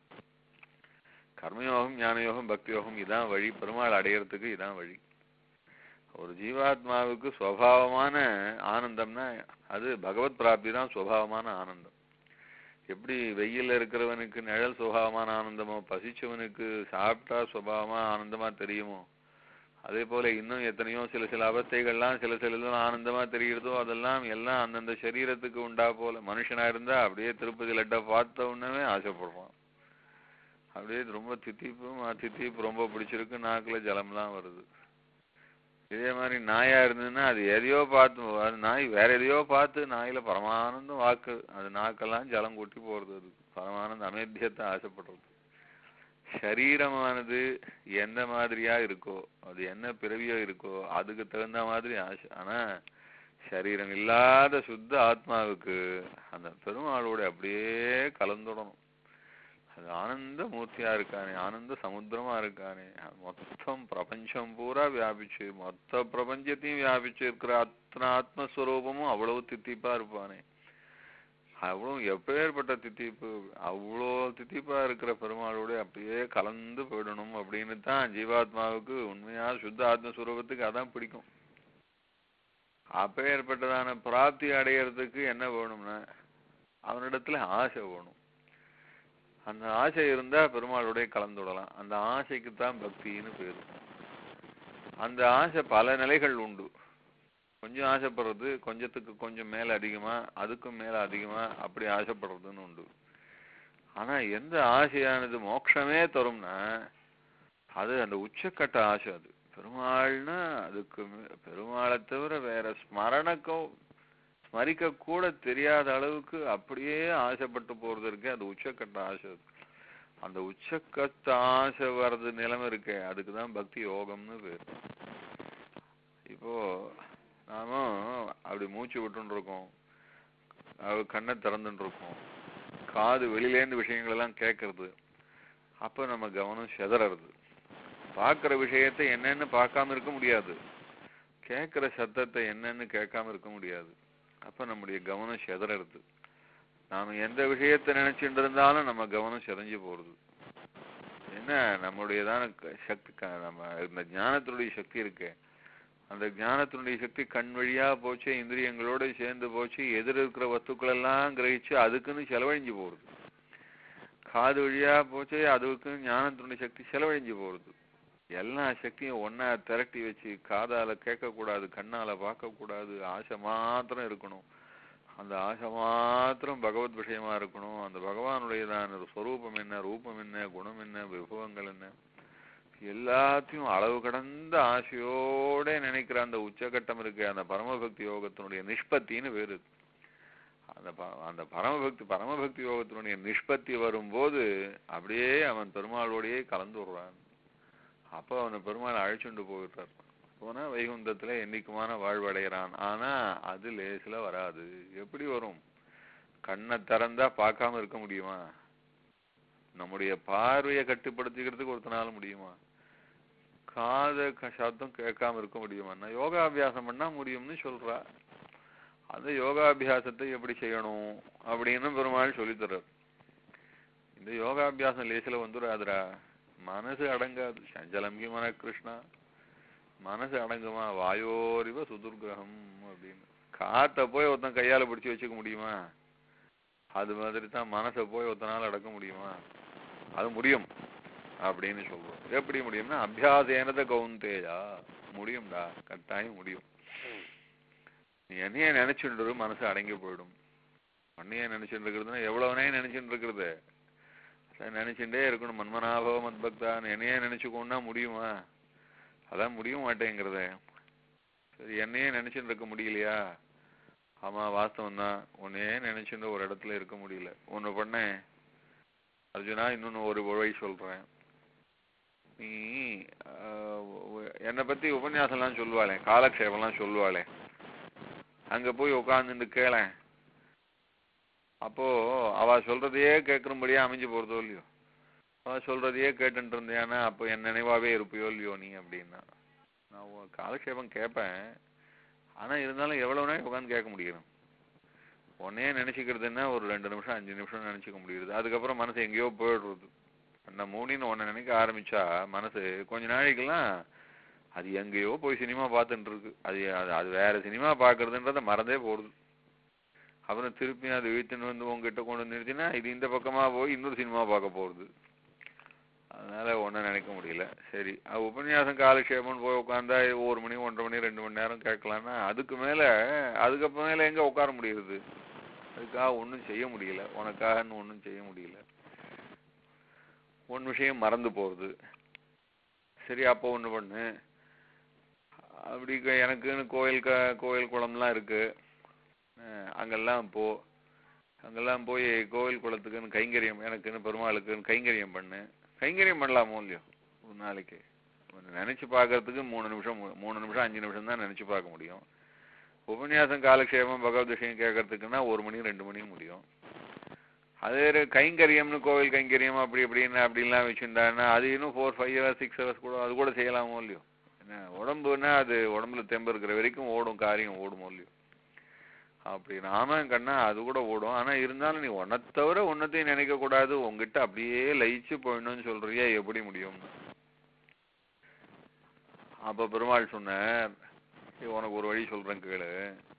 கர்மயோகம் ஞானயோகம் பக்தி யோகம் இதான் வழி பெருமாள் அடையறதுக்கு இதான் வழி ஒரு ஜீவாத்மாவுக்கு சுவாவமான ஆனந்தம்னா அது பகவத் பிராப்தி தான் சுவாவமான ஆனந்தம் எப்படி வெயில்ல இருக்கிறவனுக்கு நிழல் சுபாவமான ஆனந்தமோ பசிச்சவனுக்கு சாப்பிட்டா சுபாவமா ஆனந்தமா தெரியுமோ அதே போல இன்னும் எத்தனையோ சில சில அவஸ்தைகள்லாம் சில சில இதெல்லாம் ஆனந்தமா தெரிகிறதோ அதெல்லாம் எல்லாம் அந்தந்த சரீரத்துக்கு உண்டா போல மனுஷனா இருந்தா அப்படியே திருப்பதி லட்டை பார்த்த உடனே ஆசைப்படுவான் அப்படியே ரொம்ப தித்திப்பும் ஆ, தித்திப்பு ரொம்ப பிடிச்சிருக்கு நாக்குல ஜலம்லாம் வருது இதே மாதிரி நாயா இருந்ததுன்னா அது எதையோ பார்த்து அது நாய் வேற எதையோ பார்த்து நாயில பரமானந்தம் வாக்கு அது நாக்கெல்லாம் ஜலம் கொட்டி போறது அது பரமானந்த அமேத்தியத்தை ஆசைப்படுறது சரீரமானது எந்த மாதிரியா இருக்கோ அது என்ன பிறவியோ இருக்கோ அதுக்கு தகுந்த மாதிரி ஆசை ஆனா சரீரம் இல்லாத சுத்த ஆத்மாவுக்கு அந்த பெருமாளோட அப்படியே கலந்துடணும் அது ஆனந்த மூர்த்தியா இருக்கானே ஆனந்த சமுத்திரமா இருக்கானே அது மொத்தம் பிரபஞ்சம் பூரா வியாபிச்சு மொத்த பிரபஞ்சத்தையும் வியாபிச்சு இருக்கிற அத்தனை ஆத்மஸ்வரூபமும் அவ்வளவு தித்திப்பா இருப்பானே அவ்வளவு எப்பேற்பட்ட தித்திப்பு அவ்வளோ தித்திப்பா இருக்கிற பெருமாளோட அப்படியே கலந்து போயிடணும் அப்படின்னு தான் ஜீவாத்மாவுக்கு உண்மையா சுத்த ஆத்மஸ்வரூபத்துக்கு அதான் பிடிக்கும் அப்பேற்பட்டதான பிராப்தி அடையறதுக்கு என்ன வேணும்னா அவனிடத்துல ஆசை வேணும் அந்த ஆசை இருந்தா பெருமாளோட கலந்து விடலாம் அந்த ஆசைக்கு தான் பக்தின்னு பேரு அந்த ஆசை பல நிலைகள் உண்டு கொஞ்சம் ஆசைப்படுறது கொஞ்சத்துக்கு கொஞ்சம் மேல அதிகமா அதுக்கும் மேல அதிகமா அப்படி ஆசைப்படுறதுன்னு உண்டு ஆனா எந்த ஆசையானது மோட்சமே தரும்னா அது அந்த உச்சக்கட்ட ஆசை அது பெருமாள்னா அதுக்கு மே- பெருமாளை தவிர வேற ஸ்மரணக்கோ ஸ்மரிக்க கூட தெரியாத அளவுக்கு அப்படியே ஆசைப்பட்டு போறது இருக்கே அது உச்சக்கட்ட ஆசை அது. அந்த உச்சக்கட்ட ஆசை வர்றது நிலைமை இருக்கே அதுக்கு தான் பக்தி யோகம்னு பேர் இப்போ நாம அப்படி மூச்சு விட்டுன்னு இருக்கோம் அது கண்ணை திறந்துட்டு இருக்கோம் காது வெளியிலேருந்து விஷயங்கள் எல்லாம் கேட்கறது அப்ப நம்ம கவனம் செதறது பார்க்குற விஷயத்தை என்னன்னு பார்க்காம இருக்க முடியாது கேட்குற சத்தத்தை என்னன்னு கேட்காம இருக்க முடியாது அப்ப நம்முடைய கவனம் செதறது நாம எந்த விஷயத்தை நினைச்சுட்டு இருந்தாலும் நம்ம கவனம் செதஞ்சு போறது என்ன நம்முடையதான க- சக்தி க- நம்ம இந்த ஞானத்தினுடைய சக்தி இருக்கு அந்த ஞானத்தினுடைய சக்தி கண் வழியா போச்சு இந்திரியங்களோட சேர்ந்து போச்சு எதிர் இருக்கிற வஸ்துக்கள் எல்லாம் கிரகிச்சு அதுக்குன்னு செலவழிஞ்சு போறது காது வழியா போச்சு அதுக்கு ஞானத்தினுடைய சக்தி செலவழிஞ்சு போறது எல்லா சக்தியும் ஒண்ணா திரட்டி வச்சு காதால கேட்கக்கூடாது கண்ணால பார்க்கக்கூடாது ஆசை மாத்திரம் இருக்கணும் அந்த ஆசை மாத்திரம் பகவத் விஷயமா இருக்கணும் அந்த பகவானுடையதான ஸ்வரூபம் என்ன ரூபம் என்ன குணம் என்ன விபவங்கள் என்ன எல்லாத்தையும் அளவு கடந்த ஆசையோட நினைக்கிற அந்த உச்சகட்டம் இருக்கு அந்த பரமபக்தி யோகத்தினுடைய நிஷ்பத்தின்னு பேரு அந்த ப- அந்த பரமபக்தி பரமபக்தி யோகத்தினுடைய நிஷ்பத்தி வரும்போது அப்படியே அவன் பெருமாளோடையே கலந்து விடுறான் அப்போ அவனை பெருமாள் அழைச்சுண்டு போயிடுறார் போனா வைகுந்தத்துல என்னைக்குமான வாழ்வடைகிறான் ஆனா அது லேசில வராது எப்படி வரும் கண்ணை திறந்தா பார்க்காம இருக்க முடியுமா நம்முடைய பார்வையை கட்டுப்படுத்திக்கிறதுக்கு ஒருத்தனால முடியுமா காத க- சப்தம் கேட்காம இருக்க முடியுமா நான் யோகாபியாசம் பண்ணா முடியும்னு சொல்றா அந்த யோகாபியாசத்தை எப்படி செய்யணும் அப்படின்னு பெருமாள் சொல்லித் தர்றார் இந்த யோகாபியாசம் லேசில வந்துடாதுடா மனசு அடங்காது சஞ்சலம் மன கிருஷ்ணா மனசு அடங்குமா வாயோரிவ சுதுர்கிரகம் அப்படின்னு காத்த போய் ஒருத்தன் கையால பிடிச்சு வச்சுக்க முடியுமா அது மாதிரி தான் மனசை போய் ஒருத்தனால அடக்க முடியுமா அது முடியும் அப்படின்னு சொல்றோம் எப்படி முடியும்னா அபியாசேனத கவுந்தேயா முடியும்டா கட்டாயம் முடியும் நீ என்னையே நினைச்சுட்டு இரு, மனசு அடங்கி போயிடும் உன்னையே நினைச்சுட்டு இருக்கிறதுனா எவ்வளவுனே நினைச்சுட்டு இருக்கிறது சரி, நினைச்சுட்டே இருக்கணும் மன்மனாபவ மத்பக்தான் என்னையே நினைச்சுக்கோன்னா முடியுமா அதான் முடிய மாட்டேங்கிறதே சரி என்னையே நினைச்சுட்டு இருக்க முடியலையா ஆமா வாஸ்தவம் தான் உன்னையே நினைச்சுட்டு ஒரு இடத்துல இருக்க முடியல ஒண்ணு பண்ணேன் அர்ஜுனா இன்னொன்னு ஒரு வழி சொல்றேன் நீ ஆஹ், உ- என்னை பத்தி உபன்யாசம்லாம் சொல்லுவாளே காலக்ஷேபம்லாம் சொல்லுவாளே அங்க போய் உட்கார்ந்துட்டு கேளேன் அப்போ அவ சொல்றதையே கேட்கும்படியா அமைஞ்சு போறதோ இல்லையோ அவ சொல்றதையே கேட்டுட்டு இருந்தியானா அப்போ என் நினைவாவே இருப்பியோ இல்லையோ நீ அப்படின்னா நான் உன் காலக்ஷேபம் கேட்பேன் ஆனா இருந்தாலும் எவ்வளவு நேரம் உட்காந்து கேட்க முடியும் உன்னையே நினைச்சுக்கிறதுன்னா ஒரு ரெண்டு நிமிஷம் அஞ்சு நிமிஷம் நினைச்சுக்க முடியுது அதுக்கப்புறம் மனசு எங்கேயோ போயிடுறது அந்த மூணின்னு ஒன்ன நினைக்க ஆரம்பிச்சா மனசு கொஞ்ச நாளைக்கெல்லாம் அது எங்கேயோ போய் சினிமா பார்த்துட்டு இருக்கு அது அது அது வேற சினிமா பார்க்கறதுன்றத மறந்தே போடுது அப்புறம் திருப்பி அது இழுத்துன்னு வந்து உங்ககிட்ட கொண்டு வந்து நிறுத்தினா இது இந்த பக்கமா போய் இன்னொரு சினிமா பார்க்க போகுது அதனால ஒன்றும் நினைக்க முடியல சரி அது உபன்யாசம் காலக்ஷேபம்னு போய் உட்காந்தா ஒரு மணி ஒன்றரை மணி ரெண்டு மணி நேரம் கேட்கலான்னா அதுக்கு மேல அதுக்கு மேல எங்க உட்கார முடியுது அதுக்காக ஒண்ணும் செய்ய முடியல உனக்காகன்னு ஒண்ணும் செய்ய முடியல ஒன் விஷயம் மறந்து போகுது சரி அப்போ ஒண்ணு பண்ணு அப்படி க- எனக்குன்னு கோயில் க கோயில் குளம்லாம் இருக்கு அஹ் அங்கெல்லாம் போ அங்கெல்லாம் போய் கோவில் குளத்துக்குன்னு கைங்கரியம் எனக்குன்னு பெருமாளுக்குன்னு கைங்கரியம் பண்ணு கைங்கரியம் பண்ணலாமோ இல்லையோ ஒரு நாளைக்கு ஒண்ணு நினைச்சு பார்க்கறதுக்கு மூணு நிமிஷம் மூ- மூணு நிமிஷம் அஞ்சு நிமிஷம் தான் நினைச்சு பார்க்க முடியும் உபன்யாசம் காலக்ஷேபம் பகவத் விஷயம் கேட்கறதுக்குன்னா ஒரு மணி ரெண்டு மணி முடியும் அது ஒரு கைங்கரியம்னு கோவில் கைங்கரியம் அப்படி இப்படின்னு அப்படின்லாம் வச்சுருந்தாங்கன்னா அது இன்னும் four five hours six hours கூட அது கூட செய்யலாமோ இல்லையோ என்ன உடம்புன்னா அது உடம்புல தெம்பு இருக்கிற வரைக்கும் ஓடும் காரியம் ஓடுமோ இல்லையோ அப்படி நாம கண்ணா அது கூட ஓடும் ஆனா இருந்தாலும் நீ உன்னை தவிர ஒன்னத்தையும் நினைக்க கூடாது உன்கிட்ட அப்படியே லயிச்சு போயிடணும்னு சொல்றியே எப்படி முடியும் அப்ப பெருமாள் சொன்னார் "ஏய், உனக்கு ஒரு வழி சொல்றேன் கேளு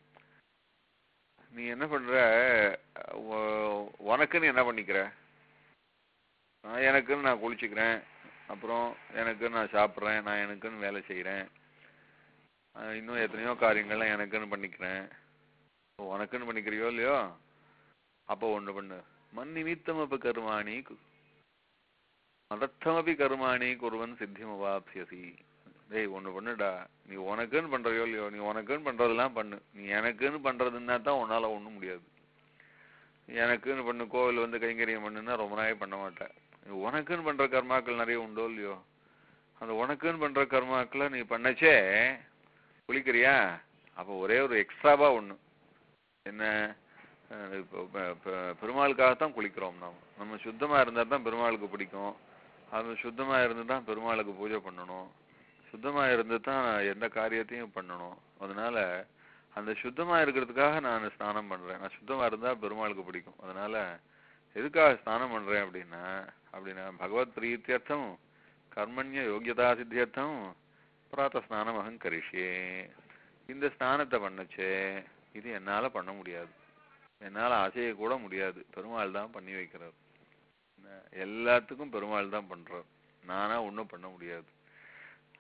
நீ என்ன பண்ற உ- உனக்குன்னு என்ன பண்ணிக்கிற நான் எனக்குன்னு நான் குளிச்சுக்கிறேன் அப்புறம் எனக்குன்னு நான் சாப்பிட்றேன் நான் எனக்குன்னு வேலை செய்கிறேன் இன்னும் எத்தனையோ காரியங்கள்லாம் எனக்குன்னு பண்ணிக்கிறேன் இப்போ உனக்குன்னு பண்ணிக்கிறியோ இல்லையோ அப்போ ஒண்ணு பண்ணு மண் நிமித்தமப்ப கர்மாணி கு- மதத்தமபி கர்மாணி குருவன் சித்திமவாப்சியசி டேய் ஒண்ணு பண்ணுடா நீ உனக்குன்னு பண்றியோ இல்லையோ நீ உனக்குன்னு பண்றதெல்லாம் பண்ணு நீ எனக்குன்னு பண்றதுன்னா தான் உன்னால ஒண்ணும் முடியாது நீ எனக்குன்னு பண்ணு கோவில் வந்து கைங்கரியம் பண்ணுன்னா ரொம்ப நாள் பண்ண மாட்டேன் நீ உனக்குன்னு பண்ற கர்மாக்கள் நிறைய உண்டோ இல்லையோ அந்த உனக்குன்னு பண்ற கர்மாக்களை நீ பண்ணச்சே குளிக்கிறியா அப்போ ஒரே ஒரு எக்ஸ்ட்ராவா ஒண்ணு என்ன அஹ் இப்போ பெ- பெ- பெருமாளுக்காகத்தான் குளிக்கிறோம் நாம் நம்ம சுத்தமா இருந்தா தான் பெருமாளுக்கு பிடிக்கும் அது சுத்தமா இருந்து தான் பெருமாளுக்கு பூஜை பண்ணணும் சுத்தமா இருந்து தான் எந்த காரியத்தையும் பண்ணணும் அதனால அந்த சுத்தமா இருக்கிறதுக்காக நான் ஸ்நானம் பண்றேன் நான் சுத்தமா இருந்தா பெருமாளுக்கு பிடிக்கும் அதனால எதுக்காக ஸ்நானம் பண்றேன் அப்படின்னா அப்படின்னா பகவத் பிரீத்தியர்த்தம் கர்மண்ய யோகியதா சித்தியர்த்தம் பிராத்த ஸ்நானம் அகம் கரிஷ்யே இந்த ஸ்நானத்தை பண்ணச்சே இது என்னால பண்ண முடியாது என்னால அசைய கூட முடியாது பெருமாள் தான் பண்ணி வைக்கிறார் என்ன, எல்லாத்துக்கும் பெருமாள் தான் பண்றார் நானா ஒண்ணும் பண்ண முடியாது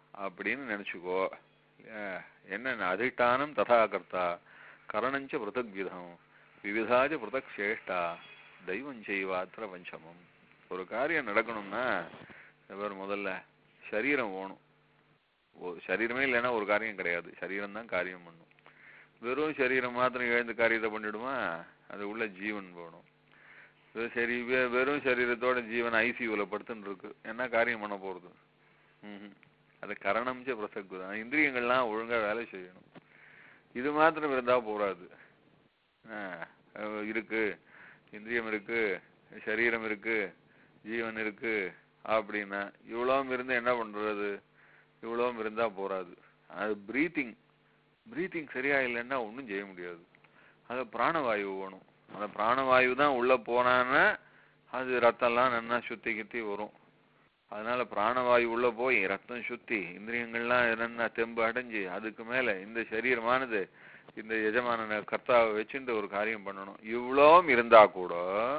அப்படின்னு நினைச்சுக்கோ அஹ் என்ன அதிஷ்டானம் ததா கர்த்தா கரணஞ்ச பிருதக் விதம் விவிதாஜ பிருதக் சேஷ்டா தெய்வம் செய்வாத்திர பஞ்சமம் ஒரு காரியம் நடக்கணும்னா இவர் முதல்ல சரீரம் வேணும் ஓ சரீரமே இல்லைன்னா ஒரு காரியம் கிடையாது சரீரம் தான் காரியம் பண்ணும் வெறும் சரீரம் மாத்திரம் எழுந்து காரியத்தை பண்ணிடுமா அது உள்ள ஜீவன் வேணும் வெறும் சரி வெ- வெறும் சரீரத்தோட ஜீவன் ஐசியூல படுத்துன்னு இருக்கு என்ன காரியம் பண்ண போறது ம்ஹும். அது கரணம்ச்ச பிரசக்கு தான் இந்திரியங்கள்லாம் ஒழுங்கா வேலை செய்யணும் இது மாத்திரம் இருந்தா போறாது ஆஹ் அஹ் இருக்கு இந்திரியம் இருக்கு சரீரம் இருக்கு ஜீவன் இருக்கு அப்படின்னா இவ்வளவும் இருந்து என்ன பண்றது இவ்வளவும் இருந்தா போறாது அது பிரீத்திங் பிரீத்திங் சரியா இல்லைன்னா ஒண்ணும் செய்ய முடியாது அது பிராணவாயு வேணும் அந்த பிராணவாயு தான் உள்ள போனான்னா அது ரத்தம்லாம் நல்லா சுத்தி கித்தி வரும் அதனால பிராணவாயு உள்ள போய் ரத்தம் சுத்தி இந்திரியங்கள்லாம் என்னென்ன தெம்பு அடைஞ்சு அதுக்கு மேல இந்த சரீரமானது இந்த எஜமான கர்த்தாவை வச்சுட்டு ஒரு காரியம் பண்ணணும் இவ்வளவும் இருந்தா கூட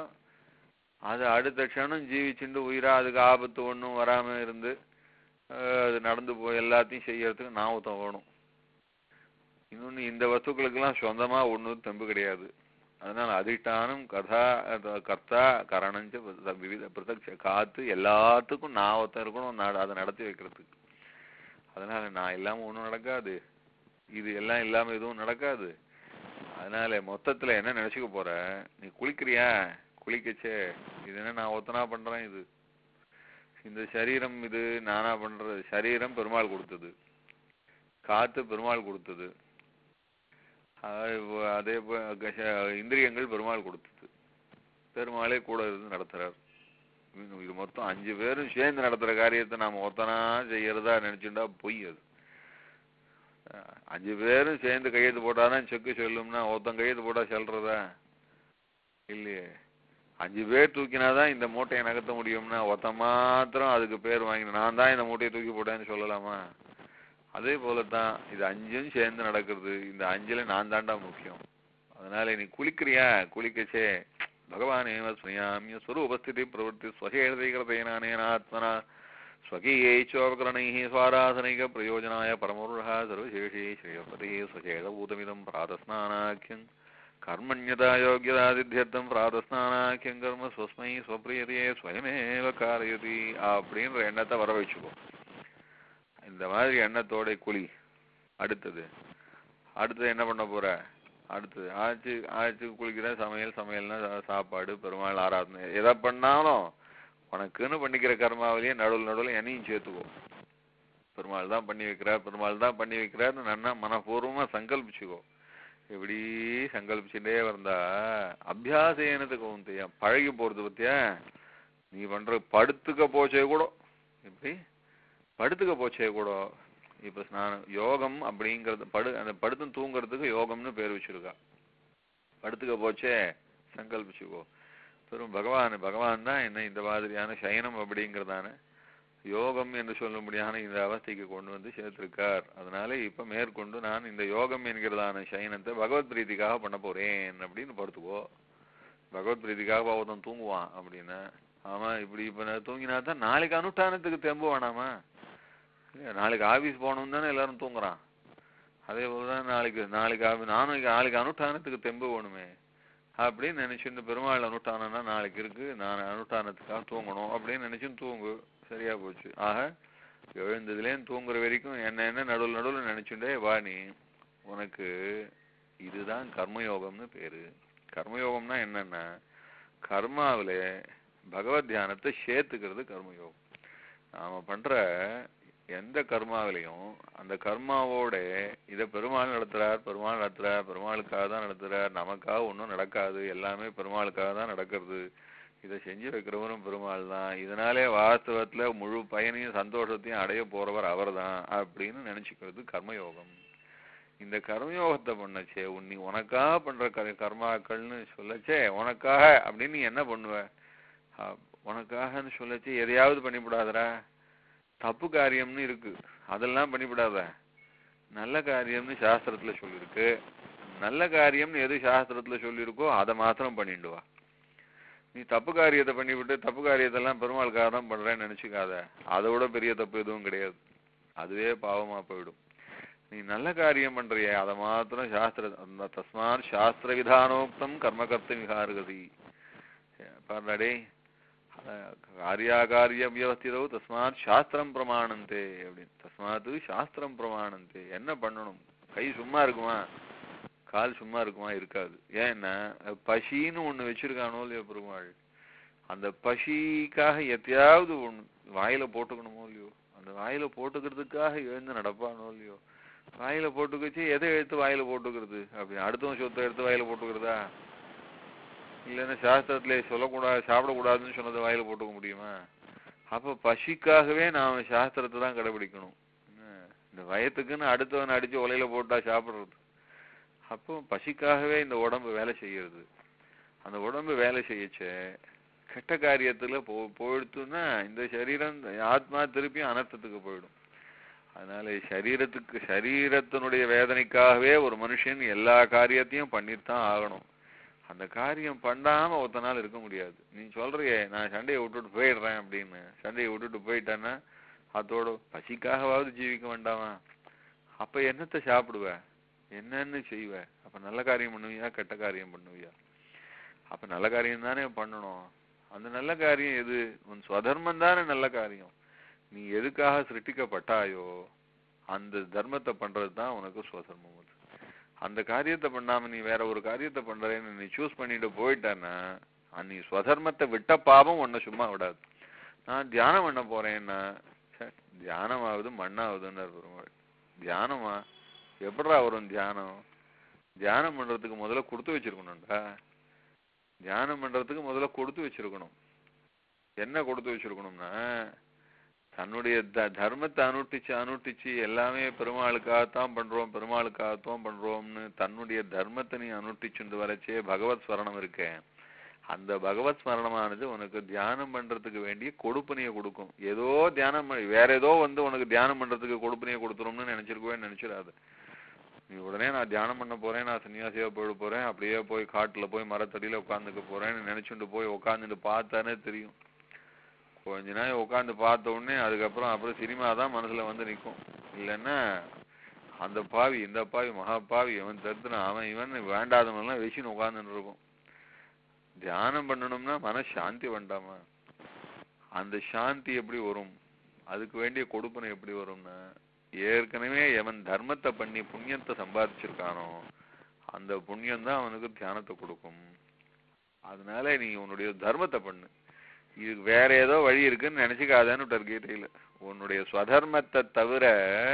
அது அடுத்த க்ஷணம் ஜீவிச்சுண்டு உயிரா அதுக்கு ஆபத்து ஒண்ணும் வராம இருந்து அஹ், அது நடந்து போய் எல்லாத்தையும் செய்யறதுக்கு நாவத்தம் வேணும் இன்னொன்னு இந்த வஸ்துக்களுக்கெல்லாம் சொந்தமா ஒண்ணும் தெம்பு கிடையாது அதனால அதிஷ்டானம் கதா அத- கர்த்தா கரணஞ்ச வித- விவித பிரதக்ஷ காத்து எல்லாத்துக்கும் நான் ஒருத்தன் இருக்கணும் நான் அதை நடத்தி வைக்கிறதுக்கு அதனால நான் இல்லாம ஒண்ணும் நடக்காது இது எல்லாம் இல்லாம எதுவும் நடக்காது அதனால மொத்தத்துல என்ன நினைச்சுக்க போற நீ குளிக்கிறியா குளிக்கச்சே இது என்ன நான் ஒத்தனா பண்றேன் இது இந்த சரீரம் இது நானா பண்றது சரீரம் பெருமாள் கொடுத்தது காத்து பெருமாள் கொடுத்தது அது போ- அதே போ- கஷ- இந்திரியங்கள் பெருமாள் கொடுத்தது பெருமாளே கூட இருந்து நடத்துறார் இது- இது மொத்தம் அஞ்சு பேரும் சேர்ந்து நடத்துற காரியத்தை நாம ஒத்தனா செய்யறதா நினைச்சுட்டா பொய் அது அஹ் அஞ்சு பேரும் சேர்ந்து கையெழுத்து போட்டாதான் செக்கு சொல்லும்னா ஒருத்தன் கையெழுத்து போட்டா சொல்றதா இல்லையே அஞ்சு பேர் தூக்கினாதான் இந்த மூட்டையை நகர்த்த முடியும்னா ஒருத்தன் மாத்திரம் அதுக்கு பேர் வாங்கி நான் தான் இந்த மூட்டையை தூக்கி போட்டேன்னு சொல்லலாமா அதே போலதான் இது அஞ்சும் சேர்ந்து நடக்கிறது இந்த அஞ்சுல நான் தாண்டா முக்கியம் அதனால நீ குளிக்கிறியா குளிக்கச்சே பகவானேவ ஸ்வயாமிய ஸ்வரூபஸ்திதி பிரவൃத்தி ஸ்வகேதேகிருதேனானேனாத்மனா स्वकीयैश्चोपकरणैः स्वाराधनैकप्रयोजनाय परमोरुढः सर्वशेषे श्रेयपदे स्वचेदभूतमिदं प्रातस्नानाख्यं कर्मण्यता योग्यतादिध्यर्थं प्रातस्नानाख्यं कर्म स्वस्मै स्वप्रियते स्वयमेव कारयति அப்படின்ற எண்ணத்தை வர வச்சுக்கோ இந்த மாதிரி எண்ணத்தோட குழி அடுத்தது அடுத்தது என்ன பண்ண போற அடுத்தது ஆச்சு ஆச்சு குளிக்கிற சமையல் சமையல்னா சா- சாப்பாடு பெருமாள் ஆராதனை எதை பண்ணாலும் உனக்குன்னு பண்ணிக்கிற கர்மாவிலேயே நடுவில் நடுவில் என்னையும் சேர்த்துக்கோ பெருமாள் தான் பண்ணி வைக்கிறார் பெருமாள் தான் பண்ணி வைக்கிறார்னு நன்னா மனப்பூர்வமா சங்கல்பிச்சுக்கோ இப்படி சங்கல்பிச்சுட்டே வந்தா அபியாசேனத்துக்கு கவுந்தையா பழகி போறது பத்தியா நீ பண்ற படுத்துக்க போச்சே கூட இப்படி படுத்துக்க போச்சே கூட இப்ப ஸ்நானம் யோகம் அப்படிங்கறது படு அந்த படுத்து தூங்குறதுக்கு யோகம்னு பேர் வச்சிருக்கா படுத்துக்க போச்சே சங்கல்பிச்சுக்கோ பெரும் பகவான் பகவான் தான் என்ன இந்த மாதிரியான சயனம் அப்படிங்கிறதான யோகம் என்று சொல்லும்படியான இந்த அவஸ்தைக்கு கொண்டு வந்து சேர்த்திருக்கார் அதனால இப்ப மேற்கொண்டு நான் இந்த யோகம் என்கிறதான சயனத்தை பகவத் பிரீதிக்காக பண்ண போறேன் அப்படின்னு படுத்துக்கோ பகவத் பிரீதிக்காக ஒருத்தன் தூங்குவான் அப்படின்னா ஆமா இப்படி இப்ப நான் தூங்கினா தான் நாளைக்கு அனுஷ்டானத்துக்கு தெம்பு வேணாமா இல்லையா, நாளைக்கு ஆபீஸ் போகணும் தானே எல்லாரும் தூங்குறான் அதே போலதான் நாளைக்கு நாளைக்கு ஆபி- நானும் இங்க நாளைக்கு அனுஷ்டானத்துக்கு தெம்பு வேணுமே அப்படின்னு நினைச்சு இந்த பெருமாள் அனுஷ்டானம்னா நாளைக்கு இருக்கு நான் அனுஷ்டானத்துக்காக தூங்கணும் அப்படின்னு நினைச்சுன்னு தூங்கு சரியா போச்சு ஆக எழுந்ததுலேருந்து தூங்குற வரைக்கும் என்ன என்ன நடுவில் நடுவில் நினைச்சுட்டே வா நீ உனக்கு இதுதான் கர்மயோகம்னு பேரு கர்மயோகம்னா என்னன்னா கர்மாவில பகவத் தியானத்தை சேர்த்துக்கிறது கர்மயோகம் நாம பண்ற எந்த கர்மாவிலையும் அந்த கர்மாவோட இத பெருமாள் நடத்துறார் பெருமாள் நடத்துறார் பெருமாளுக்காக தான் நடத்துறார் நமக்காக ஒண்ணும் நடக்காது எல்லாமே பெருமாளுக்காக தான் நடக்கிறது இதை செஞ்சு வைக்கிறவரும் பெருமாள் தான் இதனாலே வாஸ்தவத்துல முழு பயனையும் சந்தோஷத்தையும் அடைய போறவர் அவர்தான் அப்படின்னு நினைச்சுக்கிறது கர்மயோகம் இந்த கர்மயோகத்தை பண்ணச்சே உன் நீ உனக்காக பண்ற கர் கர்மாக்கள்னு சொல்லச்சே உனக்காக அப்படின்னு நீ என்ன பண்ணுவ அஹ், உனக்காகன்னு சொல்லச்சே எதையாவது பண்ணிவிடாதடா தப்பு காரியம்னு இருக்கு அதெல்லாம் பண்ணிவிடாத நல்ல காரியம்னு சாஸ்திரத்துல சொல்லியிருக்கு நல்ல காரியம்னு எது சாஸ்திரத்துல சொல்லியிருக்கோ அதை மாத்திரம் பண்ணிட்டு வா நீ தப்பு காரியத்தை பண்ணிவிட்டு தப்பு காரியத்தெல்லாம் பெருமாளுக்காக தான் பண்றேன்னு நினைச்சுக்காத அதை விட பெரிய தப்பு எதுவும் கிடையாது அதுவே பாவமா போயிடும் நீ நல்ல காரியம் பண்றியே அதை மாத்திரம் சாஸ்திர அந்த தஸ்மாத் சாஸ்திர விதானோக்தம் கர்மகர்த்த விகாரகதி பாருடே காரியாகாரிய வியவஸ்திதோ தஸ்மாத் சாஸ்திரம் பிரமாணந்தே அப்படின்னு தஸ்மாத் சாஸ்திரம் பிரமாணந்தே என்ன பண்ணணும் கை சும்மா இருக்குமா கால் சும்மா இருக்குமா இருக்காது ஏன்னா பசின்னு ஒண்ணு வச்சிருக்கானோ இல்லையோ பெருமாள் அந்த பசிக்காக எத்தையாவது ஒண்ணு வாயில போட்டுக்கணுமோ இல்லையோ அந்த வாயில போட்டுக்கிறதுக்காக எழுந்து நடப்பானோ இல்லையோ வாயில போட்டுக்கிச்சு எதை எடுத்து வாயில போட்டுக்கிறது அப்படி அடுத்தவன் சொத்தை எடுத்து வாயில போட்டுக்கிறதா இல்லைன்னா சாஸ்திரத்துல சொல்லக்கூடாது சாப்பிடக்கூடாதுன்னு சொன்னதை வாயில போட்டுக்க முடியுமா அப்ப பசிக்காகவே நாம சாஸ்திரத்தை தான் கடைபிடிக்கணும் என்ன, இந்த வயத்துக்குன்னு அடுத்தவன் அடிச்சு உலையில போட்டா சாப்பிடுறது அப்போ பசிக்காகவே இந்த உடம்பு வேலை செய்யறது அந்த உடம்பு வேலை செய்யச்ச கெட்ட காரியத்துல போ போயிடுத்துன்னா இந்த சரீரம் ஆத்மா திருப்பியும் அனர்த்தத்துக்கு போயிடும் அதனால சரீரத்துக்கு சரீரத்தினுடைய வேதனைக்காகவே ஒரு மனுஷன் எல்லா காரியத்தையும் பண்ணித்தான் ஆகணும் அந்த காரியம் பண்ணாம ஒருத்த நாள் இருக்க முடியாது நீ சொல்றியே நான் சண்டையை விட்டுட்டு போயிடுறேன் அப்படின்னு சண்டையை விட்டுட்டு போயிட்டேன்னா அதோட பசிக்காகவாவது ஜீவிக்க வேண்டாமா அப்ப என்னத்தை சாப்பிடுவ என்னன்னு செய்வ அப்ப நல்ல காரியம் பண்ணுவியா கெட்ட காரியம் பண்ணுவியா அப்ப நல்ல காரியம் தானே பண்ணணும் அந்த நல்ல காரியம் எது உன் ஸ்வதர்மம் தானே நல்ல காரியம் நீ எதுக்காக சிருஷ்டிக்கப்பட்டாயோ அந்த தர்மத்தை பண்றது தான் உனக்கு ஸ்வதர்மம் அது அந்த காரியத்தை பண்ணாம நீ வேற ஒரு காரியத்தை பண்றேன்னு நீ சூஸ் பண்ணிட்டு போயிட்டேன்னா அஹ் நீ ஸ்வதர்மத்தை விட்ட பாவம் உன்னை சும்மா விடாது நான் தியானம் பண்ண போறேன்னா ச்சே, தியானமாவது மண்ணாவதுன்னு பெருமாள் தியானமா எப்படிடா வரும் தியானம் தியானம் பண்றதுக்கு முதல்ல கொடுத்து வச்சிருக்கணும்டா தியானம் பண்றதுக்கு முதல்ல கொடுத்து வச்சிருக்கணும் என்ன கொடுத்து வச்சிருக்கணும்னா தன்னுடைய த தர்மத்தை அனுட்டிச்சு அனுட்டிச்சு எல்லாமே பெருமாளுக்காகத்தான் பண்றோம் பெருமாளுக்காகத்தான் பண்றோம்னு தன்னுடைய தர்மத்தை நீ அனுட்டிச்சுண்டு வரச்சே பகவத் ஸ்மரணம் இருக்கே அந்த பகவத் ஸ்மரணமானது உனக்கு தியானம் பண்றதுக்கு வேண்டிய கொடுப்பனையை கொடுக்கும் ஏதோ தியானம் பண்ணி- வேற ஏதோ வந்து உனக்கு தியானம் பண்றதுக்கு கொடுப்பனையை கொடுத்துரும்னு நினைச்சிருக்கவே நினைச்சிடாது நீ உடனே நான் தியானம் பண்ண போறேன் நான் சன்னியாசியா போயிட போறேன் அப்படியே போய் காட்டுல போய் மரத்தடியில உட்காந்துக்க போறேன்னு நினைச்சுட்டு போய் உட்காந்துட்டு பார்த்தானே தெரியும் கொஞ்ச நேரம் உட்காந்து பார்த்த உடனே அதுக்கப்புறம் அப்புறம் சினிமா தான் மனசுல வந்து நிக்கும் இல்லைன்னா அந்த பாவி இந்த பாவி மகா பாவி இவன் தருத்துனான் அவன் இவன் வேண்டாதவன்லாம் வச்சுன்னு உட்காந்துட்டு இருக்கும் தியானம் பண்ணணும்னா மன சாந்தி வேண்டாமா அந்த சாந்தி எப்படி வரும் அதுக்கு வேண்டிய கொடுப்பனை எப்படி வரும்னா ஏற்கனவே எவன் தர்மத்தை பண்ணி புண்ணியத்தை சம்பாதிச்சிருக்கானோ அந்த புண்ணியம் தான் அவனுக்கு தியானத்தை கொடுக்கும் அதனால நீ உன்னுடைய தர்மத்தை பண்ணு இது வேற ஏதோ வழி இருக்குன்னு நினைச்சுக்காதேன்னு கீதையில உன்னுடைய ஸ்வதர்மத்தை தவிர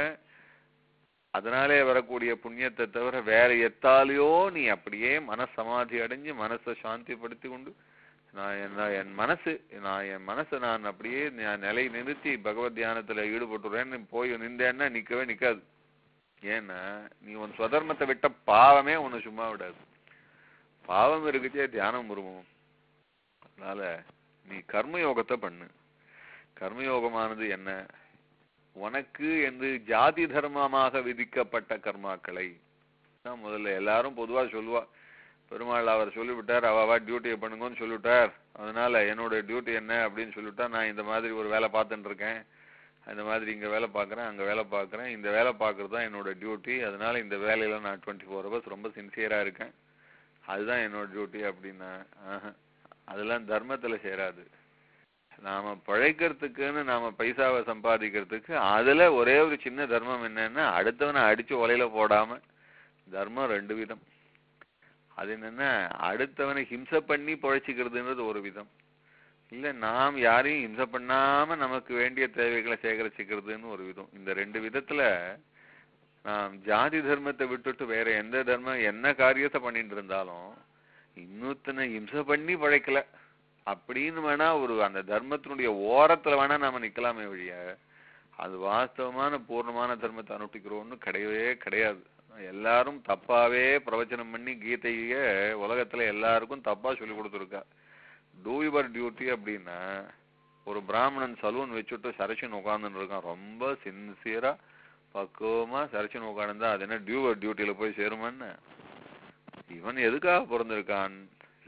அதனாலே வரக்கூடிய புண்ணியத்தை தவிர வேற எத்தாலேயோ நீ அப்படியே மனசமாதி அடைஞ்சு மனசை சாந்திப்படுத்தி கொண்டு நான் என்ன என் மனசு நான் என் மனசை நான் அப்படியே நான் நிலை நிறுத்தி பகவத் தியானத்துல ஈடுபட்டுறேன்னு போய் நின்றேன்னா நிக்கவே நிக்காது ஏன்னா நீ உன் ஸ்வதர்மத்தை விட்ட பாவமே உன்னை சும்மா விடாது பாவம் இருக்குச்சே தியானம் வருவோம் அதனால நீ கர்மயோகத்தை பண்ணு கர்மயோகமானது என்ன உனக்கு என்று ஜாதி தர்மமாக விதிக்கப்பட்ட கர்மாக்களை தான் முதல்ல எல்லாரும் பொதுவா சொல்லுவா பெருமாள் அவர் சொல்லிவிட்டார் அவ டியூட்டியை பண்ணுங்கன்னு சொல்லிவிட்டார் அதனால என்னோட டியூட்டி என்ன அப்படின்னு சொல்லிவிட்டா நான் இந்த மாதிரி ஒரு வேலை பார்த்துட்டு இருக்கேன் இந்த மாதிரி இங்க வேலை பார்க்கறேன் அங்க வேலை பார்க்கறேன் இந்த வேலை பார்க்கறது தான் என்னோட டியூட்டி அதனால இந்த வேலையில நான் டுவெண்ட்டி ஃபோர் ஹவர்ஸ் ரொம்ப சின்சியரா இருக்கேன் அதுதான் என்னோட டியூட்டி அப்படின்னா ஆஹா. அதெல்லாம் தர்மத்துல சேராது நாம பழைக்கிறதுக்குன்னு நாம பைசாவை சம்பாதிக்கிறதுக்கு அதுல ஒரே ஒரு சின்ன தர்மம் என்னன்னா அடுத்தவனை அடிச்சு உலையில போடாம தர்மம் ரெண்டு விதம் அது என்னன்னா அடுத்தவனை ஹிம்சை பண்ணி பழைச்சிக்கிறதுன்றது ஒரு விதம் இல்ல நாம் யாரையும் ஹிம்சை பண்ணாம நமக்கு வேண்டிய தேவைகளை சேகரிச்சுக்கிறதுன்னு ஒரு விதம் இந்த ரெண்டு விதத்துல நாம் ஜாதி தர்மத்தை விட்டுட்டு வேற எந்த தர்மம் என்ன காரியத்தை பண்ணிட்டு இருந்தாலும் இன்னொருத்தனை ஹிம்சை பண்ணி பழைக்கல அப்படின்னு வேணா ஒரு அந்த தர்மத்தினுடைய ஓரத்துல வேணா நாம நிக்கலாமே வழிய அது வாஸ்தவமான பூர்ணமான தர்மத்தை அனுஷ்டிக்கிறோம்னு கிடையவே கிடையாது எல்லாரும் தப்பாவே பிரவச்சனம் பண்ணி கீதைய உலகத்துல எல்லாருக்கும் தப்பா சொல்லி கொடுத்துருக்கா டூ யுவர் டியூட்டி அப்படின்னா ஒரு பிராமணன் சலூன் வச்சுட்டு சரசன் உட்கார்ந்துட்டு இருக்கான் ரொம்ப சின்சியரா பக்குவமா சரசன் உட்கார்ந்தா அது என்ன டியூவர் டியூட்டியில போய் சேருமான்னு இவன் எதுக்காக பிறந்திருக்கான்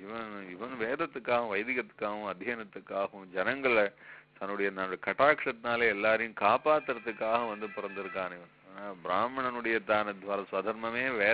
இவன் இவன் வேதத்துக்காகவும் வைதிகத்துக்காகவும் அத்தியனத்துக்காகவும் ஜனங்களை தன்னுடைய ந- கட்டாட்சத்தினாலே எல்லாரையும் காப்பாத்துறதுக்காக வந்து பிறந்திருக்கான் இவன் ஆனா பிராமணனுடைய தான துவ- ஸ்வதர்மமே வேற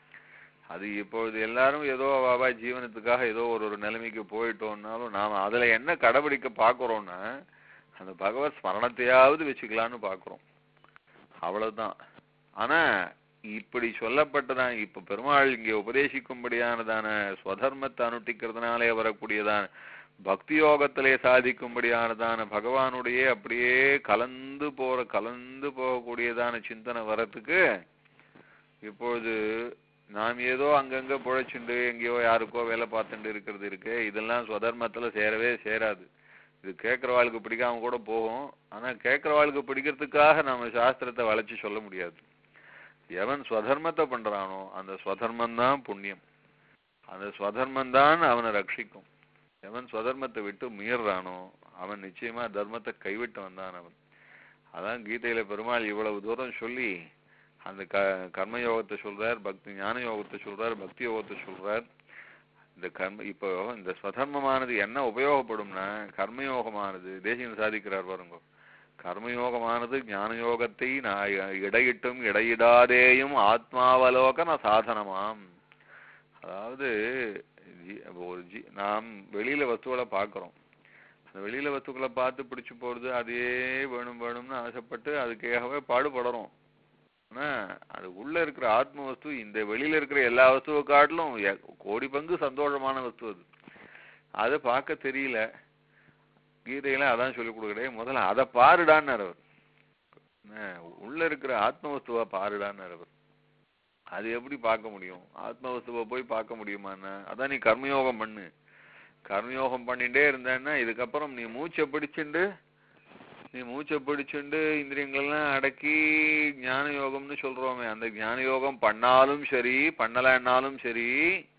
அது இப்பொழுது எல்லாரும் ஏதோ வாவா ஜீவனத்துக்காக ஏதோ ஒரு ஒரு நிலைமைக்கு போயிட்டோம்னாலும் நாம அதுல என்ன கடைபிடிக்க பாக்குறோம்னா அந்த பகவத் ஸ்மரணத்தையாவது வச்சுக்கலாம்னு பாக்குறோம் அவ்வளவுதான் ஆனா இப்படி சொல்லப்பட்டதான் இப்ப பெருமாள் இங்கே உபதேசிக்கும்படியானதான ஸ்வதர்மத்தை அனுஷ்டிக்கிறதுனாலே வரக்கூடியதான பக்தி யோகத்திலே சாதிக்கும்படியானதான பகவானுடைய அப்படியே கலந்து போற கலந்து போகக்கூடியதான சிந்தனை வரத்துக்கு இப்பொழுது நாம் ஏதோ அங்கங்க புழைச்சுண்டு எங்கேயோ யாருக்கோ வேலை பார்த்துட்டு இருக்கிறது இருக்கு இதெல்லாம் ஸ்வதர்மத்துல சேரவே சேராது இது கேட்கறவாளுக்கு பிடிக்காம கூட போகும் ஆனா கேட்கறவாளுக்கு பிடிக்கிறதுக்காக நம்ம சாஸ்திரத்தை வளைச்சு சொல்ல முடியாது எவன் ஸ்வதர்மத்தை பண்றானோ அந்த ஸ்வதர்மம் தான் புண்ணியம் அந்த ஸ்வதர்மம் தான் அவனை ரட்சிக்கும் எவன் ஸ்வதர்மத்தை விட்டு மீறானோ அவன் நிச்சயமா தர்மத்தை கைவிட்டு வந்தான் அவன் அதான் கீதையில பெருமாள் இவ்வளவு தூரம் சொல்லி அந்த க கர்ம யோகத்தை சொல்றார் பக்தி ஞான யோகத்தை சொல்றார் பக்தி யோகத்தை சொல்றார் இந்த கர்ம இப்போ இந்த ஸ்வதர்மமானது என்ன உபயோகப்படும்னா கர்மயோகமானது தேசியம் சாதிக்கிறார் பாருங்க கர்மயோகமானது ஞான யோகத்தை நான் இடையிட்டும் இடையிடாதேயும் ஆத்மாவலோகன சாதனமாம் அதாவது ஜி- ஒரு ஜி நாம் வெளியில வஸ்துக்களை பார்க்கிறோம் அந்த வெளியில வஸ்துக்களை பார்த்து பிடிச்சு போறது அதே வேணும் வேணும்னு ஆசைப்பட்டு அதுக்காகவே பாடுபடுறோம் ஆனா அது உள்ள இருக்கிற ஆத்ம வஸ்து இந்த வெளியில இருக்கிற எல்லா வஸ்துவை காட்டிலும் எ- கோடி பங்கு சந்தோஷமான வஸ்து அது அதை பார்க்க தெரியல கீதையில அதான் சொல்லி கொடுக்குறே முதல்ல அதை பாருடான்னு அவர் என்ன, உள்ள இருக்கிற ஆத்ம வஸ்துவா பாருடான்னு அவர் அது எப்படி பார்க்க முடியும் ஆத்ம வஸ்துவை போய் பார்க்க முடியுமான்னா அதான் நீ கர்மயோகம் பண்ணு கர்மயோகம் பண்ணிட்டே இருந்தேன்னா இதுக்கப்புறம் நீ மூச்சை பிடிச்சுண்டு நீ மூச்சை பிடிச்சுண்டு இந்திரியங்களெல்லாம் அடக்கி ஞான யோகம்னு சொல்றோமே அந்த ஞான யோகம் பண்ணாலும் சரி பண்ணலைன்னாலும் சரி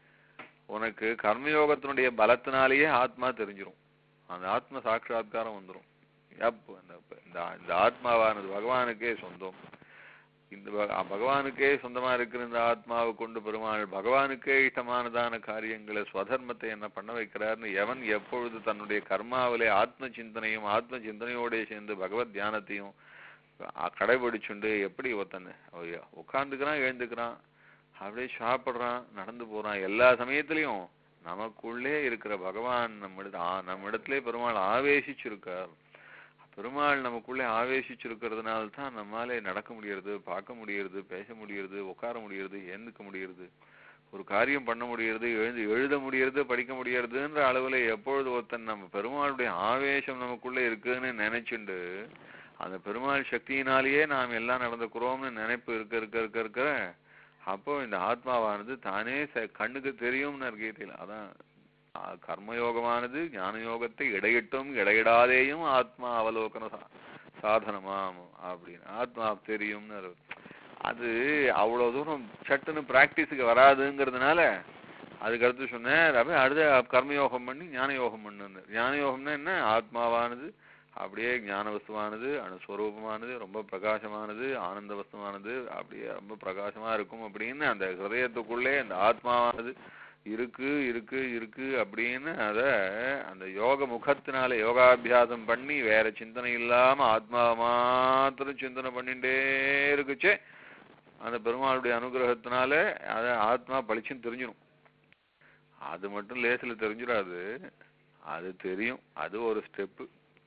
உனக்கு கர்மயோகத்தினுடைய பலத்தினாலேயே ஆத்மா தெரிஞ்சிரும் அந்த ஆத்ம சாட்சாத்காரம் வந்துரும் எப்ப இந்த இந்த இந்த ஆத்மாவானது பகவானுக்கே சொந்தம் இந்த பக- பகவானுக்கே சொந்தமா இருக்கிற இந்த ஆத்மாவை கொண்டு பெருமாள் பகவானுக்கே இஷ்டமானதான காரியங்களை ஸ்வதர்மத்தை என்ன பண்ண வைக்கிறார்னு எவன் எப்பொழுது தன்னுடைய கர்மாவிலே ஆத்ம சிந்தனையும் ஆத்ம சிந்தனையோட சேர்ந்து பகவத் தியானத்தையும் அ- கடைபிடிச்சுண்டு எப்படி ஒருத்தன் உட்காந்துக்கிறான் எழுந்துக்கிறான் அப்படியே சாப்பிடுறான் நடந்து போறான் எல்லா சமயத்திலையும் நமக்குள்ளே இருக்கிற பகவான் நம்மிட நம்மிடத்திலே பெருமாள் ஆவேசிச்சிருக்கார் பெருமாள் நமக்குள்ளே ஆவேசிச்சிருக்கிறதுனால தான் நம்மாலே நடக்க முடியறது பார்க்க முடியறது பேச முடியறது உட்கார முடியறது ஏந்துக்க முடியறது ஒரு காரியம் பண்ண முடியறது எழுந்து எழுத முடியறது படிக்க முடியறதுன்ற அளவுல எப்பொழுது ஒருத்தன் நம்ம பெருமாளுடைய ஆவேசம் நமக்குள்ள இருக்குன்னு நினைச்சுண்டு அந்த பெருமாள் சக்தியினாலேயே நாம் எல்லாம் நடந்துக்கிறோம்னு நினைப்பு இருக்க இருக்க இருக்க இருக்க அப்போ இந்த ஆத்மாவானது தானே ச- கண்ணுக்கு தெரியும்னு கீதையில் அதான் ஆ, கர்மயோகமானது ஞான யோகத்தை இடையிட்டும் இடையிடாதேயும் ஆத்மா அவலோகன சா- சாதனமாம் அப்படின்னு ஆத்மா தெரியும்னு அரு- அது அவ்வளவு தூரம் சட்டுன்னு பிராக்டிஸுக்கு வராதுங்கிறதுனால அதுக்கு அடுத்து சொன்னேன் அப்படியே அடுத்த கர்மயோகம் பண்ணி ஞான யோகம் பண்ணுன்னு ஞான யோகம்னா என்ன ஆத்மாவானது அப்படியே ஞான வஸ்துவானது அணுஸ்வரூபமானது ரொம்ப பிரகாசமானது ஆனந்த வஸ்துவானது அப்படியே ரொம்ப பிரகாசமா இருக்கும் அப்படின்னு அந்த ஹிருதயத்துக்குள்ளே அந்த ஆத்மாவானது இருக்கு இருக்கு இருக்கு அப்படின்னு அத அந்த யோக முகத்தினால யோகாபியாசம் பண்ணி வேற சிந்தனை இல்லாம ஆத்மாவை மாத்திரம் சிந்தனை பண்ணிட்டே இருக்குச்சே அந்த பெருமாளுடைய அனுகிரகத்தினால அத ஆத்மா பளிச்சுன்னு தெரிஞ்சிடும் அது மட்டும் லேசில தெரிஞ்சிடாது அது தெரியும் அது ஒரு ஸ்டெப்பு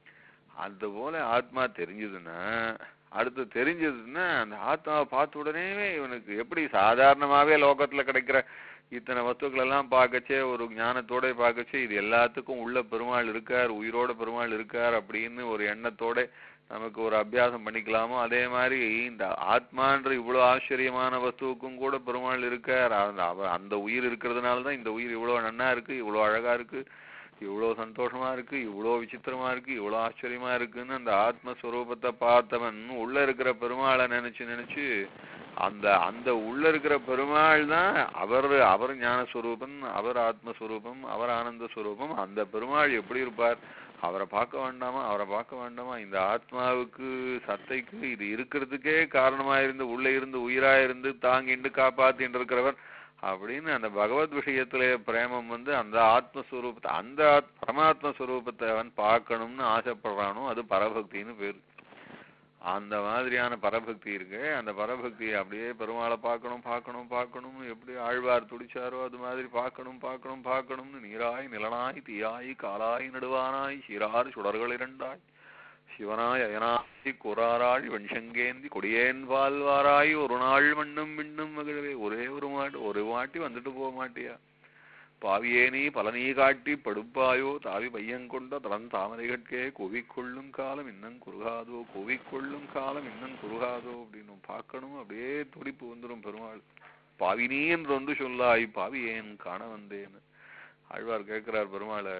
அது போல ஆத்மா தெரிஞ்சதுன்னா அடுத்து தெரிஞ்சதுன்னா அந்த ஆத்மாவை பார்த்த உடனே இவனுக்கு எப்படி சாதாரணமாவே லோகத்துல கிடைக்கிற இத்தனை வஸ்துக்கள் எல்லாம் பார்க்கச்சே ஒரு ஞானத்தோட பார்க்கச்சே இது எல்லாத்துக்கும் உள்ள பெருமாள் இருக்கார் உயிரோட பெருமாள் இருக்கார் அப்படின்னு ஒரு எண்ணத்தோட நமக்கு ஒரு அபியாசம் பண்ணிக்கலாமோ அதே மாதிரி இந்த ஆத்மான்ற இவ்வளவு ஆச்சரியமான வஸ்துவுக்கும் கூட பெருமாள் இருக்கார் அந்த அவ- அந்த உயிர் இருக்கிறதுனால தான் இந்த உயிர் இவ்வளவு நன்னா இருக்கு இவ்வளவு அழகா இருக்கு இவ்வளவு சந்தோஷமா இருக்கு இவ்வளவு விசித்திரமா இருக்கு இவ்வளவு ஆச்சரியமா இருக்குன்னு அந்த ஆத்மஸ்வரூபத்தை பார்த்தவன் உள்ள இருக்கிற பெருமாளை நினைச்சு நினைச்சு அந்த அந்த உள்ள இருக்கிற பெருமாள் தான் அவர் அவர் ஞானஸ்வரூபம் அவர் ஆத்மஸ்வரூபம் அவர் ஆனந்த ஸ்வரூபம் அந்த பெருமாள் எப்படி இருப்பார் அவரை பார்க்க வேண்டாமா அவரை பார்க்க வேண்டாமா இந்த ஆத்மாவுக்கு சத்தைக்கு இது இருக்கிறதுக்கே காரணமா இருந்து உள்ள இருந்து உயிரா இருந்து தாங்கிண்டு காப்பாத்தின்னு இருக்கிறவர் அப்படின்னு அந்த பகவத் விஷயத்திலே பிரேமம் வந்து அந்த ஆத்மஸ்வரூபத்தை அந்த ஆத்- பரமாத்ம ஸ்வரூபத்தை அவன் பார்க்கணும்னு ஆசைப்படுறானோ அது பரபக்தின்னு பேரு அந்த மாதிரியான பரபக்தி இருக்கு அந்த பரபக்தியை அப்படியே பெருமாளை பார்க்கணும் பார்க்கணும் பார்க்கணும்னு எப்படி ஆழ்வார் துடிச்சாரோ அது மாதிரி பார்க்கணும் பார்க்கணும் பார்க்கணும்னு நீராய் நிலனாய் தீயாய் காலாய் நடுவானாய் சீரார் சுடர்கள் இரண்டாய் சிவனாய் அயனாய் குறாராள் வெண்சங்கேந்தி கொடியேன் வாழ்வாராய் ஒரு நாள் மண்ணும் விண்ணும் மகிழவே ஒரே ஒரு மாட்டு ஒரு வாட்டி வந்துட்டு போக மாட்டியா பாவியே நீ பலனீ காட்டி படுப்பாயோ தாவி பையங்கொண்ட தளன் தாமரைகட்கே கோவிக்கொள்ளும் காலம் இன்னும் குறுகாதோ கோவிக்கொள்ளும் காலம் இன்னும் குறுகாதோ அப்படின்னு பார்க்கணும் அப்படியே துடிப்பு வந்துடும் பெருமாள் பாவினீ என்று வந்து சொல்லாய் பாவி ஏன் காண வந்தேன்னு ஆழ்வார் கேட்கிறார் பெருமாளை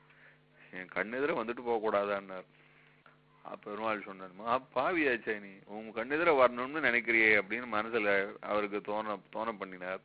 என் கண்ணெதிர வந்துட்டு போக கூடாதான்னார் அப்ப பெருமாள் சொன்னாருமா பாவியாச்சே நீ உன் கண்ணெதிர வரணும்னு நினைக்கிறியே அப்படின்னு மனசுல அவருக்கு தோண தோண பண்ணினார்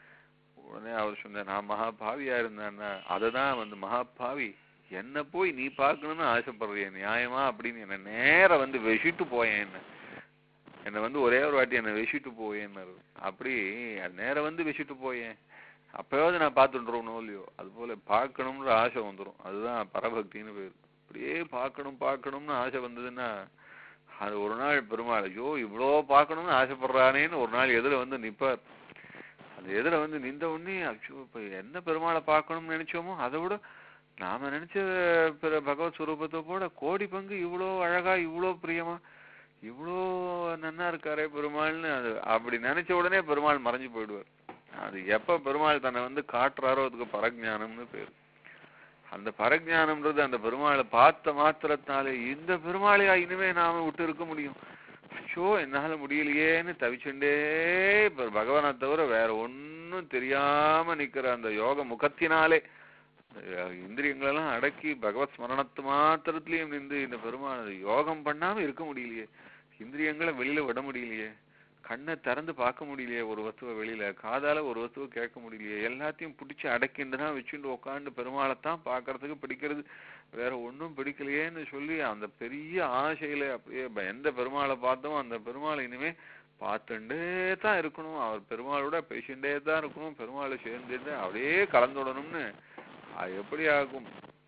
உடனே அவர் சொன்னார் நான் மகா பாவியா இருந்தேன்னா அததான் வந்து மகா பாவி என்ன போய் நீ பார்க்கணும்னு ஆசைப்படுறிய நியாயமா அப்படின்னு என்ன நேரா வந்து வெசிட்டு போயேன் என்ன என்னை வந்து ஒரே ஒரு வாட்டி என்னை வெசிட்டு போயேன்னாரு அப்படி அது நேரா வந்து வெசிட்டு போயேன் அப்பயாவது நான் பார்த்துட்டுருவனோ இல்லையோ அது போல பார்க்கணும்ன்ற ஆசை வந்துடும் அதுதான் பரபக்தின்னு பேர் அப்படியே பார்க்கணும் பார்க்கணும்னு ஆசை வந்ததுன்னா அது ஒரு நாள் பெருமாள் ஐயோ இவ்வளோ பார்க்கணும்னு ஆசைப்படுறானேன்னு ஒரு நாள் எதிர வந்து நிப்பார் அந்த எதிர வந்து நின்ற உடனே அச்சோ இப்ப என்ன பெருமாளை பார்க்கணும்னு நினைச்சோமோ அதை விட நாம நினைச்ச பிற பகவத் சுரூபத்தை போட கோடி பங்கு இவ்வளோ அழகா இவ்வளோ பிரியமா இவ்வளோ நன்னா இருக்காரே பெருமாள்னு அது அப்படி நினைச்ச உடனே பெருமாள் மறைஞ்சு போயிடுவார் அது எப்ப பெருமாள் தன்னை வந்து காட்டுறாரோ அதுக்கு பரஜானம்னு பேரு அந்த பரஜானம்ன்றது அந்த பெருமாளை பார்த்த மாத்திரத்தினாலே இந்த பெருமாளையா இனிமே நாம விட்டு இருக்க முடியும் ஐயோ என்னால முடியலையேன்னு தவிச்சுண்டே இப்ப பகவானை தவிர வேற ஒண்ணும் தெரியாம நிக்கிற அந்த யோக முகத்தினாலே அஹ் இந்திரியங்களெல்லாம் அடக்கி பகவத் ஸ்மரணத்து மாத்திரத்திலையும் நின்று இந்த பெருமாள் யோகம் பண்ணாம இருக்க முடியலையே இந்திரியங்களை வெளியில விட முடியலையே கண்ணை திறந்து பார்க்க முடியலையே ஒரு வஸ்துவை வெளியில காதால ஒரு வஸ்துவை கேட்க முடியலையே எல்லாத்தையும் பிடிச்சி அடக்கிண்டு தான் வச்சுட்டு உட்காந்து பெருமாளைத்தான் பார்க்கறதுக்கு பிடிக்கிறது வேற ஒண்ணும் பிடிக்கலையேன்னு சொல்லி அந்த பெரிய ஆசையில அப்படியே ப- எந்த பெருமாளை பார்த்தோமோ அந்த பெருமாளை இனிமே பார்த்துட்டே தான் இருக்கணும் அவர் பெருமாளோட பேசிண்டே தான் இருக்கணும் பெருமாளை சேர்ந்துட்டு அப்படியே கலந்துடணும்னு அது எப்படி ஆகும்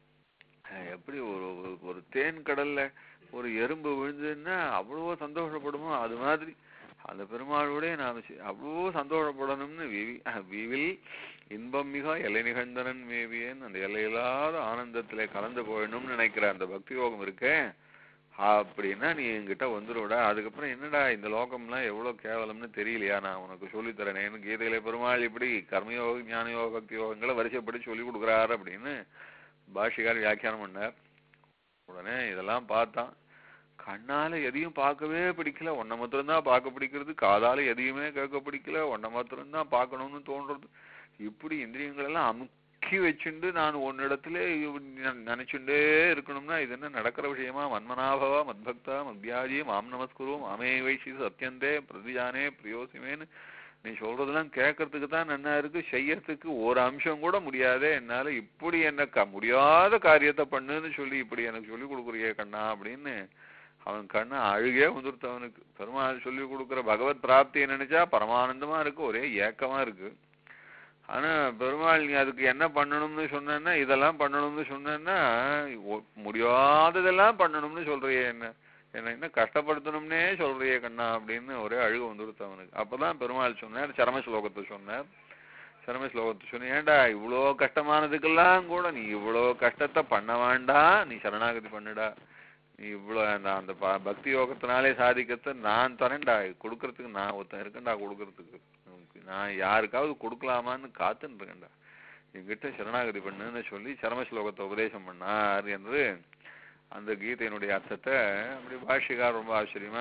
அஹ் எப்படி ஒரு ஒரு- ஒரு தேன் கடல்ல ஒரு எறும்பு விழுந்ததுன்னா அவ்வளவோ சந்தோஷப்படுமோ அது மாதிரி அந்த பெருமாளோட நாம சி- அவ்வளவோ சந்தோஷப்படணும்னு விவி அஹ் விவில் இன்பம் மிக எல்லை நிகழ்ந்தனன் மேவியேன்னு அந்த எல்லையில்லாத ஆனந்தத்திலே கலந்து போயிடணும்னு நினைக்கிற அந்த பக்தி யோகம் இருக்கே அப்படின்னா நீ என்கிட்ட வந்துருடா அதுக்கப்புறம் என்னடா இந்த லோகம்லாம் எவ்வளவு கேவலம்னு தெரியலையா நான் உனக்கு சொல்லித் தரேனேன்னு கீதையில பெருமாள் இப்படி கர்மயோக ஞான யோக பக்தி யோகங்களை வரிசைப்படி சொல்லி கொடுக்குறாரு அப்படின்னு பாஷிகார் வியாக்கியானம் பண்ணார் உடனே இதெல்லாம் பார்த்தான் கண்ணால எதையும் பார்க்கவே பிடிக்கல உன்னை மாத்திரம்தான் பார்க்க பிடிக்கிறது காதால எதையுமே கேட்க பிடிக்கல உன்னை மாத்திரம்தான் பார்க்கணும்னு தோன்றது இப்படி இந்திரியங்கள் எல்லாம் அமுக்கி வச்சுண்டு நான் உன்னிடத்துல நினைச்சுட்டே இருக்கணும்னா இது என்ன நடக்கிற விஷயமா மன்மனாபவா மத்பக்தா மத்யாஜி மாம் நமஸ்குரு மாமே வைசி சத்தியந்தே பிரதிஜானே பிரியோசிமேன்னு நீ சொல்றதெல்லாம் கேட்கறதுக்கு தான் நன்னா இருக்கு செய்யறதுக்கு ஒரு அம்சம் கூட முடியாதே என்னால இப்படி என்ன க- முடியாத காரியத்தை பண்ணுன்னு சொல்லி இப்படி எனக்கு சொல்லி கொடுக்குறியே கண்ணா அப்படின்னு அவன் கண்ணு அழுகே வந்துருத்து அவனுக்கு பெருமாள் சொல்லி கொடுக்குற பகவத் பிராப்தியை நினைச்சா பரமானந்தமா இருக்கு ஒரே ஏக்கமா இருக்கு ஆனா பெருமாள் நீ அதுக்கு என்ன பண்ணணும்னு சொன்னேன்னா இதெல்லாம் பண்ணணும்னு சொன்னேன்னா ஒ- முடியாததெல்லாம் பண்ணணும்னு சொல்றியே என்ன என்ன என்ன கஷ்டப்படுத்தணும்னே சொல்றியே கண்ணா அப்படின்னு ஒரே அழுகு வந்துடுத்து அவனுக்கு அப்பதான் பெருமாள் சொன்னார் சரம ஸ்லோகத்தை சொன்னார் சரம ஸ்லோகத்தை சொன்ன ஏன்டா இவ்வளோ கஷ்டமானதுக்கெல்லாம் கூட நீ இவ்வளோ கஷ்டத்தை பண்ண வேண்டாம் நீ சரணாகதி பண்ணுடா நீ இவ்வளோ அந்த அந்த ப- பக்தி யோகத்தினாலே சாதிக்கத்தை நான் தரேன்டா கொடுக்கறதுக்கு நான் ஒருத்தன் இருக்கேன்டா கொடுக்கறதுக்கு உனக்கு நான் யாருக்காவது கொடுக்கலாமான்னு காத்துன்னு இருக்கேன்டா என்கிட்ட சரணாகதி பண்ணுன்னு சொல்லி சரம ஸ்லோகத்தை உபதேசம் பண்ணார் என்று அந்த கீதையினுடைய அர்த்தத்தை அப்படி பாஷ்யக்கார் ரொம்ப ஆச்சரியமா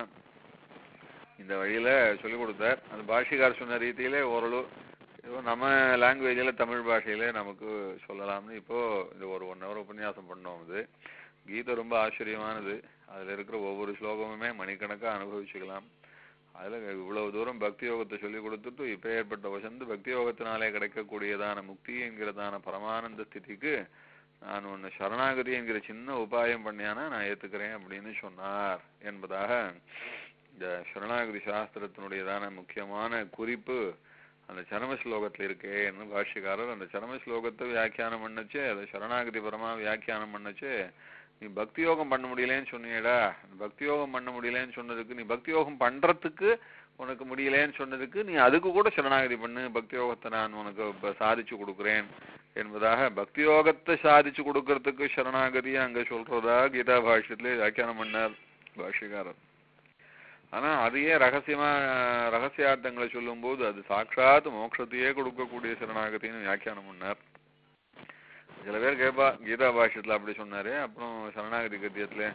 இந்த வழியில சொல்லி கொடுத்தார் அந்த பாஷ்யக்கார் சொன்ன ரீதியிலே ஓரளவு ஏதோ நம்ம லாங்குவேஜில் தமிழ் பாஷையில நமக்கு சொல்லலாம்னு இப்போ இது ஒரு ஒன் ஹவர் உபன்யாசம் பண்ணோம் இது கீதை ரொம்ப ஆச்சரியமானது அதுல இருக்கிற ஒவ்வொரு ஸ்லோகமுமே மணிக்கணக்கா அனுபவிச்சுக்கலாம் அதுல இவ்வளவு தூரம் பக்தி யோகத்தை சொல்லி கொடுத்துட்டு இப்ப ஏற்பட்ட வசந்து பக்தி யோகத்தினாலே கிடைக்கக்கூடியதான முக்தி என்கிறதான பரமானந்த ஸ்திதிக்கு நான் உன்னை சரணாகதி என்கிற சின்ன உபாயம் பண்ணியானா நான் ஏத்துக்கிறேன் அப்படின்னு சொன்னார் என்பதாக இந்த சரணாகதி சாஸ்திரத்தினுடையதான முக்கியமான குறிப்பு அந்த சரம ஸ்லோகத்துல இருக்கேன்னு பாஷ்யக்காரர் அந்த சரம ஸ்லோகத்தை வியாக்கியானம் பண்ணச்சு அதை சரணாகதி பரமா வியாக்கியானம் பண்ணச்சு நீ பக்தி யோகம் பண்ண முடியலன்னு சொன்னியடா பக்தி யோகம் பண்ண முடியலன்னு சொன்னதுக்கு நீ பக்தி யோகம் பண்றதுக்கு உனக்கு முடியலன்னு சொன்னதுக்கு நீ அதுக்கு கூட சரணாகதி பண்ணு பக்தி யோகத்தை நான் உனக்கு இப்ப சாதிச்சு கொடுக்குறேன் என்பதாக பக்தி யோகத்தை சாதிச்சு கொடுக்கறதுக்கு சரணாகதியை அங்க சொல்றதா கீதா பாஷ்யத்திலே வியாக்கியானம் பண்ணார் பாஷ்யக்காரர் ஆனா அதையே ரகசியமா ரகசியார்த்தங்களை சொல்லும்போது அது சாட்சாத் மோட்சத்தையே கொடுக்கக்கூடிய சரணாகதின்னு வியாக்கியானம் பண்ணார் சில பேர் கேட்பா கீதா பாஷ்யத்துல அப்படி சொன்னாரு அப்புறம் சரணாகதி கத்தியத்துல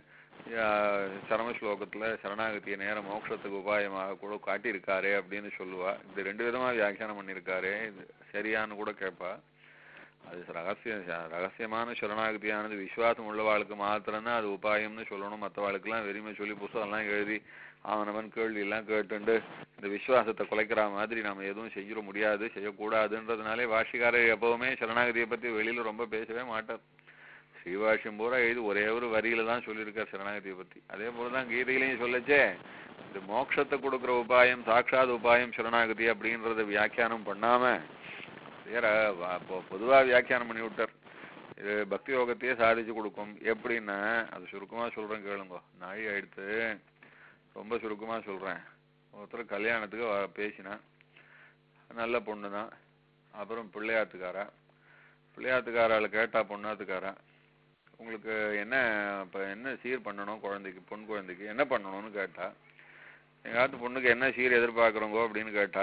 சரம ஸ்லோகத்துல சரணாகதியை நேர மோட்சத்துக்கு உபாயமாக கூட காட்டியிருக்காரே அப்படின்னு சொல்லுவா இப்படி ரெண்டு விதமா வியாக்கியானம் பண்ணியிருக்காரே இது சரியான்னு கூட கேட்பா அது ரகசிய ரகசியமான சரணாகதியானது விசுவாசம் உள்ளவாளுக்கு மாத்திரம்தான் அது உபாயம்னு சொல்லணும் மற்றவாளுக்கெல்லாம் வெறுமை சொல்லி புஸ்தகம்லாம் எழுதி அவனவன் கேள்வி எல்லாம் கேட்டுண்டு இந்த விசுவாசத்தை குலைக்கிற மாதிரி நாம எதுவும் செய்ய முடியாது செய்யக்கூடாதுன்றதுனாலே வாஷிகாரர் எப்பவுமே சரணாகதியை பத்தி வெளியில ரொம்ப பேசவே மாட்டார் ஸ்ரீவாஷ்யம் பூரா எழுதி ஒரே ஒரு வரியில தான் சொல்லியிருக்கார் சரணாகதியை பத்தி அதே போலதான் கீதையிலையும் சொல்லச்சே இந்த மோட்சத்தை கொடுக்குற உபாயம் சாட்சாத் உபாயம் சரணாகதி அப்படின்றத வியாக்கியானம் பண்ணாம வேற வ- பொ- பொதுவா வியாக்கியானம் பண்ணி விட்டார் இது பக்தி யோகத்தையே சாதிச்சு கொடுக்கும் எப்படின்னா அது சுருக்கமா சொல்றேன் கேளுங்க நாழி எடுத்து ரொம்ப சுருக்கமா சொல்றேன் ஒருத்தர் கல்யாணத்துக்கு வ- பேசினா நல்ல பொண்ணு தான் அப்புறம் பிள்ளையாத்துக்காரா பிள்ளையாத்துக்காரால கேட்டா பொண்ணாத்துக்காரா உங்களுக்கு என்ன இப்போ என்ன சீர் பண்ணணும் குழந்தைக்கு பொன் குழந்தைக்கு என்ன பண்ணணும்னு கேட்டா எங்காத்து பொண்ணுக்கு என்ன சீர் எதிர்பார்க்குறோங்கோ அப்படின்னு கேட்டா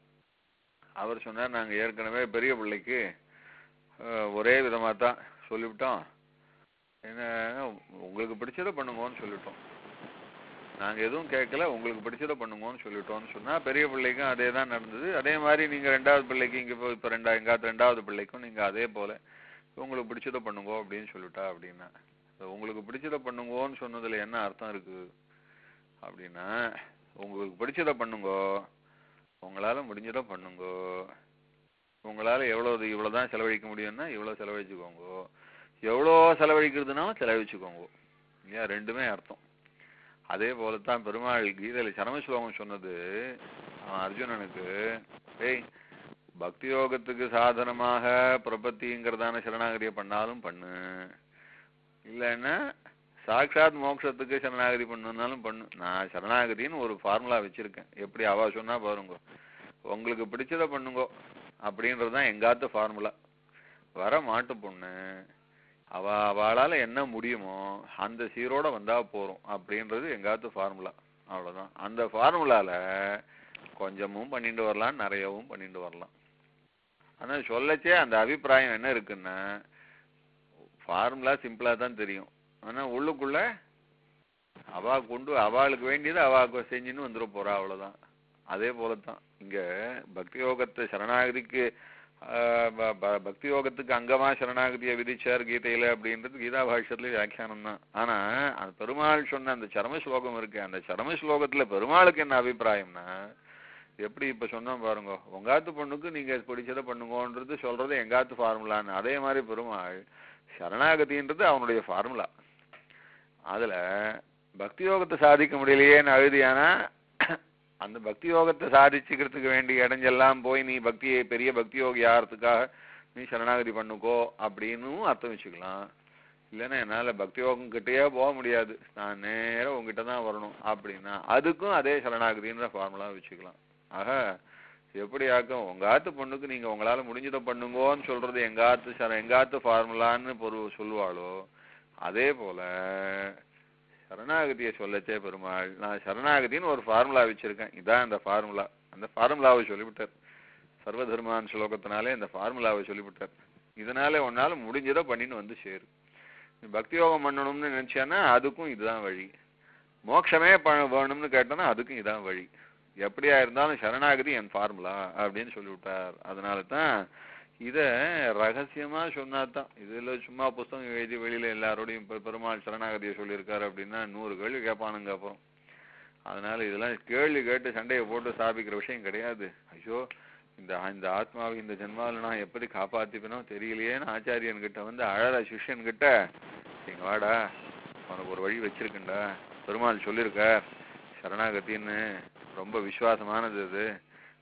அவர் சொன்னார் நாங்க ஏற்கனவே பெரிய பிள்ளைக்கு அஹ், ஒரே விதமா தான் சொல்லிவிட்டோம் என்ன உங்களுக்கு பிடிச்சதை பண்ணுங்கன்னு சொல்லிட்டோம் நாங்க எதுவும் கேட்கல உங்களுக்கு பிடிச்சதை பண்ணுங்கன்னு சொல்லிட்டோம்னு சொன்னா பெரிய பிள்ளைக்கும் அதே தான் நடந்தது அதே மாதிரி நீங்க ரெண்டாவது பிள்ளைக்கு இங்க இப்போ இப்போ ரெண்டா எங்காவது ரெண்டாவது பிள்ளைக்கும் நீங்க அதே போல உங்களுக்கு பிடிச்சதை பண்ணுங்க அப்படின்னு சொல்லிட்டா அப்படின்னா இப்ப உங்களுக்கு பிடிச்சதை பண்ணுங்கன்னு சொன்னதுல என்ன அர்த்தம் இருக்கு அப்படின்னா உங்களுக்கு பிடிச்சதை பண்ணுங்கோ உங்களால முடிஞ்சதை பண்ணுங்கோ உங்களால எவ்வளவு இவ்வளவுதான் செலவழிக்க முடியும்னா இவ்வளவு செலவழிச்சுக்கோங்க எவ்வளோ செலவழிக்கிறதுனாலும் செலவழிச்சுக்கோங்க இல்லையா ரெண்டுமே அர்த்தம் அதே போலத்தான் பெருமாள் கீதையில சரம ஸ்லோகம் சொன்னது அவன் அர்ஜுனனுக்கு ஏய் பக்தி யோகத்துக்கு சாதனமாக பிரபத்திங்கிறதான சரணாகதியை பண்ணாலும் பண்ணு இல்லைன்னா சாட்சாத் மோட்சத்துக்கு சரணாகதி பண்ணுனாலும் பண்ணு நான் சரணாகதின்னு ஒரு ஃபார்முலா வச்சிருக்கேன் எப்படி அவ சொன்னா பாருங்க உங்களுக்கு பிடிச்சதை பண்ணுங்கோ அப்படின்றது தான் எங்காத்து ஃபார்முலா வர மாட்டு பொண்ணு அவ அவளால என்ன முடியுமோ அந்த சீரோட வந்தா போறோம் அப்படின்றது எங்காத்து ஃபார்முலா அவ்வளவுதான் அந்த ஃபார்முலால கொஞ்சமும் பண்ணிட்டு வரலாம் நிறையவும் பண்ணிட்டு வரலாம் ஆனா சொல்லச்சே அந்த அபிப்பிராயம் என்ன இருக்குன்னா ஃபார்முலா சிம்பிளா தான் தெரியும் ஆனா உள்ளுக்குள்ள அவா கொண்டு அவளுக்கு வேண்டியது அவா செஞ்சுன்னு வந்துட போறா அவ்வளவுதான் அதே போலதான் இங்க பக்தி யோகத்தை சரணாகதிக்கு ஆஹ் ப- ப- பக்தி யோகத்துக்கு அங்கமா சரணாகதியை விதிச்சார் கீதையில அப்படின்றது கீதா பாஷ்யத்துல வியாக்கியானம் தான் ஆனா அந்த பெருமாள் சொன்ன அந்த சரம ஸ்லோகம் இருக்கு அந்த சரம ஸ்லோகத்துல பெருமாளுக்கு என்ன அபிப்பிராயம்னா எப்படி இப்ப சொன்னோம் பாருங்க உங்காத்து பொண்ணுக்கு நீங்க பிடிச்சதை பண்ணுங்கன்றது சொல்றது எங்காத்து ஃபார்முலான்னு அதே மாதிரி பெருமாள் சரணாகதின்றது அவனுடைய ஃபார்முலா அதுல பக்தி யோகத்தை சாதிக்க முடியலையேன்னு அழுதியானா அந்த பக்தி யோகத்தை சாதிச்சுக்கிறதுக்கு வேண்டிய இடைஞ்செல்லாம் போய் நீ பக்தியை பெரிய பக்தி யோகி ஆகிறதுக்காக நீ சரணாகதி பண்ணுக்கோ அப்படின்னும் அர்த்தம் வச்சுக்கலாம் இல்லைன்னா என்னால பக்தி யோகம் கிட்டயே போக முடியாது நான் நேரா உங்ககிட்ட தான் வரணும் அப்படின்னா அதுக்கும் அதே சரணாகதின்ற ஃபார்முலா வச்சுக்கலாம் ஆக எப்படி ஆக்கும் உங்க ஆத்து பொண்ணுக்கு நீங்க உங்களால முடிஞ்சதை பண்ணுங்கோன்னு சொல்றது எங்காத்து சர எங்காத்து ஃபார்முலான்னு பொரு சொல்லுவாளோ அதே போல சரணாகதியை சொல்லச்சே பெருமாள் நான் சரணாகதின்னு ஒரு ஃபார்முலா வச்சிருக்கேன் இதான் இந்த ஃபார்முலா அந்த ஃபார்முலாவை சொல்லிவிட்டார் சர்வதர்மான் ஸ்லோகத்தினாலே இந்த ஃபார்முலாவை சொல்லிவிட்டார் இதனால உன்னால முடிஞ்சதை பண்ணின்னு வந்து சேரு நீ பக்தி யோகம் பண்ணணும்னு நினைச்சானா அதுக்கும் இதுதான் வழி மோட்சமே பண்ண வேணும்னு கேட்டனா அதுக்கும் இதான் வழி எப்படியா இருந்தாலும் சரணாகதி என் ஃபார்முலா அப்படின்னு சொல்லிவிட்டார் அதனால தான் இத ரகசியமா சொன்னாதான் இதுல சும்மா புஸ்தகம் எழுதி வெளியில எல்லாரோடையும் பெ- பெருமாள் சரணாகதியை சொல்லியிருக்காரு அப்படின்னா நூறு கேள்வி கேட்பானுங்க அப்புறம் அதனால இதெல்லாம் கேள்வி கேட்டு சண்டையை போட்டு ஸ்தாபிக்கிற விஷயம் கிடையாது ஐயோ இந்த இந்த ஆத்மாவை இந்த ஜென்மாவில் நான் எப்படி காப்பாத்திப்பனோ தெரியலையேன்னு ஆச்சாரியன் கிட்ட வந்து அழற சிஷ்யன் கிட்ட இங்க வாடா உனக்கு ஒரு வழி வச்சிருக்கேன்டா பெருமாள் சொல்லியிருக்கார் சரணாகத்தின்னு ரொம்ப விசுவாசமானது அது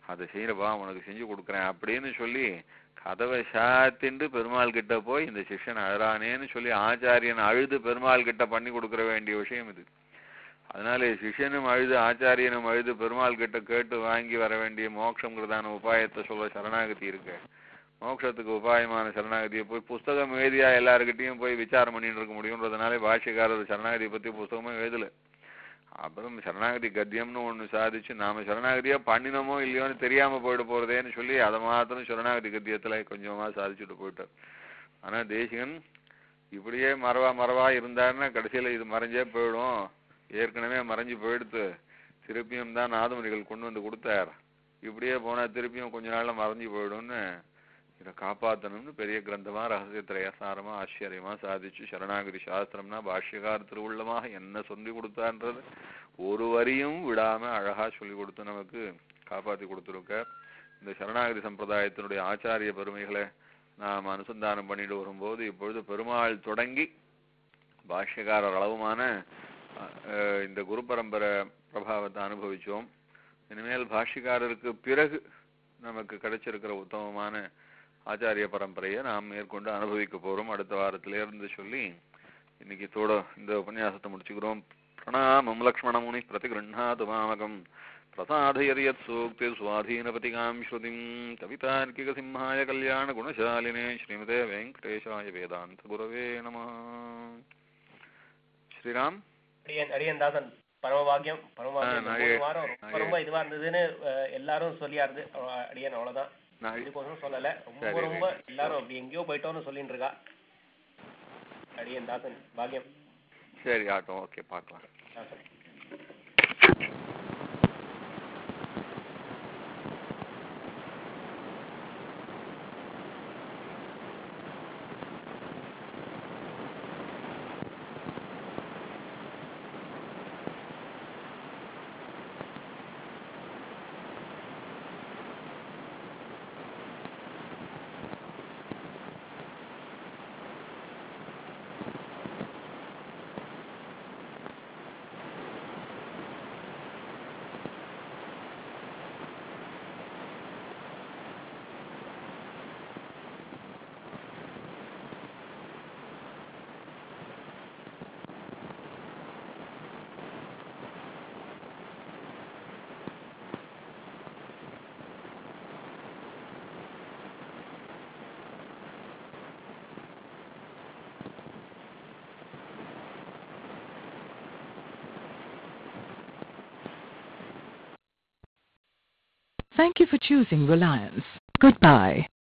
அதை செய்யறப்பா உனக்கு செஞ்சு கொடுக்குறேன் அப்படின்னு சொல்லி கதவை சாத்திண்டு பெருமாள் கிட்ட போய் இந்த சிஷ்யன் அழறானேன்னு சொல்லி ஆச்சாரியன் அழுது பெருமாள் கிட்ட பண்ணி கொடுக்கற வேண்டிய விஷயம் இது அதனால சிஷ்யனும் அழுது ஆச்சாரியனும் அழுது பெருமாள் கிட்ட கேட்டு வாங்கி வர வேண்டிய மோட்சங்கிறதான உபாயத்தை சொல்ல சரணாகதி இருக்கு மோட்சத்துக்கு உபாயமான சரணாகதியை போய் புஸ்தகம் எழுதியா எல்லாருக்கிட்டையும் போய் விசாரம் பண்ணிட்டு இருக்க முடியுன்றதுனால பாஷ்யக்காரர் சரணாகதியை பத்தி புஸ்தகமும் எழுதல அப்புறம் சரணாகதி கத்தியம்னு ஒண்ணு சாதிச்சு நாம சரணாகதியா பண்ணினோமோ இல்லையோன்னு தெரியாம போயிட போறதேன்னு சொல்லி அதை மாத்திரம் சரணாகதி கத்தியத்துல கொஞ்சமா சாதிச்சுட்டு போயிட்டார் ஆனா தேசிகன் இப்படியே மறவா மறவா இருந்தாருன்னா கடைசியில இது மறைஞ்சே போயிடும் ஏற்கனவே மறைஞ்சு போயிடுத்து திருப்பியும் தான் நாதமுனிகள் கொண்டு வந்து கொடுத்தார் இப்படியே போனா திருப்பியும் கொஞ்ச நாள்ல மறைஞ்சு போயிடும்னு இதை காப்பாத்தணும்னு பெரிய கிரந்தமா ரகசியத்திரயசாரமா ஆச்சரியமா சாதிச்சு சரணாகதி சாஸ்திரம்னா பாஷ்யகார திருவுள்ளமாக என்ன சொல்லி கொடுத்தான்றது ஒரு வரியும் விடாம அழகா சொல்லி கொடுத்து நமக்கு காப்பாத்தி கொடுத்துருக்க இந்த சரணாகதி சம்பிரதாயத்தினுடைய ஆச்சாரிய பெருமைகளை நாம் அனுசந்தானம் பண்ணிட்டு வரும்போது இப்பொழுது பெருமாள் தொடங்கி பாஷ்யக்காரர் அளவுமான அஹ், இந்த குரு பரம்பரை பிரபாவத்தை அனுபவிச்சோம் இனிமேல் பாஷ்யக்காரருக்கு பிறகு நமக்கு கிடைச்சிருக்கிற உத்தமமான ஆச்சாரிய பரம்பரையை நாம் மேற்கொண்டு அனுபவிக்க போறோம் அடுத்த வாரத்திலே இருந்து சொல்லி இன்னைக்கு தோட இந்த உபன்யாசத்தை முடிச்சுக்கிறோம் பிரணாமம் லக்ஷ்மண முனி பிரதிகிருண்ணாது மாமகம் பிரசாதயத் சூக்தி சுவாதீனபதிகாம் ஸ்ருதிம் கவிதார்க்கிக சிம்ஹாய கல்யாண குணசாலினே ஸ்ரீமதே வெங்கடேஷாய வேதாந்த குரவே நம ஸ்ரீராம் அடியன் அடியன் தாசன் பரமபாகியம் பரமபாகியம் இந்த ஆ, மூணு நான் வாரம் ரொம்ப நான் ரொம்ப இதுவா இருந்ததுன்னு அஹ், எல்லாரும் சொல்லியாருது அவ்வளவு- அடியன் அவ்வளவுதான் நான் இதுக்கோசரம் சொல்லல ரொம்ப சரி, ரொம்ப சரி. எல்லாரும் அப்படி எங்கேயோ போயிட்டோம்னு சொல்லிட்டு இருக்கா அடியன் தாசன் பாகியம் சரி ஆட்டம் ஓகே பார்க்கலாம் தாசன் Thank you for choosing Reliance. Goodbye.